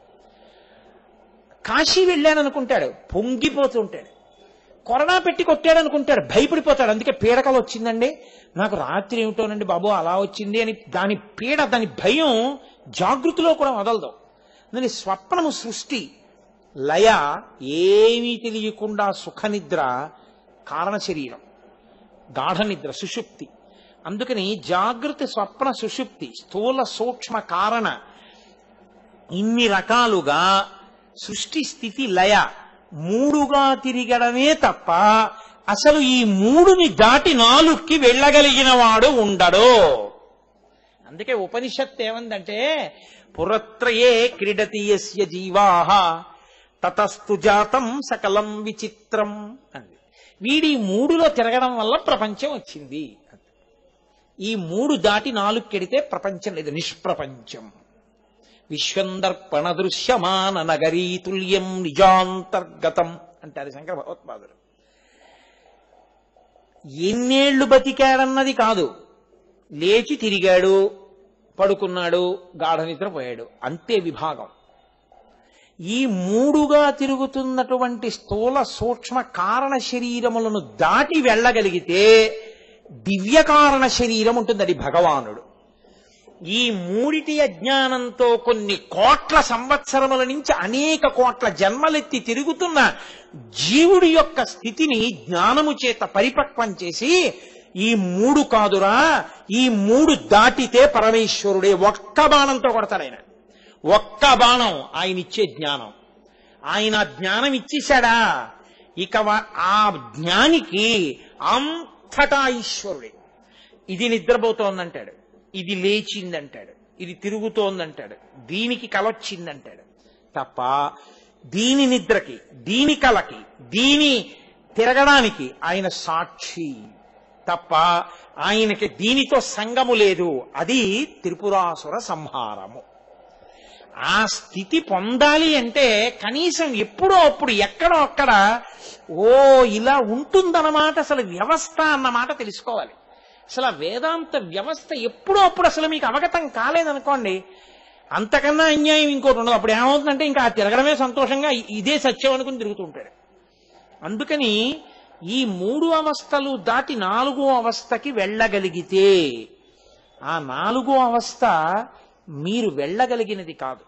కాశీ వెళ్ళాను అనుకుంటాడు పొంగిపోతూ ఉంటాడు కొరడా పెట్టి కొట్టాడు అనుకుంటాడు భయపడిపోతాడు అందుకే పీడకలు వచ్చిందండి నాకు రాత్రి ఏమిటోనండి బాబు అలా వచ్చింది అని దాని పీడ దాని భయం జాగృతిలో కూడా వదలదు దాని స్వప్నము సృష్టి లయ ఏమీ తెలియకుండా సుఖనిద్ర కారణ శరీరం గాఢ నిద్ర సుషుప్తి అందుకని జాగృతి స్వప్న సుషుప్తి స్థూల సూక్ష్మ కారణ ఇన్ని రకాలుగా సృష్టి స్థితి లయ మూడుగా తిరగడమే తప్ప అసలు ఈ మూడుని దాటి నాలుగుకి వెళ్ళగలిగిన వాడు ఉండడు అందుకే ఉపనిషత్ ఏమందంటే పురత్రయే క్రీడతి యస్య జీవాహ తతస్తు జాతం సకలం విచిత్రం అంది వీడి మూడులో తిరగడం వల్ల ప్రపంచం వచ్చింది ఈ మూడు దాటి నాలుగు కెడితే ప్రపంచం లేదు నిష్ప్రపంచం విశ్వందర్పణ దృశ్యమాన నగరీ తుల్యం నిజాంతర్గతం అంటారు శంకర భగవత్పాదులు ఎన్నేళ్లు బతికాడన్నది కాదు లేచి తిరిగాడు పడుకున్నాడు గాఢ నిద్రపోయాడు అంతే విభాగం ఈ మూడుగా తిరుగుతున్నటువంటి స్థూల సూక్ష్మ కారణ శరీరములను దాటి వెళ్ళగలిగితే దివ్య కారణ శరీరం ఉంటుంది అది భగవానుడు ఈ మూడిటి అజ్ఞానంతో కొన్ని కోట్ల సంవత్సరముల నుంచి అనేక కోట్ల జన్మలెత్తి తిరుగుతున్న జీవుడి యొక్క స్థితిని జ్ఞానము చేత పరిపక్వం చేసి ఈ మూడు కాదురా ఈ మూడు దాటితే పరమేశ్వరుడే ఒక్క బాణంతో కొడతాడు ఆయన ఒక్క బాణం ఆయన ఇచ్చే జ్ఞానం ఆయన ఆ జ్ఞానం ఇచ్చేశాడా ఇక వ- ఆ జ్ఞానికి అంతటా ఈశ్వరుడే ఇది నిద్రపోతోందంటాడు ఇది లేచిందంటాడు ఇది తిరుగుతోందంటాడు దీనికి కలొచ్చిందంటాడు తప్ప దీని నిద్రకి దీని కలకి దీని తిరగడానికి ఆయన సాక్షి తప్ప ఆయనకి దీనితో సంగము లేదు అది త్రిపురాసుర సంహారము ఆ స్థితి పొందాలి అంటే కనీసం ఎప్పుడో అప్పుడు ఎక్కడో అక్కడ ఓ ఇలా ఉంటుందన్నమాట అసలు వ్యవస్థ అన్నమాట తెలుసుకోవాలి అసలు ఆ వేదాంత వ్యవస్థ ఎప్పుడో అప్పుడు అసలు మీకు అవగతం కాలేదనుకోండి అంతకన్నా అన్యాయం ఇంకోటి ఉండదు అప్పుడు ఏమవుతుందంటే ఇంకా ఆ తిరగడమే సంతోషంగా ఇ- ఇదే సత్యం అనుకుని తిరుగుతుంటాడు అందుకని ఈ మూడు అవస్థలు దాటి నాలుగో అవస్థకి వెళ్ళగలిగితే ఆ నాలుగో అవస్థ మీరు వెళ్ళగలిగినది కాదు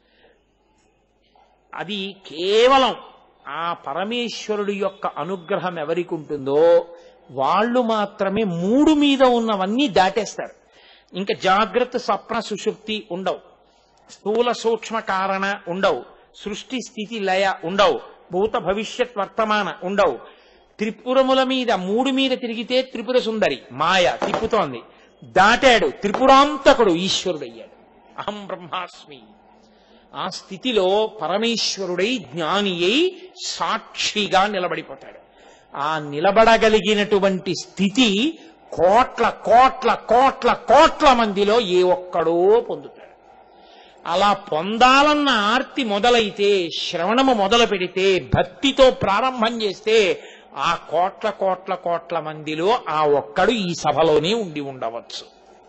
అది కేవలం ఆ పరమేశ్వరుడి యొక్క అనుగ్రహం ఎవరికి ఉంటుందో వాళ్ళు మాత్రమే మూడు మీద ఉన్నవన్నీ దాటేస్తారు ఇంకా జాగ్రత్త స్వప్న సుషుప్తి ఉండవు స్థూల సూక్ష్మ కారణ ఉండవు సృష్టి స్థితి లయ ఉండవు భూత భవిష్యత్ వర్తమాన ఉండవు త్రిపురముల మీద మూడు మీద తిరిగితే త్రిపుర సుందరి మాయ తిప్పుతోంది దాటాడు త్రిపురాంతకుడు ఈశ్వరుడయ్యాడు అహం బ్రహ్మాస్మి ఆ స్థితిలో పరమేశ్వరుడై జ్ఞాని అయి సాక్షిగా నిలబడిపోతాడు ఆ నిలబడగలిగినటువంటి స్థితి కోట్ల కోట్ల కోట్ల కోట్ల మందిలో ఏ ఒక్కడో పొందుతాడు అలా పొందాలన్న ఆర్తి మొదలైతే శ్రవణము మొదలు పెడితే భక్తితో ప్రారంభం చేస్తే ఆ కోట్ల కోట్ల కోట్ల మందిలో ఆ ఒక్కడు ఈ సభలోనే ఉండి ఉండవచ్చు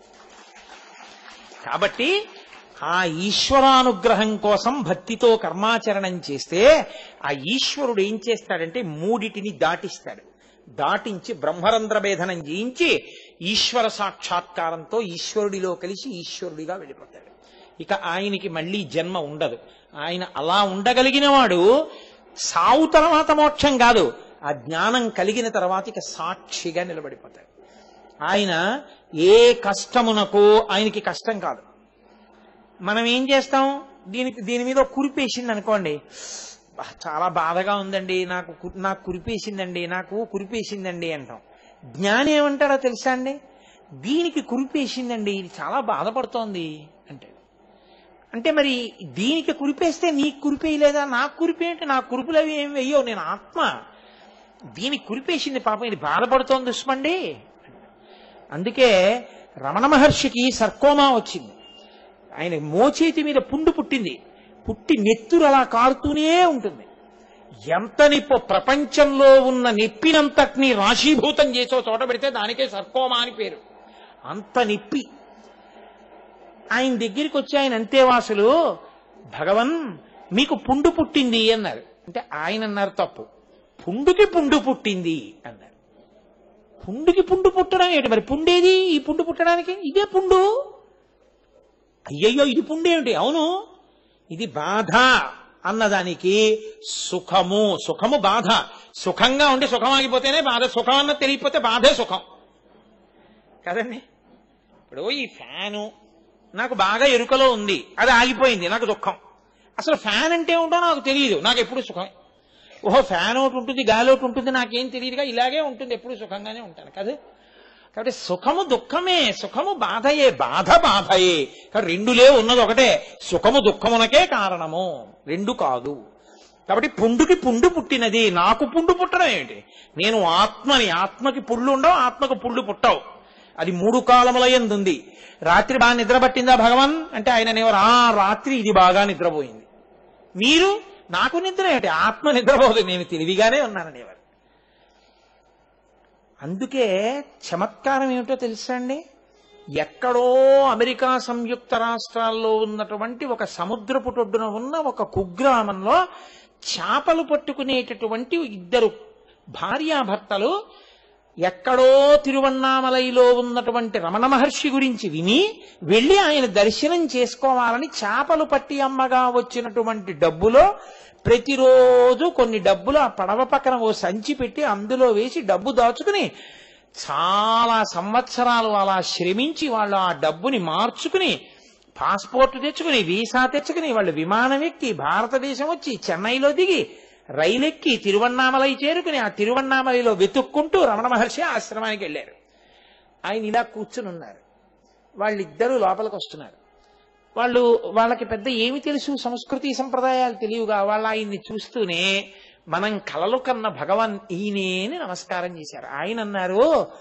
కాబట్టి ఆ ఈశ్వరానుగ్రహం కోసం భక్తితో కర్మాచరణం చేస్తే ఆ ఈశ్వరుడు ఏం చేస్తాడంటే మూడిటిని దాటిస్తాడు దాటించి బ్రహ్మరంధ్ర భేదనం చేయించి ఈశ్వర సాక్షాత్కారంతో ఈశ్వరుడిలో కలిసి ఈశ్వరుడిగా వెళ్ళిపోతాడు ఇక ఆయనకి మళ్ళీ జన్మ ఉండదు ఆయన అలా ఉండగలిగిన వాడు సావు తర్వాత మోక్షం కాదు ఆ జ్ఞానం కలిగిన తర్వాత ఇక సాక్షిగా నిలబడిపోతాడు ఆయన ఏ కష్టమునకు ఆయనకి కష్టం కాదు మనం ఏం చేస్తాం దీనికి దీని మీద ఒక కురిపేసింది అనుకోండి "బా, చాలా బాధగా ఉందండి నాకు కు- నాకు కురిపేసిందండి నాకు కురిపేసిందండి అంటాం జ్ఞాని ఏమంటాడో తెలుసా అండి దీనికి కురిపేసిందండి ఇది చాలా బాధపడుతోంది అంటే అంటే మరి దీనికి కురిపేస్తే నీకు కురిపేయలేదా నాకు కురిపేయంటే నాకు కురుపులు అవి ఏం వెయ్యో నేను ఆత్మ దీనికి కురిపేసింది పాపం ఇది బాధపడుతోంది దుష్మండి అందుకే రమణ మహర్షికి సర్కోమా వచ్చింది ఆయన మోచేతి మీద పుండు పుట్టింది పుట్టి నెత్తురు అలా కారుతూనే ఉంటుంది ఎంత నిప్పు ప్రపంచంలో ఉన్న నెప్పినంతటిని రాశీభూతం చేసో చోట పెడితే దానికే సర్కోమా అని పేరు అంత నిప్పి ఆయన దగ్గరికి వచ్చి ఆయన అంతేవాసులు భగవన్ మీకు పుండు పుట్టింది అన్నారు అంటే ఆయన అన్నారు తప్పు పుండుకి పుండు పుట్టింది అన్నారు పుండుకి పుండు పుట్టడం ఏంటి మరి పుండేది ఈ పుండు పుట్టడానికి ఇదే పుండు అయ్యయ్యో ఇది పుండు ఏమిటి అవును ఇది బాధ అన్నదానికి సుఖము సుఖము బాధ సుఖంగా ఉండి సుఖం ఆగిపోతేనే బాధ సుఖం అన్నది తెలియకపోతే బాధే సుఖం కదండి ఇప్పుడు ఈ ఫ్యాను నాకు బాగా ఎరుకలో ఉంది అది ఆగిపోయింది నాకు దుఃఖం అసలు ఫ్యాన్ అంటే ఏంటో నాకు తెలియదు నాకు ఎప్పుడు సుఖం ఓహో ఫ్యాన్ ఒకటి ఉంటుంది గాలి ఒకటి ఉంటుంది నాకేం తెలియదుగా ఇలాగే ఉంటుంది ఎప్పుడు సుఖంగానే ఉంటాను కదా కాబట్టి సుఖము దుఃఖమే సుఖము బాధయే బాధ బాధయే కాబట్టి రెండులే ఉన్నది ఒకటే సుఖము దుఃఖమునకే కారణము రెండు కాదు కాబట్టి పుండుకి పుండు పుట్టినది నాకు పుండు పుట్టడం ఏంటి నేను ఆత్మని ఆత్మకి పుళ్ళు ఉండవు ఆత్మకు పుళ్ళు పుట్టవు అది మూడు కాలముల ఉంది రాత్రి బాగా నిద్ర పట్టిందా భగవాన్ అంటే ఆయన అనేవారు ఆ రాత్రి ఇది బాగా నిద్రపోయింది మీరు నాకు నిద్ర ఏంటి ఆత్మ నిద్రపోదు నేను తెలివిగానే ఉన్నాననేవారు అందుకే చమత్కారం ఏమిటో తెలుసా అండి ఎక్కడో అమెరికా సంయుక్త రాష్ట్రాల్లో ఉన్నటువంటి ఒక సముద్రపు టొడ్డున ఉన్న ఒక కుగ్రామంలో చేపలు పట్టుకునేటటువంటి ఇద్దరు భార్యాభర్తలు ఎక్కడో తిరువన్నామలైలో ఉన్నటువంటి రమణ మహర్షి గురించి విని వెళ్ళి ఆయన దర్శనం చేసుకోవాలని చేపలు పట్టి అమ్మగా వచ్చినటువంటి డబ్బులో ప్రతిరోజు కొన్ని డబ్బులు ఆ పడవ పక్కన ఓ సంచి పెట్టి అందులో వేసి డబ్బు దాచుకుని చాలా సంవత్సరాలు అలా శ్రమించి వాళ్ళు ఆ డబ్బుని మార్చుకుని పాస్పోర్ట్ తెచ్చుకుని వీసా తెచ్చుకుని వాళ్ళు విమానం ఎక్కి భారతదేశం వచ్చి చెన్నైలో దిగి రైలెక్కి తిరువన్నామలై చేరుకుని ఆ తిరువన్నామలైలో వెతుక్కుంటూ రమణ మహర్షి ఆశ్రమానికి వెళ్ళారు ఆయన ఇలా కూర్చుని ఉన్నారు వాళ్ళిద్దరూ లోపలికి వస్తున్నారు వాళ్ళు వాళ్ళకి పెద్ద ఏమి తెలుసు సంస్కృతి సంప్రదాయాలు తెలియగా వాళ్ళు ఆయన్ని చూస్తూనే మనం కలలు కన్న భగవాన్ ఈయనే అని నమస్కారం చేశారు ఆయన అన్నారు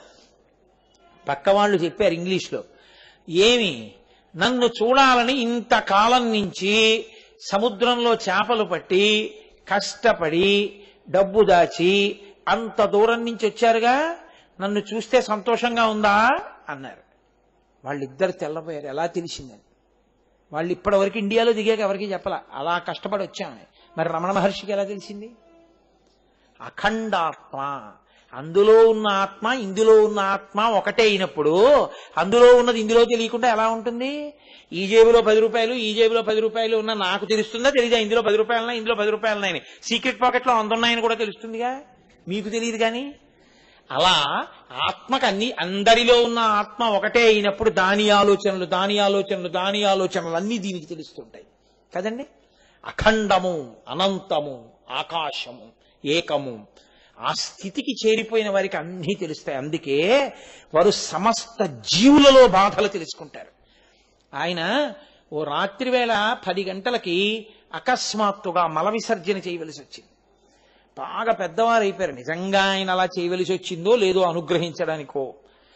పక్క వాళ్ళు చెప్పారు ఇంగ్లీష్లో ఏమి నన్ను చూడాలని ఇంతకాలం నుంచి సముద్రంలో చేపలు పట్టి కష్టపడి డబ్బు దాచి అంత దూరం నుంచి వచ్చారుగా నన్ను చూస్తే సంతోషంగా ఉందా అన్నారు వాళ్ళిద్దరు తెల్లబోయారు ఎలా తెలిసిందని వాళ్ళు ఇప్పటి వరకు ఇండియాలో దిగాక ఎవరికి చెప్పాల అలా కష్టపడి వచ్చామని మరి రమణ మహర్షికి ఎలా తెలిసింది అఖండాత్మ అందులో ఉన్న ఆత్మ ఇందులో ఉన్న ఆత్మ ఒకటే అయినప్పుడు అందులో ఉన్నది ఇందులో తెలియకుండా ఎలా ఉంటుంది ఈ జేబులో పది రూపాయలు ఈ జేబులో పది రూపాయలు ఉన్న నాకు తెలుస్తుందా తెలీదా ఇందులో పది రూపాయలున్నాయి ఇందులో పది రూపాయలున్నాయని సీక్రెట్ పాకెట్ లో అందున్నాయని కూడా తెలుస్తుందిగా మీకు తెలియదు కానీ అలా ఆత్మకు అన్ని అందరిలో ఉన్న ఆత్మ ఒకటే అయినప్పుడు దాని ఆలోచనలు దాని ఆలోచనలు దాని ఆలోచనలు అన్ని దీనికి తెలుస్తుంటాయి కదండి అఖండము అనంతము ఆకాశము ఏకము ఆ స్థితికి చేరిపోయిన వారికి అన్నీ తెలుస్తాయి అందుకే వారు సమస్త జీవులలో బాధలు తెలుసుకుంటారు ఆయన ఓ రాత్రి వేళ పది గంటలకి అకస్మాత్తుగా మల విసర్జన చేయవలసి వచ్చింది బాగా పెద్దవారు అయిపోయారు నిజంగా ఆయన అలా చేయవలసి వచ్చిందో లేదో అనుగ్రహించడానికో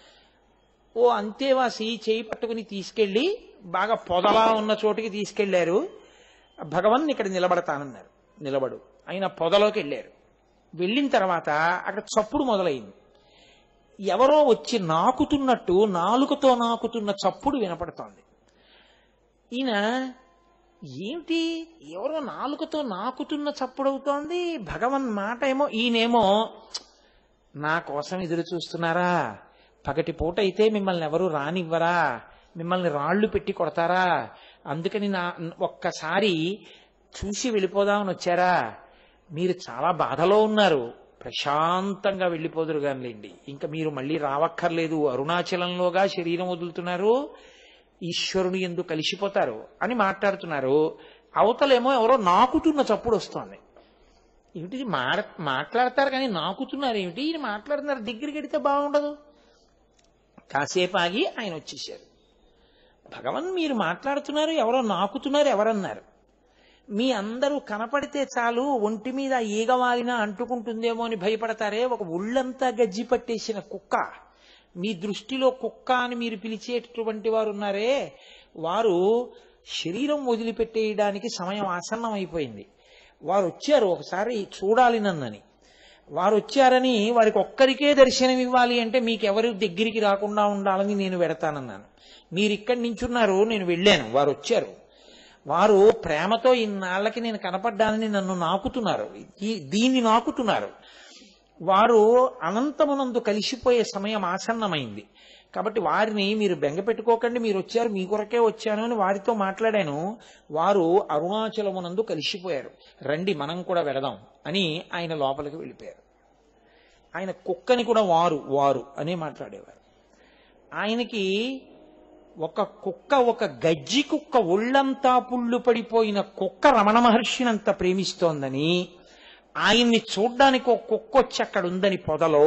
ఓ అంతేవాసి చేయి పట్టుకుని తీసుకెళ్లి బాగా పొదలా ఉన్న చోటికి తీసుకెళ్లారు భగవన్ ఇక్కడ నిలబడతానన్నారు నిలబడు ఆయన పొదలోకి వెళ్ళారు వెళ్ళిన తర్వాత అక్కడ చప్పుడు మొదలైంది ఎవరో వచ్చి నాకుతున్నట్టు నాలుకతో నాకుతున్న చప్పుడు వినపడుతోంది ఈయన ఏమిటి ఎవరో నాలుకతో నాకుతున్న చప్పుడవుతోంది భగవన్ మాట ఏమో ఈయనేమో నా కోసం ఎదురు చూస్తున్నారా పగటి పూట అయితే మిమ్మల్ని ఎవరు రానివ్వరా మిమ్మల్ని రాళ్లు పెట్టి కొడతారా అందుకని నా ఒక్కసారి చూసి వెళ్ళిపోదామని వచ్చారా మీరు చాలా బాధలో ఉన్నారు ప్రశాంతంగా వెళ్ళిపోదురు కానిలేండి ఇంకా మీరు మళ్ళీ రావక్కర్లేదు అరుణాచలంలోగా శరీరం వదులుతున్నారు ఈశ్వరుని ఎందు కలిసిపోతారు అని మాట్లాడుతున్నారు అవతలేమో ఎవరో నాకుతున్న చప్పుడు వస్తోంది ఏమిటి మాడ మాట్లాడతారు కానీ నాకుతున్నారు ఏమిటి ఈయన మాట్లాడుతున్నారు దగ్గరికి వెడితే బాగుండదు కాసేపు ఆగి ఆయన వచ్చేసారు భగవన్ మీరు మాట్లాడుతున్నారు ఎవరో నాకుతున్నారు ఎవరన్నారు మీ అందరూ కనపడితే చాలు ఒంటి మీద ఈగ వాలినా అంటుకుంటుందేమో అని భయపడతారే ఒక ఒళ్ళంతా గజ్జి పట్టేసిన కుక్క మీ దృష్టిలో కుక్క అని మీరు పిలిచేటటువంటి వారు ఉన్నారే వారు శరీరం వదిలిపెట్టేయడానికి సమయం ఆసన్నం అయిపోయింది వారు వచ్చారు ఒకసారి చూడాలి నన్నని వారు వచ్చారని వారికి ఒక్కరికే దర్శనం ఇవ్వాలి అంటే మీకు ఎవరు దగ్గరికి రాకుండా ఉండాలని నేను వెడతానన్నాను మీరు ఇక్కడి నించున్నారు నేను వెళ్ళాను వారు వచ్చారు వారు ప్రేమతో ఇన్నాళ్ళకి నేను కనపడ్డానని నన్ను నాకుతున్నారు ఈ- దీన్ని నాకుతున్నారు వారు అనంతమునందు కలిసిపోయే సమయం ఆసన్నమైంది కాబట్టి వారిని మీరు బెంగ పెట్టుకోకండి మీరు వచ్చారు మీ కొరకే వచ్చాను అని వారితో మాట్లాడాను వారు అరుణాచలమునందు కలిసిపోయారు రండి మనం కూడా వెడదాం అని ఆయన లోపలికి వెళ్ళిపోయారు ఆయన కుక్కని కూడా వారు వారు అనే మాట్లాడేవారు ఆయనకి ఒక కుక్క ఒక గజ్జి కుక్క ఒళ్ళంతా పుళ్ళు పడిపోయిన కుక్క రమణ మహర్షినంత ప్రేమిస్తోందని ఆయన్ని చూడ్డానికి ఒక కుక్క వచ్చి అక్కడ ఉందని పొదలో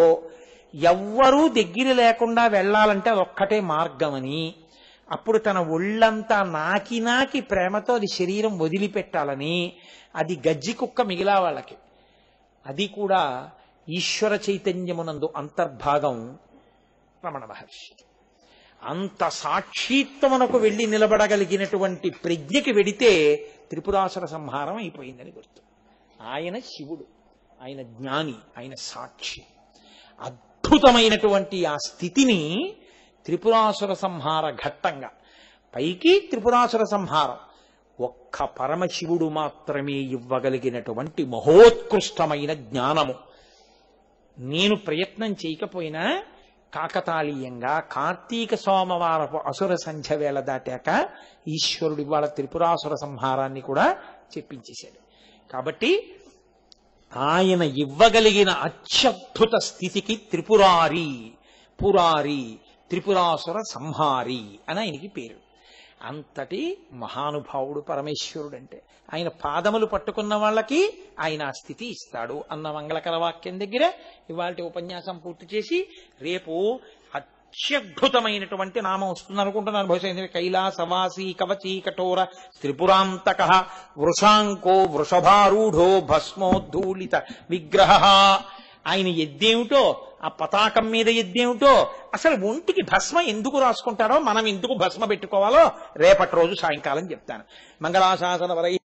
ఎవ్వరూ దగ్గర లేకుండా వెళ్ళాలంటే అదొక్కటే మార్గమని అప్పుడు తన ఒళ్ళంతా నాకి నాకి ప్రేమతో అది శరీరం వదిలిపెట్టాలని అది గజ్జి కుక్క మిగిలా వాళ్ళకి అది కూడా ఈశ్వర చైతన్యమునందు అంతర్భాగం రమణ మహర్షి అంత సాక్షిత్వమునకు వెళ్ళి నిలబడగలిగినటువంటి ప్రజ్ఞకి వెడితే త్రిపురాసుర సంహారం అయిపోయిందని గుర్తు ఆయన శివుడు ఆయన జ్ఞాని ఆయన సాక్షి అద్భుతమైనటువంటి ఆ స్థితిని త్రిపురాసుర సంహార ఘట్టంగా పైకి త్రిపురాసుర సంహారం ఒక్క పరమశివుడు మాత్రమే ఇవ్వగలిగినటువంటి మహోత్కృష్టమైన జ్ఞానము నేను ప్రయత్నం చేయకపోయినా కాకతాళీయంగా కార్తీక సోమవారపు అసుర సంధ్య వేళ దాటాక ఈశ్వరుడు ఇవాళ త్రిపురాసుర సంహారాన్ని కూడా చెప్పించేశాడు కాబట్టి ఆయన ఇవ్వగలిగిన అత్యద్భుత స్థితికి త్రిపురారి పురారి త్రిపురాసుర సంహారి అని ఆయనకి పేరు అంతటి మహానుభావుడు పరమేశ్వరుడు అంటే ఆయన పాదములు పట్టుకున్న వాళ్ళకి ఆయన ఆ స్థితి ఇస్తాడు అన్న మంగళకర వాక్యం దగ్గర ఇవాళ ఉపన్యాసం పూర్తి చేసి రేపు అత్యద్భుతమైనటువంటి నామం వస్తుంది అనుకుంటున్నాను బహుశా ఎందుకంటే కైలాసవాసి కవచీ కఠోర త్రిపురాంతక వృషాంకో వృషభారూఢో భస్మోద్ధూళిత విగ్రహ ఆయన ఎద్దేమిటో ఆ పతాకం మీద ఎద్దేమిటో అసలు ఒంటికి భస్మ ఎందుకు రాసుకుంటారో మనం ఎందుకు భస్మ పెట్టుకోవాలో రేపటి రోజు సాయంకాలం చెప్తాను మంగళాశాసన వరై